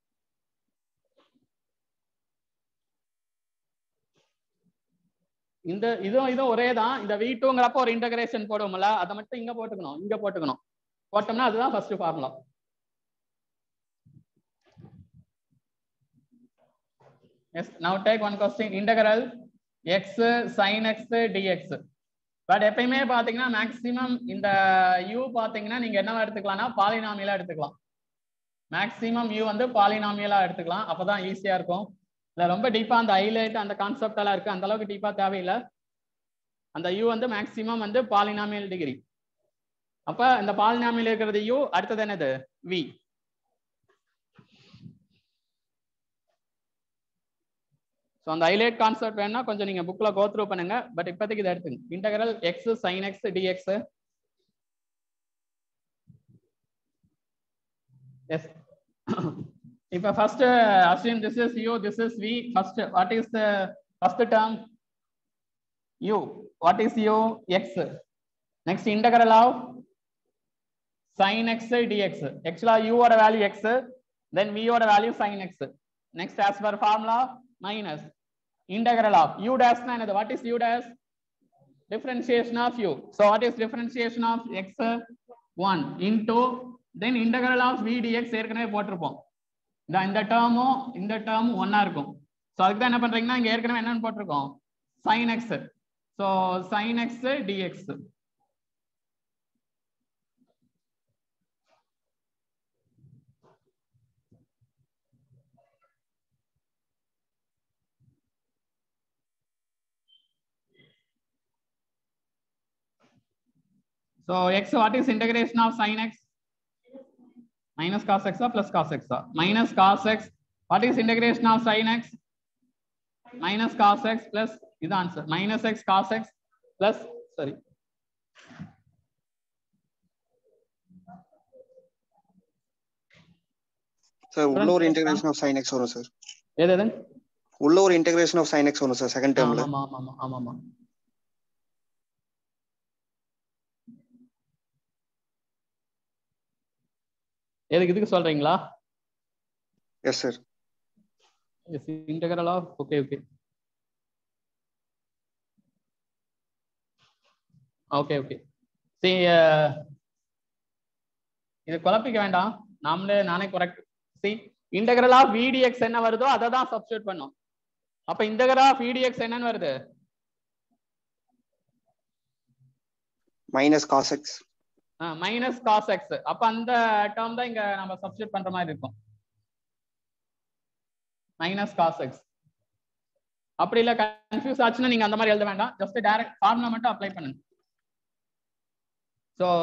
இந்த இதுவும் இதுவும் ஒரே தான் இந்த வி டூங்கிறப்ப ஒரு இன்டகிரேஷன் போடுவோம்ல அதை மட்டும் இங்க போட்டுக்கணும் இங்க போட்டுக்கணும் போட்டோம்னா அதுதான் first formula yes now take one question integral x sin x dx but எப்பயுமே பாத்தீங்கன்னா மேக்சிமம் இந்த யூ பாத்தீங்கன்னா நீங்க என்னவா எடுத்துக்கலாம்னா பாலினாமியலா எடுத்துக்கலாம் மேக்சிமம் யூ வந்து பாலினாமியலா எடுத்துக்கலாம் அப்பதான் ஈஸியா இருக்கும் இல்ல ரொம்ப டீப்பா அந்த ஹைலைட் அந்த கான்செப்ட் எல்லாம் இருக்கு அந்த அளவுக்கு டீப்பா தேவையில்லை அந்த யூ வந்து மேக்சிமம் வந்து பாலினாமியல் டிகிரி அப்ப இந்த பாலினாமியல் இருக்கிறது யூ அடுத்தது என்னது வி ஸோ அந்த ஹைலைட் கான்செப்ட் வேணா கொஞ்சம் நீங்க புக்ல கோ த்ரூ பண்ணுங்க பட் இப்போதைக்கு இதை எடுத்துங்க integral x sin x dx yes இப்போ first assume this is u this is v first what is the first term u what is u x next integral of sin x dx actually u ஓட value x then v ஓட value sin x next as per formula minus integral of u dash na என்னது what is u dash differentiation of u so what is differentiation of x 1 into then integral of v dx ஏற்கனவே போட்டிருப்போம் இந்த இந்த டேர்மும் இந்த டேர்மும் ஒன்னா இருக்கும் so அதுக்கு தான் என்ன பண்றீங்கன்னா இங்க ஏற்கனவே என்னன்னு போட்டிருக்கோம் sin x so sin x dx So x, what is integration of sin x? Minus cos x or plus cos x? or Minus cos x. What is integration of sin x? Minus cos x plus is the answer. Minus x cos x plus, sorry. Sir உள்ள ஒரு integration of sin x வரும் sir எது எது? உள்ள ஒரு integration of sin x வரும் sir second ஆமா டேர்ம்ல ஆமா ஆமா ஆமா ஆமா எதுக்கு இதுக்கு சொல்றீங்களா yes sir Yes, integral of okay okay okay okay see uh, இது குழப்பிக்க வேண்டாம் நாமளே நானே correct see integral of vdx என்ன வருதோ அதை தான் சப்ஸ்டியூட் பண்ணோம் அப்ப integral of vdx என்னன்னு வருது minus cos x minus cos x அப்ப அந்த டேர்ம் தான் இங்க நம்ம சப்ஸ்டியூட் பண்ற மாதிரி இருக்கும் மைனஸ் காஸ் எக்ஸ் அப்படி இல்ல கன்ஃபியூஸ் ஆச்சுன்னா நீங்க அந்த மாதிரி எழுத வேண்டாம் ஜஸ்ட் டைரக்ட் ஃபார்முலா மட்டும் அப்ளை பண்ணுங்க ஸோ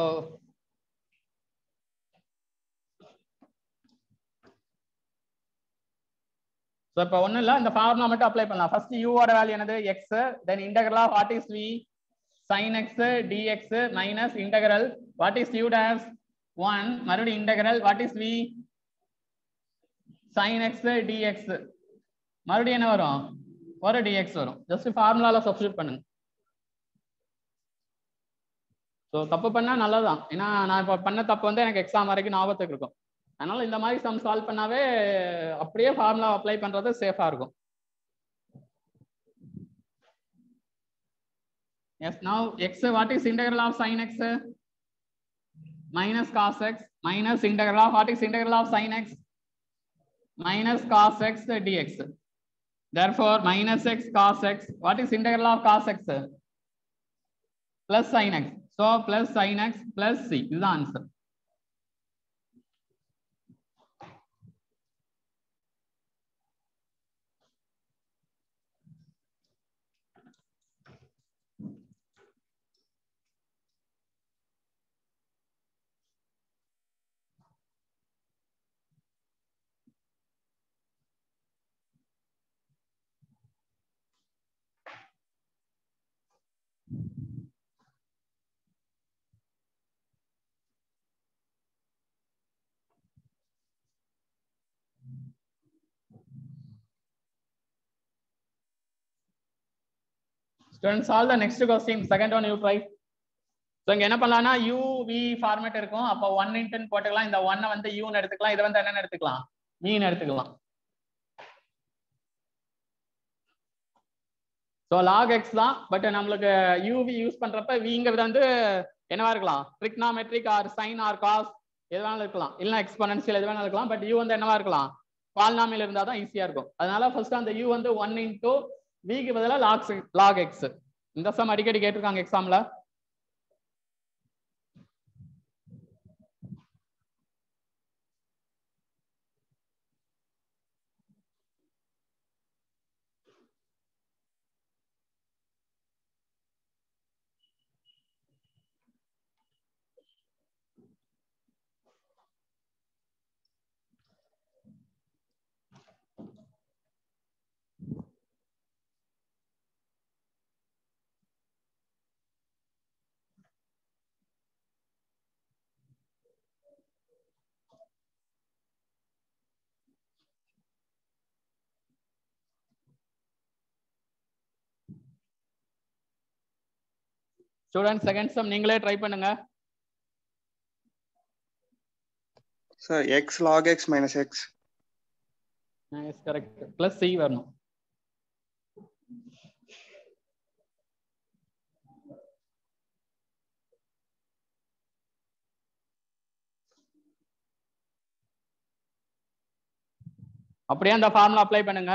ஸோ இப்போ ஒன்றும் இல்லை இந்த ஃபார்முலா மட்டும் அப்ளை பண்ணலாம் ஃபர்ஸ்ட் யூவோட வேல்யூ என்னது x then integral of what is v sin x dx minus integral what is u dash 1 மறுபடியும் integral what is v sin x dx மறுபடியும் என்ன வரும் ஒரு dx வரும் ஜஸ்ட் ஃபார்முலால சப்ஸ்டியூட் பண்ணுங்க ஸோ தப்பு பண்ணா நல்லதுதான் ஏன்னா நான் இப்போ பண்ண தப்பு வந்து எனக்கு எக்ஸாம் வரைக்கும் ஞாபகத்துக்கு இருக்கும் அதனால இந்த மாதிரி சம் சால்வ் பண்ணாவே அப்படியே ஃபார்முலா அப்ளை பண்றது சேஃபா இருக்கும் Yes, now x, what is integral of sin x? Minus cos x, minus integral of, what is integral of sin x? Minus cos x dx. Therefore, minus x cos x, what is integral of cos x? Plus sin x. So, plus sin x plus c is the answer. Students, solve the next question. Second one you try. So இங்க என்ன பண்ணலாம்னா you we format இருக்கும் அப்போ one இன்ட்டுன்னு போட்டுக்கலாம் இந்த ஒன்னை வந்து யூன்னு எடுத்துக்கலாம் இதை வந்து என்னன்னு எடுத்துக்கலாம் மீன் எடுத்துக்கலாம் ஸோ லாக் எக்ஸ் தான் பட் நம்மளுக்கு யூவி யூஸ் பண்றப்ப விங்கிறது வந்து என்னவா இருக்கலாம் trigonometric or sine or cos எது வேணாலும் இருக்கலாம் இல்லைன்னா எக்ஸ்பனன்சியல் எது வேணாலும் இருக்கலாம் பட் யூ வந்து என்னவா இருக்கலாம் பால்நாமில் இருந்தால் தான் ஈஸியா இருக்கும் அதனால ஃபர்ஸ்ட் அந்த யூ வந்து ஒன் இன்டூ விக்கு பதிலாக லாக் லாக் எக்ஸ் இந்த சம் அடிக்கடி கேட்டிருக்காங்க எக்ஸாம்ல ஸ்டூடெண்ட் செகண்ட் சம் நீங்களே ட்ரை பண்ணுங்க sir x log x minus x yes correct plus C வரணும் அப்படியே அந்த ஃபார்முலா அப்ளை பண்ணுங்க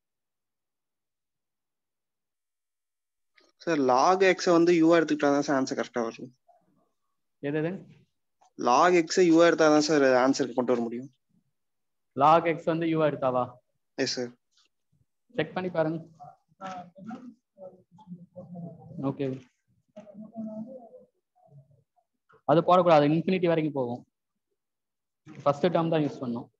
சார் லாக் எக்ஸை வந்து யூஆ எடுத்துக்கிட்டா தான் சார் ஆன்சர் கரெக்டாக வரும் எது எது லாக் எக்ஸை யூஆ எடுத்தா தான் சார் ஆன்சருக்கு கொண்டு வர முடியும் லாக் எக்ஸ் வந்து யூ எடுத்தாவா எஸ் சார் செக் பண்ணி பாருங்க ஓகே அது போடக்கூடாது இன்ஃபினிட்டி வரைக்கும் போகும் ஃபர்ஸ்ட் டேர்ம் தான் யூஸ் பண்ணும்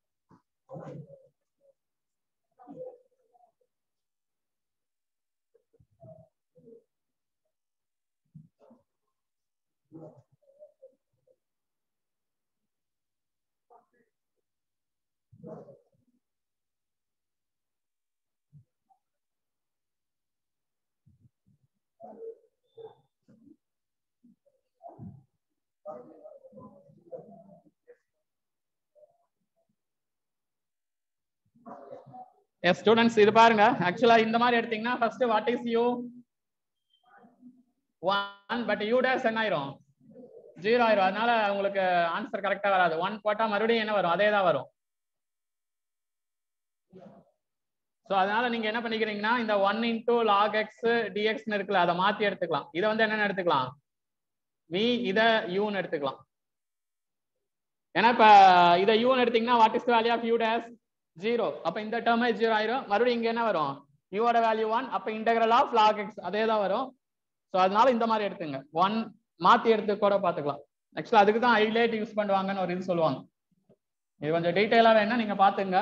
எஸ் ஸ்டூடெண்ட்ஸ் இது பாருங்க ஆக்சுவலா இந்த மாதிரி எடுத்தீங்கன்னா first what is u one but u dash என்ன ஆயிரும் ஜீரோ ஆயிரும் அதனால உங்களுக்கு ஆன்சர் கரெக்டா வராது ஒன் போட்டா மறுபடியும் என்ன வரும் அதே தான் வரும் ஸோ அதனால நீங்க என்ன பண்ணிக்கிறீங்கன்னா இந்த ஒன் இன்டூ லாக் எக்ஸ் டிஎக்ஸ்னு இருக்குல்ல அதை மாத்தி எடுத்துக்கலாம் இதை வந்து என்னன்னு எடுத்துக்கலாம் வி இதை யூன்னு எடுத்துக்கலாம் ஏன்னா இப்ப இதை யூன்னு எடுத்தீங்கன்னா what is value of u dash zero அப்ப இந்த டேர்மே ஜீரோ ஆயிரும் மறுபடியும் இங்க என்ன வரும் யூவோட வேல்யூ ஒன் அப்ப இன்டெகிரல் ஆஃப் லாக் எக்ஸ் அதே தான் வரும் ஸோ அதனால இந்த மாதிரி எடுத்துங்க ஒன் மாத்தி எடுத்து கூட பாத்துக்கலாம் ஆக்சுவலா அதுக்கு தான் ஹைலைட் யூஸ் பண்ணுவாங்கன்னு ஒரு இது சொல்லுவாங்க இது கொஞ்சம் டீட்டெயிலா வேணா நீங்க பாத்துங்க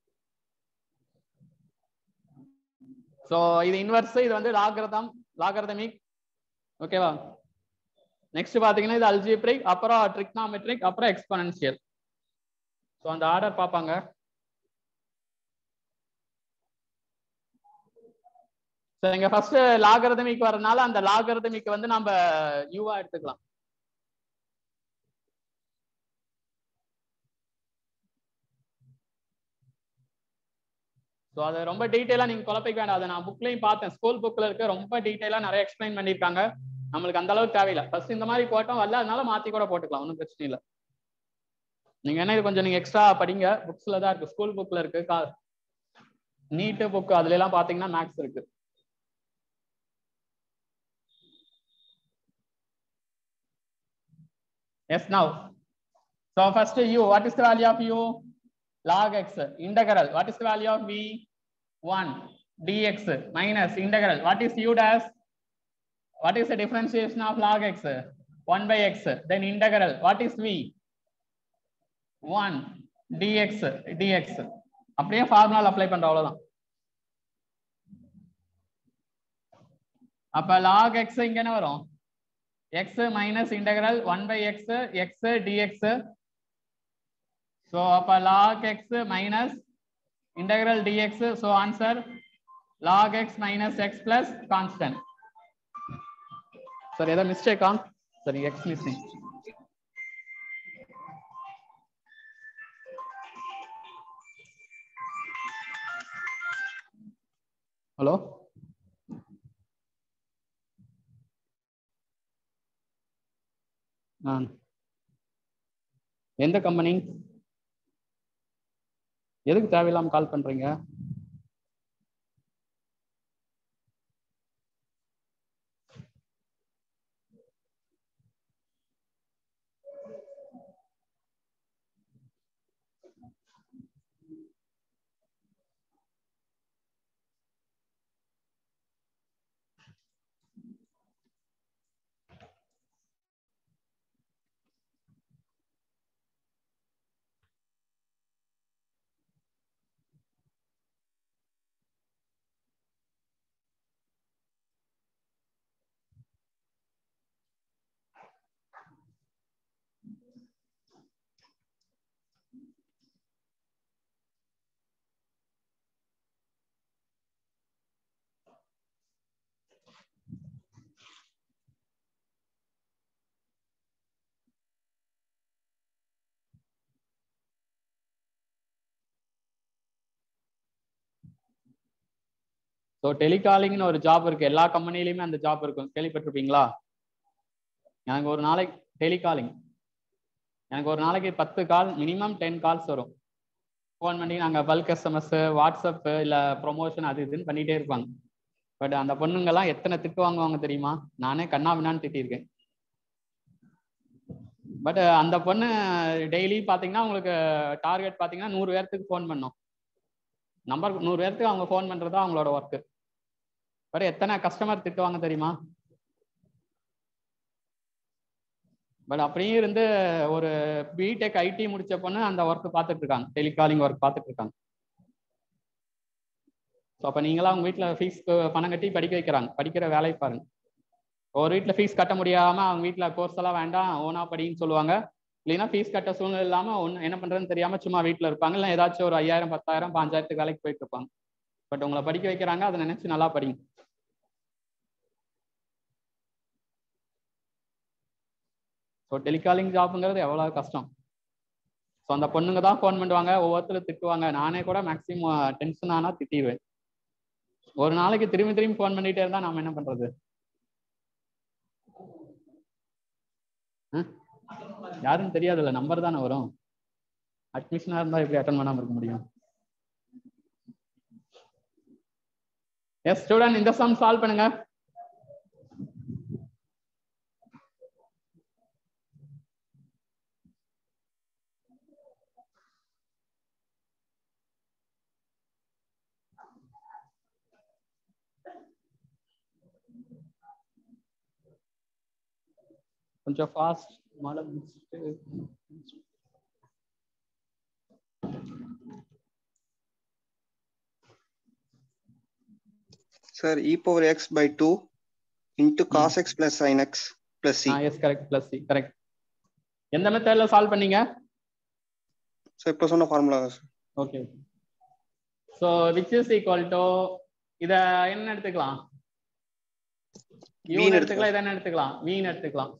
ஸோ இது இன்வெர்ஸ் இது வந்து லாகரதம் லாகரதமிக் ஓகேவா நெக்ஸ்ட் பாத்தீங்கன்னா இது அல்ஜிப்ரிக் அப்புறம் ட்ரிக்னாமெட்ரிக் அப்புறம் எக்ஸ்பனன்சியல் ஸோ அந்த ஆர்டர் பார்ப்பாங்க ஸோ இங்க ஃபர்ஸ்ட் லாகரதமிக் வரனால அந்த லாகரதமிக் வந்து நம்ம யூவா எடுத்துக்கலாம் ஸோ அதை ரொம்ப டீட்டெயிலாக நீங்கள் குழப்பிக்க வேண்டாம் அதை நான் புக்லையும் பார்த்தேன் ஸ்கூல் புக்கில் இருக்க ரொம்ப டீட்டெயிலாக நிறைய எக்ஸ்பிளைன் பண்ணியிருக்காங்க நம்மளுக்கு அந்த அளவுக்கு தேவையில்லை ஃபர்ஸ்ட் இந்த மாதிரி போட்டோம் வரல அதனால மாற்றி கூட போட்டுக்கலாம் ஒன்றும் பிரச்சனை இல்லை நீங்கள் என்ன இது கொஞ்சம் நீங்கள் எக்ஸ்ட்ரா படிங்க புக்ஸில் தான் இருக்கு ஸ்கூல் புக்கில் இருக்கு கா நீட்டு புக் அதுல எல்லாம் பார்த்தீங்கன்னா மேக்ஸ் இருக்கு Yes, now. So first u, what is the value of u? Log x, integral. What is the value of v? 1 dx minus integral. What is u dash? What is the differentiation of log x? 1 by x. Then integral. What is v? 1 dx dx. அப்படியே formula apply பண்ற அவ்வளவுதான் அப்ப log x இங்க என்ன வரும் x minus integral 1 by x x dx so அப்ப log x minus integral dx so answer log x minus x plus constant sir ஏதோ மிஸ்டேக்கா சரி எக்ஸ் மிஸ்ஸிங் ஹலோ ஆ எந்த கம்பெனி எதுக்கு தேவையில்லாம கால் பண்றீங்க ஸோ டெலிகாலிங்னு ஒரு ஜாப் இருக்கு எல்லா கம்பெனிலையுமே அந்த ஜாப் இருக்கும் கேள்விப்பட்டிருப்பீங்களா எனக்கு ஒரு நாளைக்கு டெலிகாலிங் எனக்கு ஒரு நாளைக்கு பத்து கால் மினிமம் டென் கால்ஸ் வரும் ஃபோன் பண்ணி நாங்கள் பல்க் எஸ்எம்எஸ் வாட்ஸ்அப்பு இல்லை ப்ரொமோஷன் அது இதுன்னு பண்ணிகிட்டே இருப்பாங்க பட் அந்த பொண்ணுங்கெல்லாம் எத்தனை திட்டு வாங்குவாங்க தெரியுமா நானே கண்ணா பின்னான்னு திட்டியிருக்கேன் பட் அந்த பொண்ணு டெய்லி பார்த்தீங்கன்னா உங்களுக்கு டார்கெட் பார்த்தீங்கன்னா நூறு பேர்த்துக்கு ஃபோன் பண்ணோம் நம்பர் நூறு பேர்த்துக்கு அவங்க ஃபோன் பண்ணுறது தான் அவங்களோட ஒர்க்கு பட் எத்தனை கஸ்டமர் திட்டுவாங்க தெரியுமா பட் அப்படியும் இருந்து ஒரு பிடெக் ஐடி முடிச்ச பொண்ணு அந்த ஒர்க் பார்த்துட்டு இருக்காங்க டெலிகாலிங் ஒர்க் பார்த்துட்டு இருக்காங்க ஸோ அப்போ நீங்களாம் அவங்க வீட்டில் ஃபீஸ்க்கு பணம் கட்டி படிக்க வைக்கிறாங்க படிக்கிற வேலையை பாருங்க ஒரு வீட்டில் ஃபீஸ் கட்ட முடியாமல் அவங்க வீட்டில் கோர்ஸ் எல்லாம் வேண்டாம் ஓனா படின்னு சொல்லுவாங்க இல்லைன்னா ஃபீஸ் கட்ட சூழ்நிலை இல்லாமல் ஒன்று என்ன பண்ணுறதுன்னு தெரியாமல் சும்மா வீட்டில் இருப்பாங்க இல்லை ஏதாச்சும் ஒரு ஐயாயிரம் பத்தாயிரம் பாஞ்சாயிரத்துக்கு வேலைக்கு போயிட்டு இருப்பாங்க பட் உங்களை படிக்க வைக்கிறாங்க அதை நினைச்சு நல்லா படிங்க ஸோ டெலிகாலிங் ஜாப்புங்கிறது எவ்வளோ கஷ்டம் ஸோ அந்த பொண்ணுங்க தான் ஃபோன் பண்ணுவாங்க ஒவ்வொருத்தரும் திட்டுவாங்க நானே கூட மேக்ஸிமம் டென்ஷன் ஆனால் திட்டிடுவேன் ஒரு நாளைக்கு திரும்பி திரும்பி ஃபோன் பண்ணிட்டே இருந்தா நாம என்ன பண்றது யாருன்னு தெரியாதுல்ல நம்பர் தானே வரும் அட்மிஷனா இருந்தா எப்படி அட்டன் பண்ணாம இருக்க முடியும் எஸ் ஸ்டூடெண்ட் இந்த சம் சால்வ் பண்ணுங்க கொஞ்சம் ஃபாஸ்ட் மழை முடிச்சுட்டு sir e power x by two into cos x plus sine x plus C yes correct plus C correct எந்த மெத்தட்ல சால்வ் பண்ணீங்க சார் இப்போ சொன்ன ஃபார்முலா தான் sir okay so which is equal to இத என்ன எடுத்துக்கலாம் V யூ ன்னு எடுத்துக்கலாம் இதை என்ன எடுத்துக்கலாம் வீன் எடுத்துக்கலாம்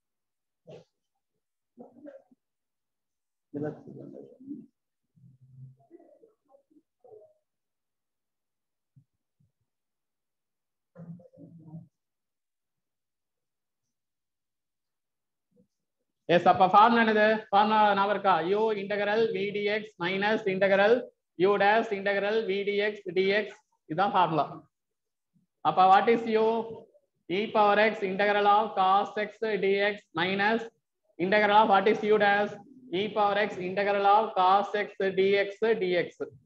எஸ் அப்ப ஃபார்முலா என்னது ஃபார்முலா ஞாபகம் இருக்கா u integral vdx minus integral u dash integral vdx dx இதுதான் ஃபார்முலா அப்ப what is u e power x integral of cos x dx minus integral of what is u dash e power x integral of cos x dx dx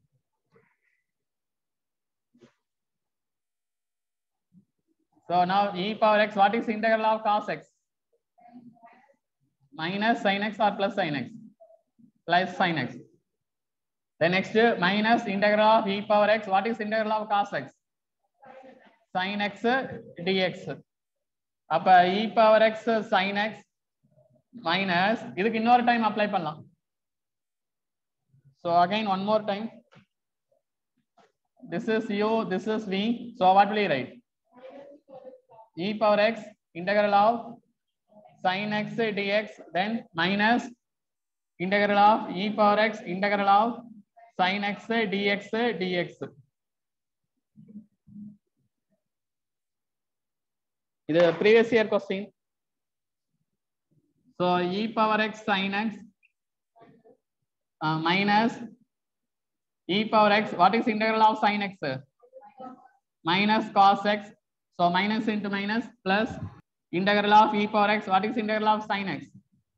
so now e power x what is integral of cos x minus sin x or plus sin x plus sin x then next minus integral of e power x what is integral of cos x sin x dx அப்ப e power x sin x minus இதுக்கு இன்னொரு time apply பண்ணலாம் so again one more time this is u this is v so what will you write e power x integral of sin x dx then minus integral of e power x integral of sin x dx dx இது previous year question so e power x sin x uh, minus e power x what is integral of sin x minus cos x so minus into minus plus integral of e power x what is integral of sin x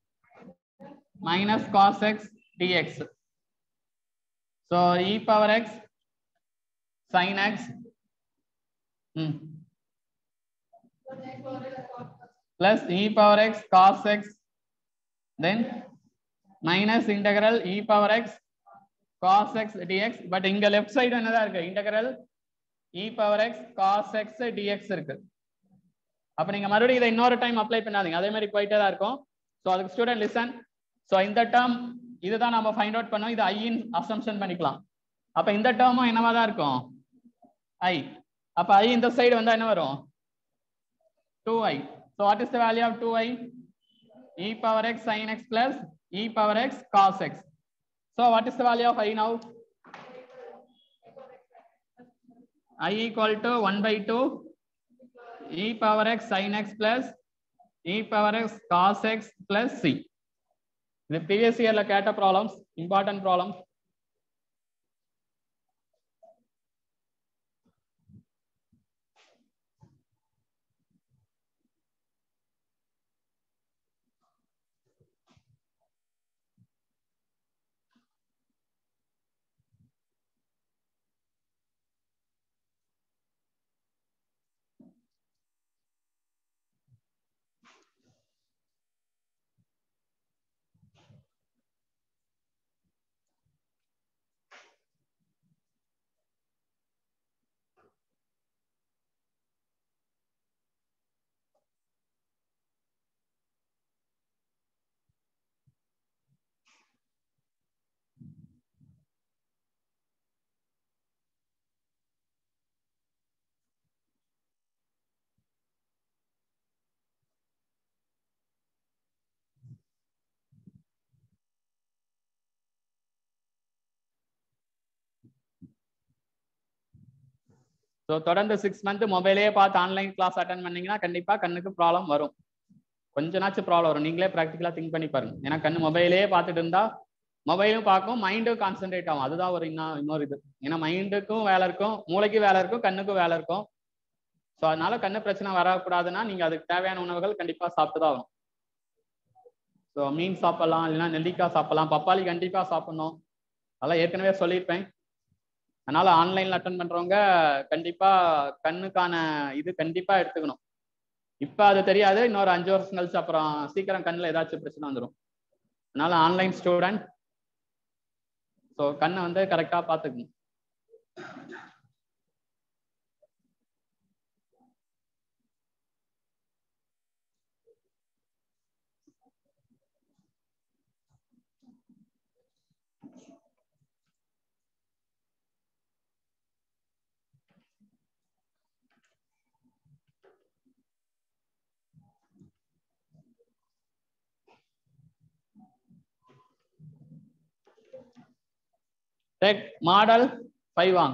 minus cos x dx so e power x sin x hmm, plus e power x cos x then minus integral e power x cos x dx but இங்க left side என்னதான் இருக்கு integral e power x cos x dx இருக்கு அப்ப நீங்க மறுபடியும் இதை இன்னொரு time apply பண்ணாதீங்க அதே மாதிரி போயிட்டே தான் இருக்கும் ஸோ அதுக்கு ஸ்டூடெண்ட் லிசன் ஸோ இந்த டேர்ம் இதுதான் நம்ம ஃபைண்ட் அவுட் பண்ணோம் இது ஐயின் அசம்ஷன் பண்ணிக்கலாம் அப்ப இந்த டேர்மும் என்னவா தான் இருக்கும் ஐ அப்ப ஐ இந்த சைடு வந்தா என்ன வரும் two I so what is the value of two I e power x sin x plus e power x cos x so what is the value of i now i equal to 1 by 2 e power x sin x plus e power x cos x plus c the previous year la கேட்ட problems important problems so தொடர்ந்து six month மொபைலே பார்த்து online class attend பண்ணீங்கன்னா கண்டிப்பா கண்ணுக்கு problem வரும் கொஞ்ச நாச்சும் problem வரும் நீங்களே ப்ராக்டிக்கலா திங்க் பண்ணி பாருங்க ஏன்னா கண்ணு மொபைலே பார்த்துட்டு இருந்தா மொபைலும் பார்க்கும் மைண்டும் கான்சென்ட்ரேட் ஆகும் அதுதான் ஒரு இன்னும் இன்னொரு இது ஏன்னா மைண்டுக்கும் வேலை இருக்கும் மூளைக்கும் வேலை இருக்கும் கண்ணுக்கும் வேலை இருக்கும் ஸோ அதனால கண்ணு பிரச்சனை வரக்கூடாதுன்னா நீங்க அதுக்கு தேவையான உணவுகள் கண்டிப்பா சாப்பிட்டு தான் ஆகணும் ஸோ மீன் சாப்பிடலாம் இல்லைன்னா நெல்லிக்காய் சாப்பிடலாம் பப்பாளி கண்டிப்பா சாப்பிடணும் அதெல்லாம் ஏற்கனவே சொல்லியிருப்பேன் அதனால ஆன்லைன்ல அட்டன் பண்றவங்க கண்டிப்பா கண்ணுக்கான இது கண்டிப்பா எடுத்துக்கணும் இப்ப அது தெரியாது இன்னொரு அஞ்சு வருஷம் கழிச்சு அப்புறம் சீக்கிரம் கண்ணுல ஏதாச்சும் பிரச்சனை வந்துடும் அதனால ஆன்லைன் ஸ்டூடெண்ட் ஸோ கண்ணை வந்து கரெக்டா பாத்துக்கணும் take model five one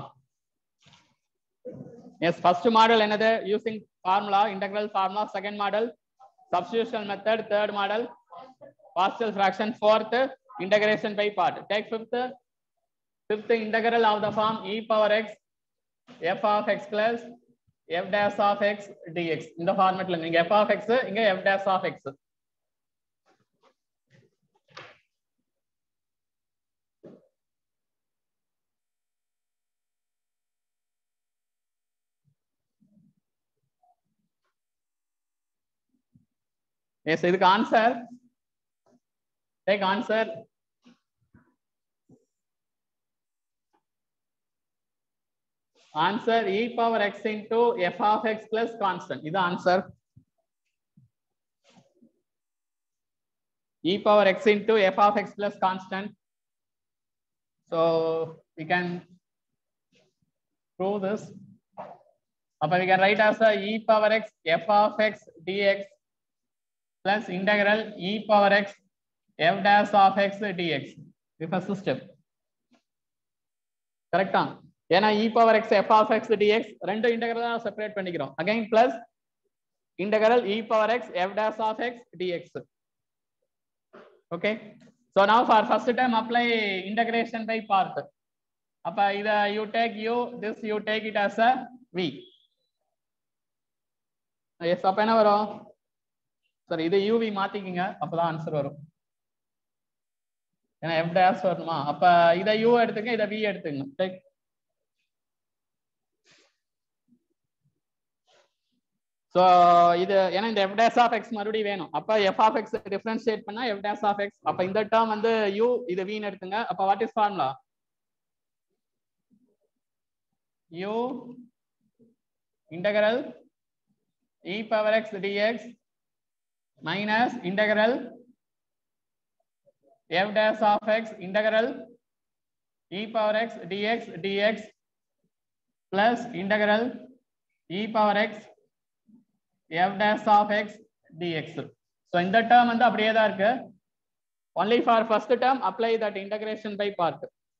is first model என்னது using formula integral formula second model substitution method third model partial fraction fourth integration by part take fifth fifth integral of the form e power x f of x plus f dash of x dx இந்த ஃபார்மேட்ல நீங்க f of x இங்க f dash of x yes இதுக்கு answer take answer answer e power x into f of x plus constant இது answer e power x into f of x plus constant so we can prove this அப்ப we can write as a e power x f of x dx plus integral e power x f dash of x dx இது first step கரெக்டா ஏன்னா e power x f of x dx ரெண்டு integral தான் separate பண்ணிக்கிறோம் again plus integral e power x f dash of x dx okay so now for first time apply integration by part அப்ப இத you take u this you take it as a v yes அப்ப என்ன வரும் சரி இது UV மாத்திக்கிங்க அப்பதான் answer வரும் ஏன்னா எஃப் டேஸ் வரணுமா அப்ப இதை யூ எடுத்துங்க இதை வி எடுத்துங்க டேக் ஸோ இது ஏன்னா இந்த எஃப் டேஸ் ஆஃப் எக்ஸ் மறுபடியும் வேணும் அப்ப எஃப் ஆஃப் எக்ஸ் டிஃபரன்ஷியேட் பண்ணா எஃப் டேஸ் ஆஃப் எக்ஸ் அப்ப இந்த டேர்ம் வந்து யூ இது வின்னு எடுத்துங்க அப்ப what is formula u integral e power x dx minus integral f dash of x integral e power x dx dx plus integral e power x f dash of x dx so இந்த term வந்து அப்படியே தான் இருக்கு only for first term apply that integration by part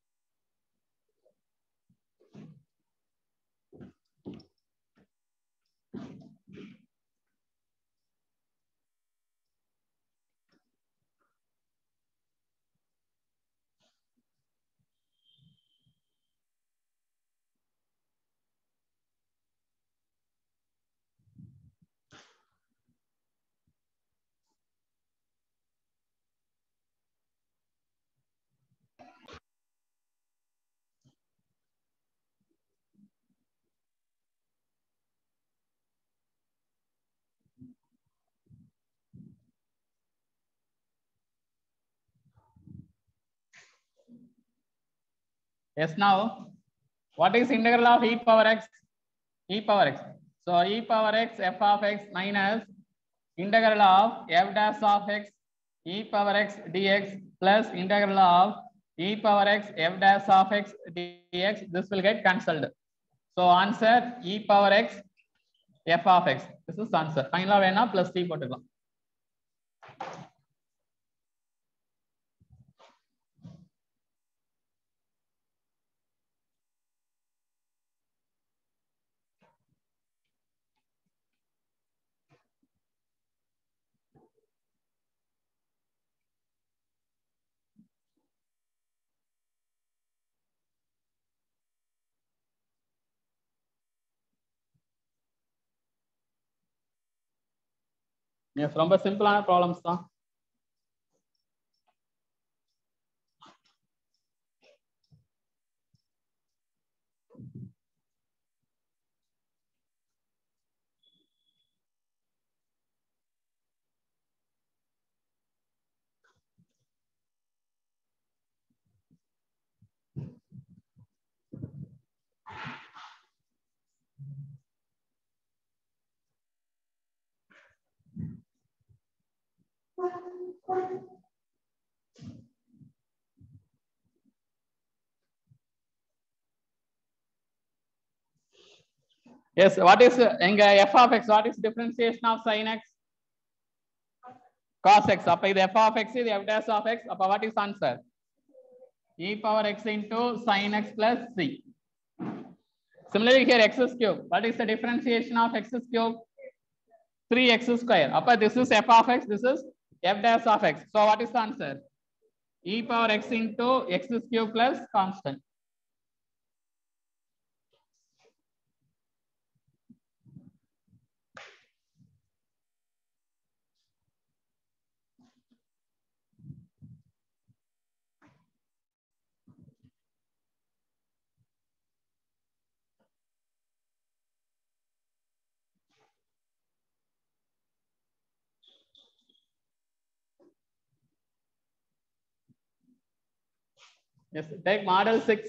Yes, now what is integral of e power x? e power x. So e power x f of x minus integral of f dash of x e power x dx plus integral of e power x f dash of x dx. This will get cancelled. So answer e power x f of x. This is answer. Final வேணா plus t போட்டுக்கலாம். Yes ரொம்ப சிம்பிளான problems தான் Yes, what is uh, எங்க f of x? What is differentiation of sin x? Cos x. அப்ப இது f of x, இது f dash of x. அப்ப what is answer? e power x into sin x plus c. Similarly here x is cube. What is the differentiation of x is cube? 3x square. அப்ப this is f of x, this is f dash of x. So what is the answer? e power x into x is cube plus constant. Yes, take model six.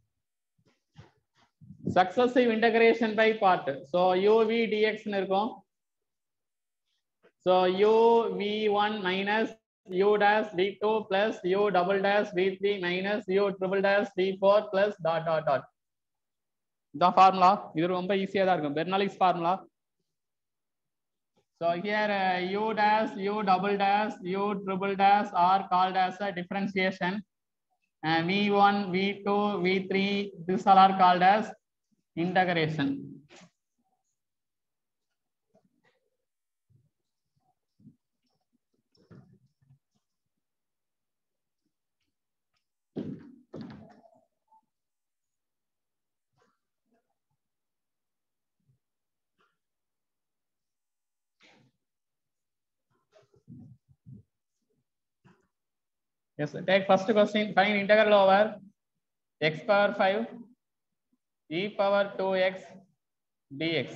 Successive integration by part. So uv dx னு இருக்கும். So u v1 minus u dash v2 plus u double dash v3 minus u triple dash v4 plus dot dot dot. இதான் formula இது ரொம்ப ஈஸியா தான் இருக்கும் Bernoulli's formula So here uh, u dash, u double dash, u triple dash are called as a differentiation. Uh, v1, v2, v3, these all are called as integration. Yes, take first question. Find integral over x power 5 e power 2x dx.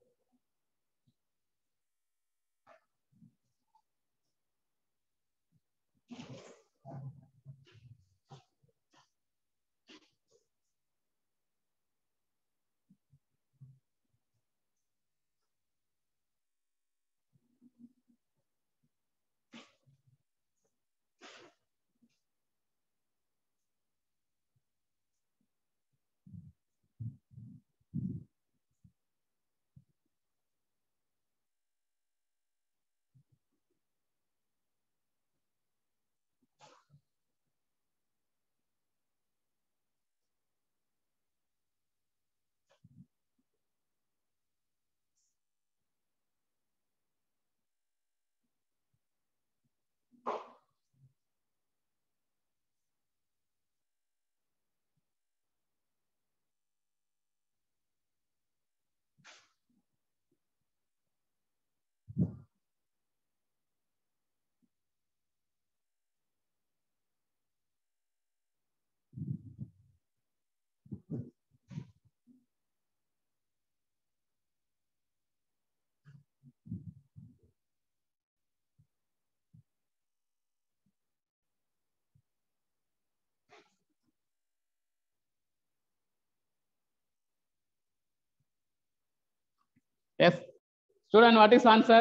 Yes. Student, what is answer?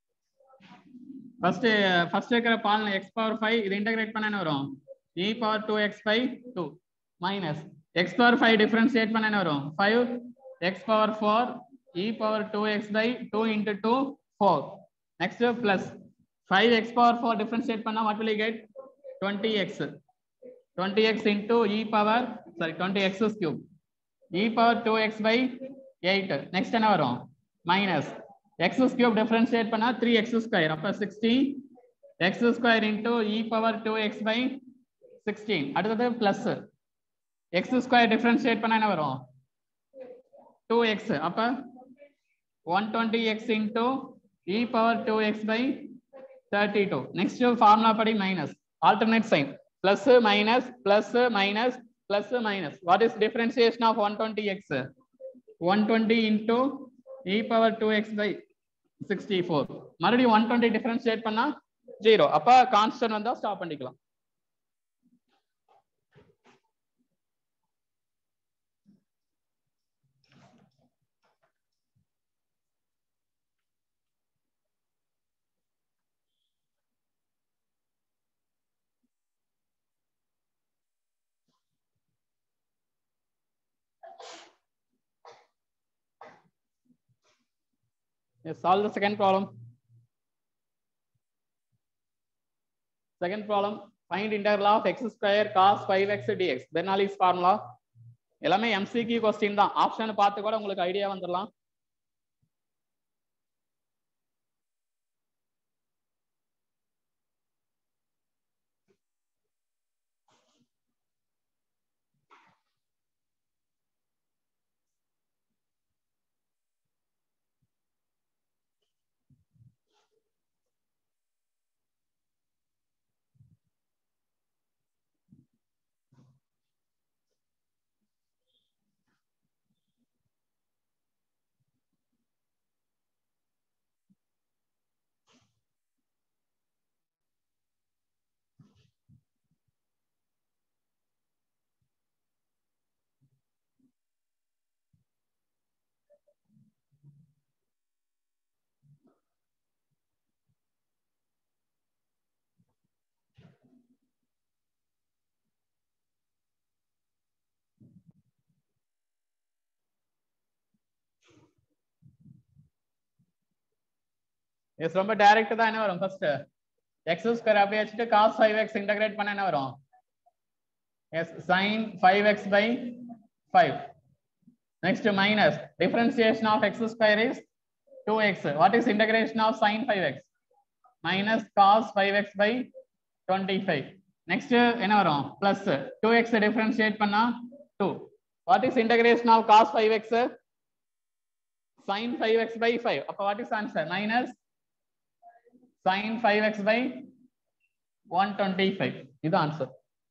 First, uh, first இருக்கிற பால் x power 5 இது integrate பண்ண என்ன வரும் e power 2x by 2 minus x power 5 differentiate பண்ண என்ன வரும் 5 x power 4 e power 2x by 2 into 2 4 next plus 5 x power 4 differentiate பண்ணா what will you get 20x 20x into e power sorry 20x cube e power 2x by 8 next என்ன வரும் minus x cube differentiate பண்ணா 3x square அப்ப 60 x square into e power 2x by 16 அடுத்தது plus x square differentiate பண்ணா என்ன வரும் 2x அப்ப 120x into e power 2x by 32 next formula படி minus alternate sign plus minus plus minus plus minus what is differentiation of 120x 120 into e power 2x by 64 மறுபடியும் 120 differentiate பண்ணா 0 அப்ப constant வந்தா stop பண்ணிக்கலாம் Yes, solve the second problem. Second problem, find integral of x square cos 5x dx. Bernoulli's formula. எல்லாமே MCQ question தான் option பார்த்து கூட உங்களுக்கு ஐடியா வந்துடலாம் எஸ் ரொம்ப டைரக்ட் தான் என்ன வரும் ஃபர்ஸ்ட் எக்ஸ் ஸ்கொயர் அப்படியே வச்சுட்டு காஸ் ஃபைவ் எக்ஸ் இன்டகிரேட் பண்ண என்ன வரும் yes sine five x by five next minus differentiation of x square is two x what is integration of sine five x minus cos five x by twenty five next என்ன வரும் plus two x differentiate பண்ணா two what is integration of cos five x sin 5x by 5 அப்ப what is answer minus sin 5x by 125 இது answer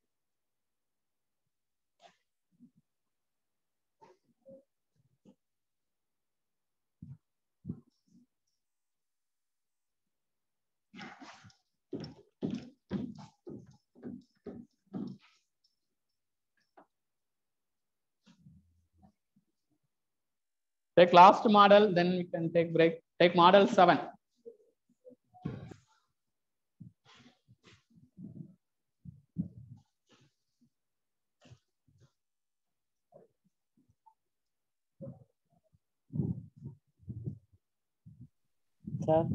Take last model, then we can take break. Take model seven. Sir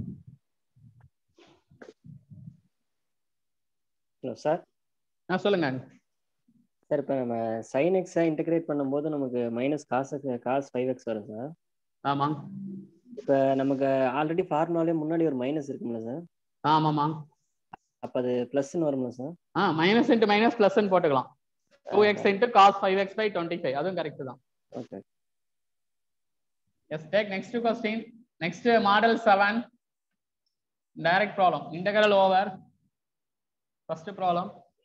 hello sir ஆ சொல்லுங்க sir இப்போ நம்ம sign எக்ஸை integrate பண்ணும்போது நமக்கு minus cos cos five x வரும் சார் ஆமா இப்போ நமக்கு ஆல்ரெடி ஃபார்முலாலே முன்னாடி ஒரு மைனஸ் இருக்கும்ல சார் ஆமாமா அப்போ அது ப்ளஸ்ன்னு வரும்ல சார் ஆ மைனஸ் இன்ட்டு மைனஸ் பிளஸ் போட்டுக்கலாம் two x into cos five x by twenty five அதுவும் கரெக்ட் தான் okay Yes, take next question. Next uh, model seven. Direct problem. Integral over. First problem.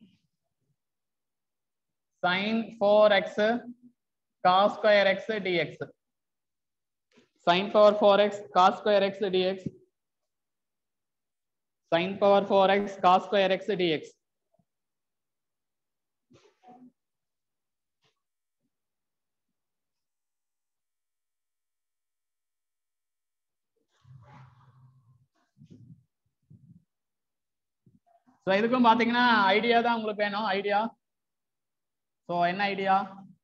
Sin 4x cos square x dx. Sin power 4x cos square x dx. Sin power 4x cos square x dx. So இதுக்கும் பார்த்தீங்கன்னா idea தான் உங்களுக்கு வேணும் idea so என்ன idea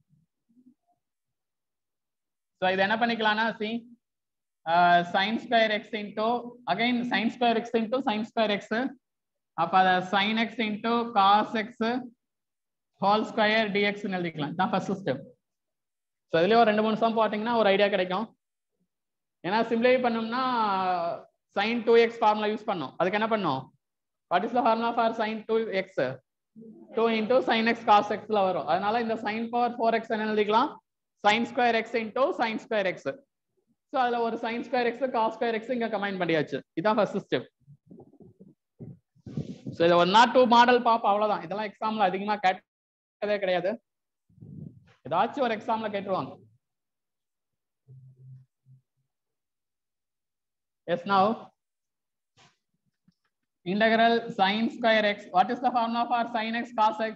so இது என்ன பண்ணிக்கலாம்னா see sine square x into again sine square x into sine square x அப்போ அதை sine x into cos x whole square டிஎக்ஸ்னு எழுதிக்கலாம் தான் ஃபர்ஸ்ட் ஸ்டெப் ஸோ இதுலேயே ஒரு ரெண்டு மூணு சம் பார்த்தீங்கன்னா ஒரு ஐடியா கிடைக்கும் ஏன்னா சிம்ப்ளை பண்ணோம்னா sine two x formula use பண்ணோம் அதுக்கு என்ன பண்ணோம் what is the formula for sine two x two into sine x cos எக்ஸ்ல வரும் அதனால இந்த சைன் பவர் ஃபோர் எக்ஸ் என்ன எழுதிக்கலாம் sine square x into sine square x so அதுல ஒரு sine square x cos square x இங்க combine பண்ணியாச்சு இதான் ஃபர்ஸ்ட் ஸ்டெப் ஸோ இது ஒன் நாட் டூ மாடல் பாப்போம் அவ்வளவுதான் இதெல்லாம் எக்ஸாம்ல அதிகமா கேட்டதே கிடையாது ஏதாச்சும் ஒரு எக்ஸாம்ல கேட்டுருவாங்க yes now integral sine square x. What is the formula for sine x cos x?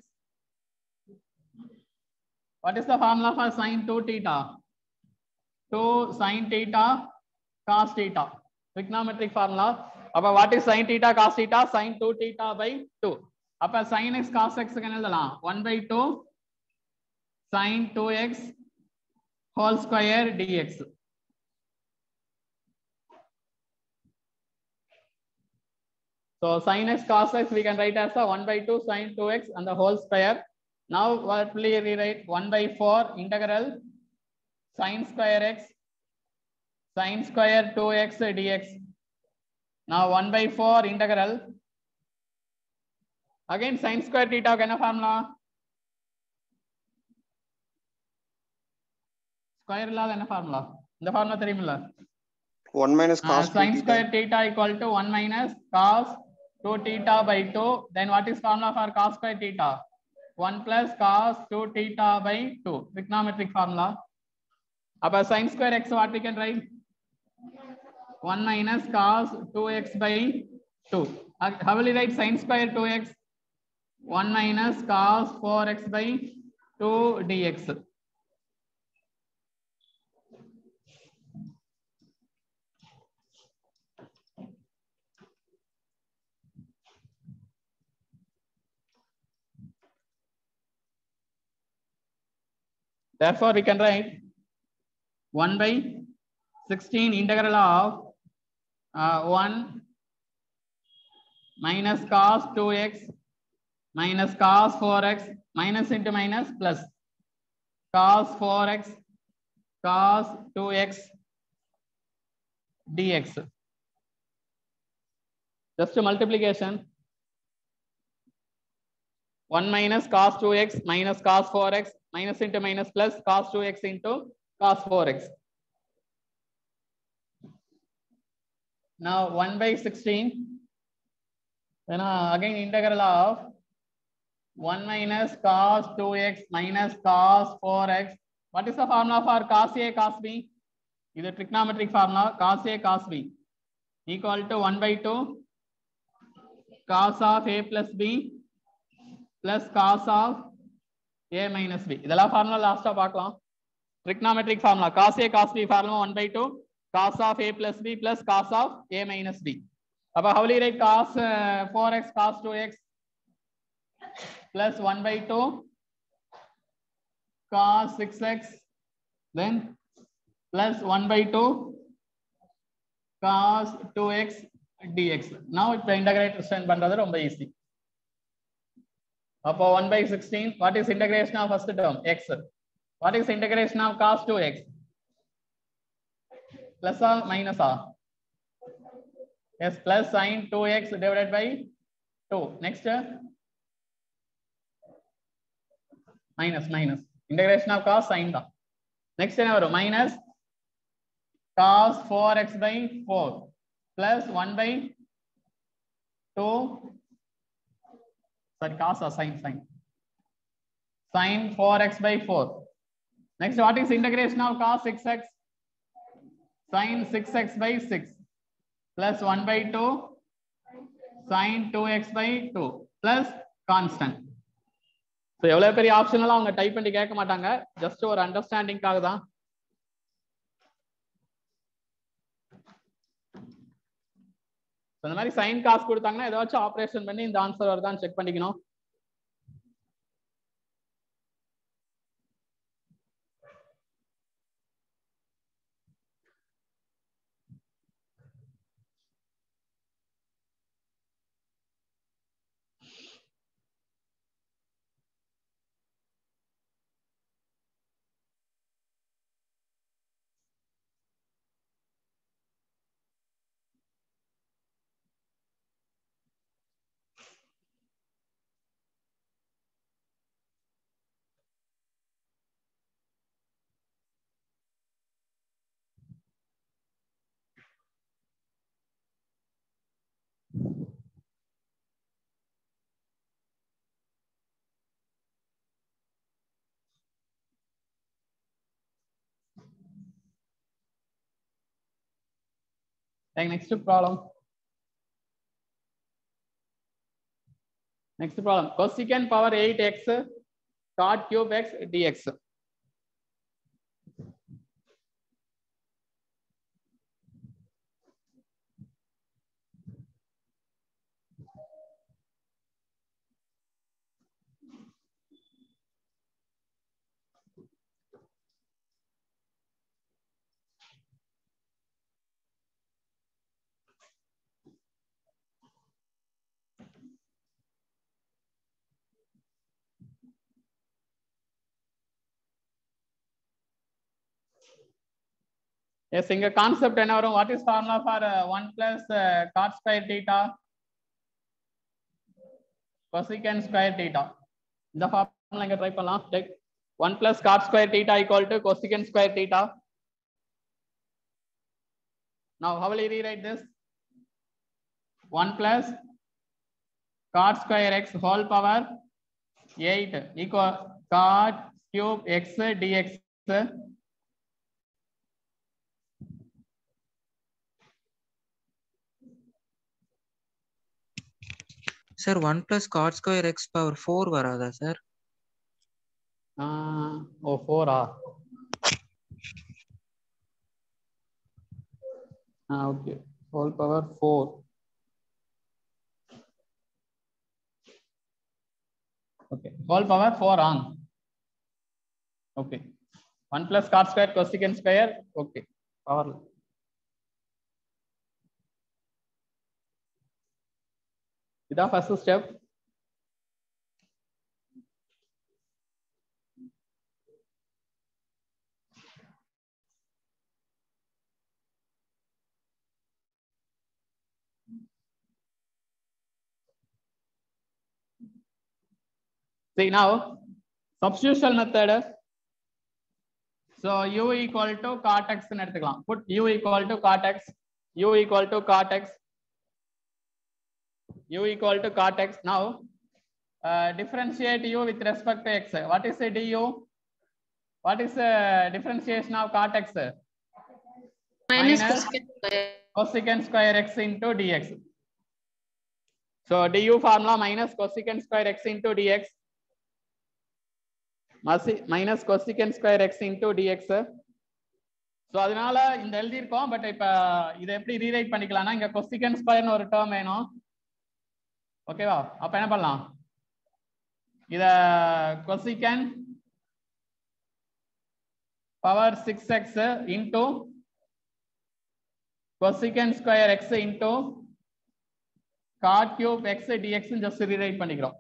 What is the formula for sine 2 theta? 2 sine theta cos theta. Trigonometric formula. அப்ப what is sine theta cos theta? Sine 2 theta by 2. அப்ப sin x cos x க்கு என்ன எழுதலாம் 1 by 2 sin 2x whole square dx. So sin x cos x we can write as a 1 by 2 sin 2x and the whole square. Now what will we rewrite? 1 by 4 integral sin square x sin square 2x dx. Now 1 by 4 integral. Again sin square theta என்ன formula? Square இல்லாத என்ன formula? இந்த formula தெரியுமில்ல? One minus Uh, cos sin square theta equal to 1 minus cos 2 theta by 2. Then what is formula for cos square theta? 1 plus cos 2 theta by 2. Trigonometric formula. About sin square x, what we can write? 1 minus cos 2x by 2. Uh, How will you write sin square 2x? 1 minus cos 4x by 2 dx. Therefore, we can write 1 by 16 integral of uh, 1 minus cos 2x minus cos 4x minus into minus plus cos 4x cos 2x dx. Just a multiplication. 1 minus cos 2x minus cos 4x minus into minus plus cos 2x into cos 4x. Now 1 by 16. Then uh, again integral of 1 minus cos 2x minus cos 4x. What is the formula for cos A cos B? Is a trigonometric formula cos A cos B equal to 1 by 2 cos of A plus B plus cos of A minus B. இதெல்லாம் formula last பார்க்கலாம். Trigonometric formula cos A cos B formula 1 by 2 cos of A plus B plus cos of A minus B. அப்ப how will you write cos uh, 4x cos 2x plus 1 by 2 cos 6x then plus 1 by 2 cos 2x dx. Now இப்ப integration பண்றது ரொம்ப easy. அப்போ 1 by 16 what is integration of first term x what is integration of cos 2x plus or minus or yes plus sin 2x divided by 2 next minus minus integration of cos sin தான் next என்ன வரும் minus cos 4x by 4 plus 1 by 2 sorry cos or sin sin sin 4x by 4 next what is integration of cos 6x sin 6x by 6 plus 1 by 2 sin 2x by 2 plus constant so எவ்வளவு பெரிய ஆப்ஷனெல்லாம் அவங்க type பண்ணி கேட்க மாட்டாங்க just ஒரு அண்டர்ஸ்டாண்டிங்காக தான் So, இந்த மாதிரி சைன் காசு கொடுத்தாங்கன்னா ஏதாச்சும் ஆப்ரேஷன் பண்ணி இந்த ஆன்சர் வருதான்னு செக் பண்ணிக்கணும் Like next problem. Next problem. Cosecant power 8x cot cube x dx. Yes, இங்க கான்செப்ட் என்ன வரும் what is formula for one plus cot square theta cosecant square theta இந்த ஃபார்முலா இங்க ட்ரை பண்ணலாம் like one plus cot square theta equal to cosecant square theta Now, how will you rewrite this? 1 plus cot square x whole power 8 equal cot cube x dx sir one plus cot square x power four வராதா sir ah oh ஃபோரா ஆ okay whole power four okay whole power four on okay one plus cot square cosecant square okay power இதான் first step See now, substitution method. So u equal to cot x ன்னு எடுத்துக்கலாம். Put u equal to cot x, u equal to cot x, u equal to cot x. Now, uh, differentiate u with respect to x. What is the du? What is the differentiation of cot x? Minus Minus cosecant square. cosecant square x into dx. So du formula minus cosecant square x into dx மசி- minus cosecant square x into dx. So அதனால இந்த எழுதியிருக்கோம் but இப்ப இதை எப்படி rewrite பண்ணிக்கலாம்னா இங்க cosecant ஸ்கொயர்னு ஒரு டேர்ம் வேணும் ஓகேவா அப்ப என்ன பண்ணலாம் இத cosecant power six x into cosecant square x into cot cube x dx just rewrite பண்ணிக்கிறோம்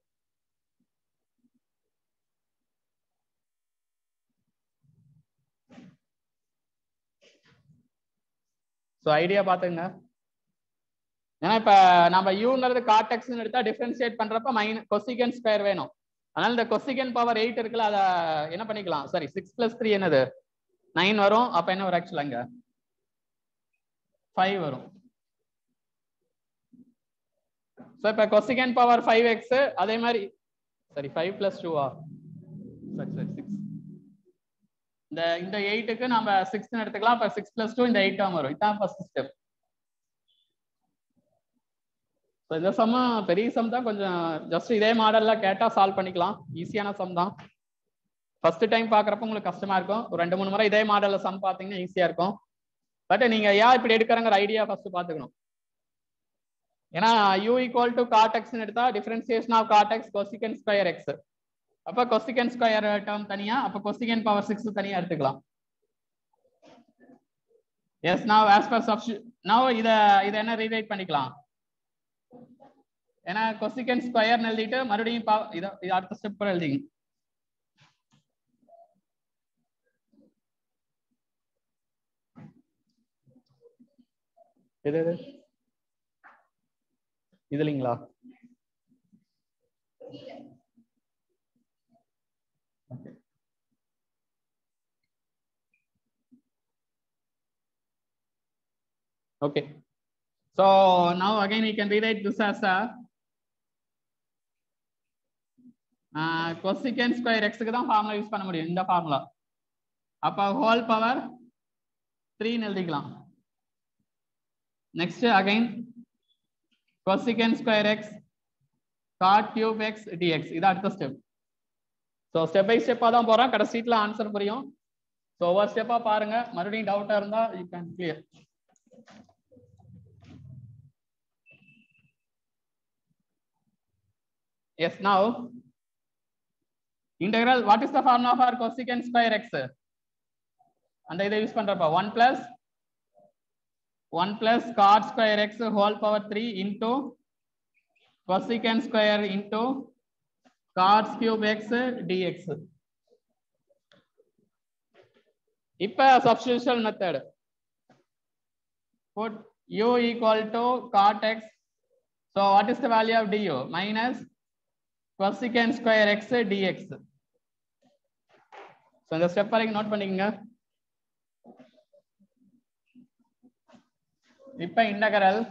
ஸோ ஐடியா பாத்துங்க ஏன்னா இப்ப நம்ம யூங்கிறது காட் எக்ஸ்னு எடுத்தா டிஃபரன்ஷியேட் பண்றப்ப மைனஸ் கொசிகன் ஸ்கொயர் வேணும் அதனால இந்த கொசிகன் பவர் எயிட் இருக்குல்ல அதை என்ன பண்ணிக்கலாம் சாரி சிக்ஸ் பிளஸ் த்ரீ என்னது நைன் வரும் அப்ப என்ன வரும் ஆக்சுவலா இங்க ஃபைவ் வரும் ஸோ இப்போ கொசிகன் பவர் ஃபைவ் எக்ஸ் அதே மாதிரி சரி ஃபைவ் பிளஸ் டூவா சரி சரி சிக்ஸ் இந்த இந்த எயிட்டுக்கு நம்ம சிக்ஸ்னு எடுத்துக்கலாம் இப்போ சிக்ஸ் பிளஸ் டூ இந்த எயிட் டேர்ம் வரும் இதான் ஃபர்ஸ்ட் ஸ்டெப் ஸோ இந்த சம் பெரிய சம் தான் கொஞ்சம் ஜஸ்ட் இதே மாடல்ல கேட்டா சால்வ் பண்ணிக்கலாம் ஈஸியான சம் தான் ஃபர்ஸ்ட் டைம் பார்க்குறப்ப உங்களுக்கு கஷ்டமா இருக்கும் ஒரு ரெண்டு மூணு முறை இதே மாடல்ல சம் பார்த்தீங்கன்னா ஈஸியா இருக்கும் பட் நீங்க ஏன் இப்படி எடுக்கிறங்கிற ஐடியா ஃபர்ஸ்ட் பார்த்துக்கணும் ஏன்னா u ஈக்குவல் டு காட் எக்ஸ்னு எடுத்தா differentiation of cot x cosecant square x அப்ப கொசிகன் ஸ்கொயர் டேர்ம் தனியா அப்ப கொசிகன் பவர் சிக்ஸ் தனியா எடுத்துக்கலாம் yes now as per substitute now இத இத என்ன ரீரைட் பண்ணிக்கலாம் ஏன்னா கொசிகன் ஸ்கொயர் எழுதிட்டு மறுபடியும் power- இத இது அடுத்த ஸ்டெப் கூட எழுதிங்க எது எது இது இல்லைங்களா Okay. Okay. So now again we can rewrite this as a uh, cosecant square x க்கு தான் ஃபார்முலா யூஸ் பண்ண முடியும் இந்த ஃபார்முலா அப்ப ஹோல் பவர் த்ரீன்னு எழுதிக்கலாம் next again cosecant square x cot cube x dx இது அடுத்த ஸ்டெப் ஸோ ஸ்டெப் பை ஸ்டெப்பா தான் போறோம் கடைசீட்ல ஆன்சர் புரியும் ஸோ ஒவ்வொரு ஸ்டெப்பா பாருங்க மறுபடியும் டவுட்டா இருந்தா you can clear yes now integral what is the formula for cosecant square x அந்த இதை யூஸ் பண்றப்ப one plus one plus cot square x whole power three into cosecant square into cos cube x dx. இப்ப substitution method. Put u equal to cot x. So what is the value of du? Minus cosecant square x dx. So இந்த step வரைக்கும் note பண்ணிக்கங்க இப்ப integral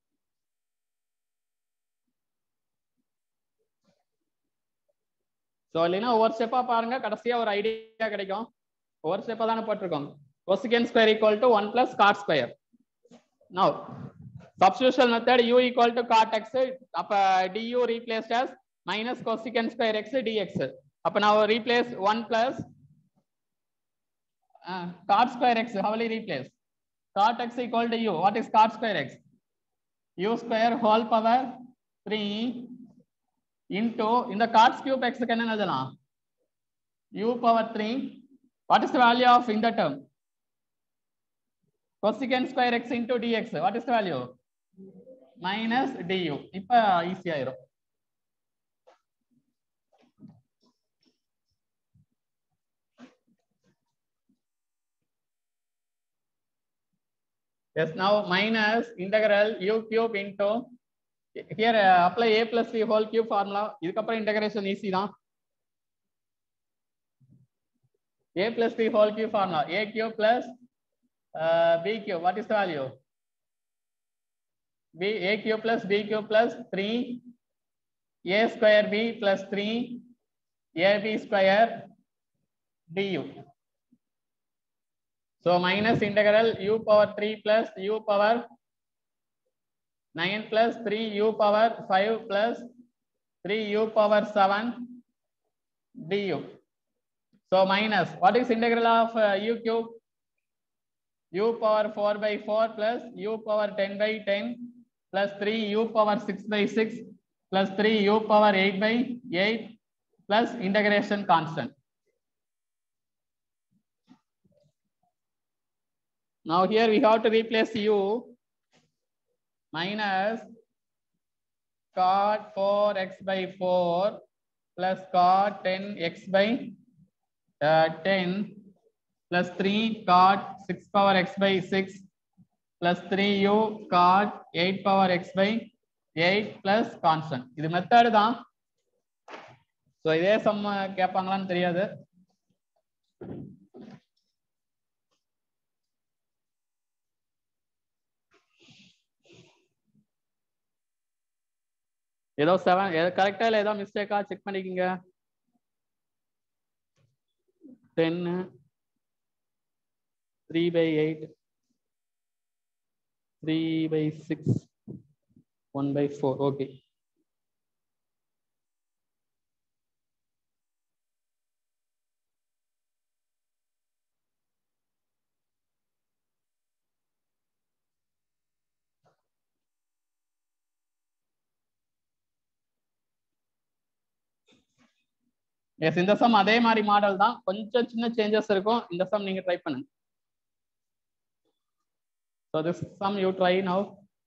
so இல்லைன்னா ஒவ்வொரு ஸ்டெப்பா பாருங்க கடைசியா ஒரு ஐடியா கிடைக்கும் ஒவ்வொரு ஸ்டெப்பா தானே போட்டிருக்கோம் cosecant square equal to one plus cot square no substitution method u equal to cot x அப்ப du replaced as minus cosecant square x dx அப்ப நான் replace one plus cot square x ஹவலி replace cot x equal to u what is cot square x u square whole power three into in the cos cube x க்கு என்ன எழுதலாம் u power 3 what is the value of in the term cosecant square x into dx what is the value minus du இப்ப easy ஆயிரும் Yes, now minus integral u cube into here uh, apply a plus b whole cube formula இதுக்கப்புறம் integration easy தான் a plus b whole cube formula a cube plus uh, b cube what is the value b a cube plus b cube plus 3 a square b plus 3 ab square du so minus integral u power 3 plus u power 9 plus 3 u power 5 plus 3 u power 7 du. So minus, what is integral of uh, u cube? u power 4 by 4 plus u power 10 by 10 plus 3 u power 6 by 6 plus 3 u power 8 by 8 plus integration constant. Now here we have to replace u minus cot 4x by 4 plus cot 10x by uh, 10 plus 3 cot 6 power x by 6 plus 3u cot 8 power x by 8 plus constant. இது method தான் so இதே sum கேட்பாங்களான்னு தெரியாது ஏதோ seven கரெக்டா இல்லை ஏதோ மிஸ்டேக்கா செக் பண்ணிக்கோங்க டென்னு three by eight three by six one by four okay yes இந்த சம் அதே மாதிரி மாடல் தான் கொஞ்சம் சின்ன சேஞ்சஸ் இருக்கும் இந்த சம் நீங்க ட்ரை பண்ணுங்க so this sum you try now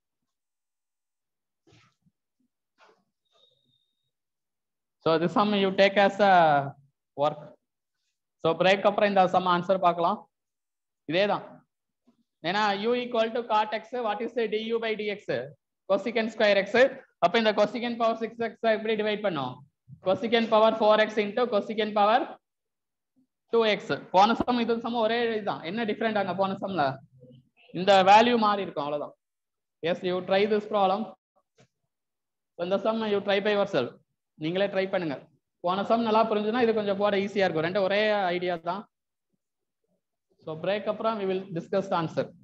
so this sum you take as a work so break அப்புறம் இந்த சம் ஆன்சர் பார்க்கலாம் இதே தான் ஏன்னா you equal to cot x what is du by dx cosecant square x அப்போ இந்த cosecant power six x எப்படி divide பண்ணும் cosecant power four x into cosecant power two x போன சம் இது சம் ஒரே இதுதான் என்ன டிஃப்ரெண்ட் அங்க போன சம்ல இந்த வேல்யூ மாறி இருக்கும் அவ்வளவுதான் yes you try this problem இந்த sum you try by your self நீங்களே ட்ரை பண்ணுங்க போன சம் நல்லா புரிஞ்சுன்னா இது கொஞ்சம் போட ஈஸியா இருக்கும் ரெண்டு ஒரே ஐடியா தான் ஸோ பிரேக் அப்புறம் வி வில் டிஸ்கஸ் ஆன்சர்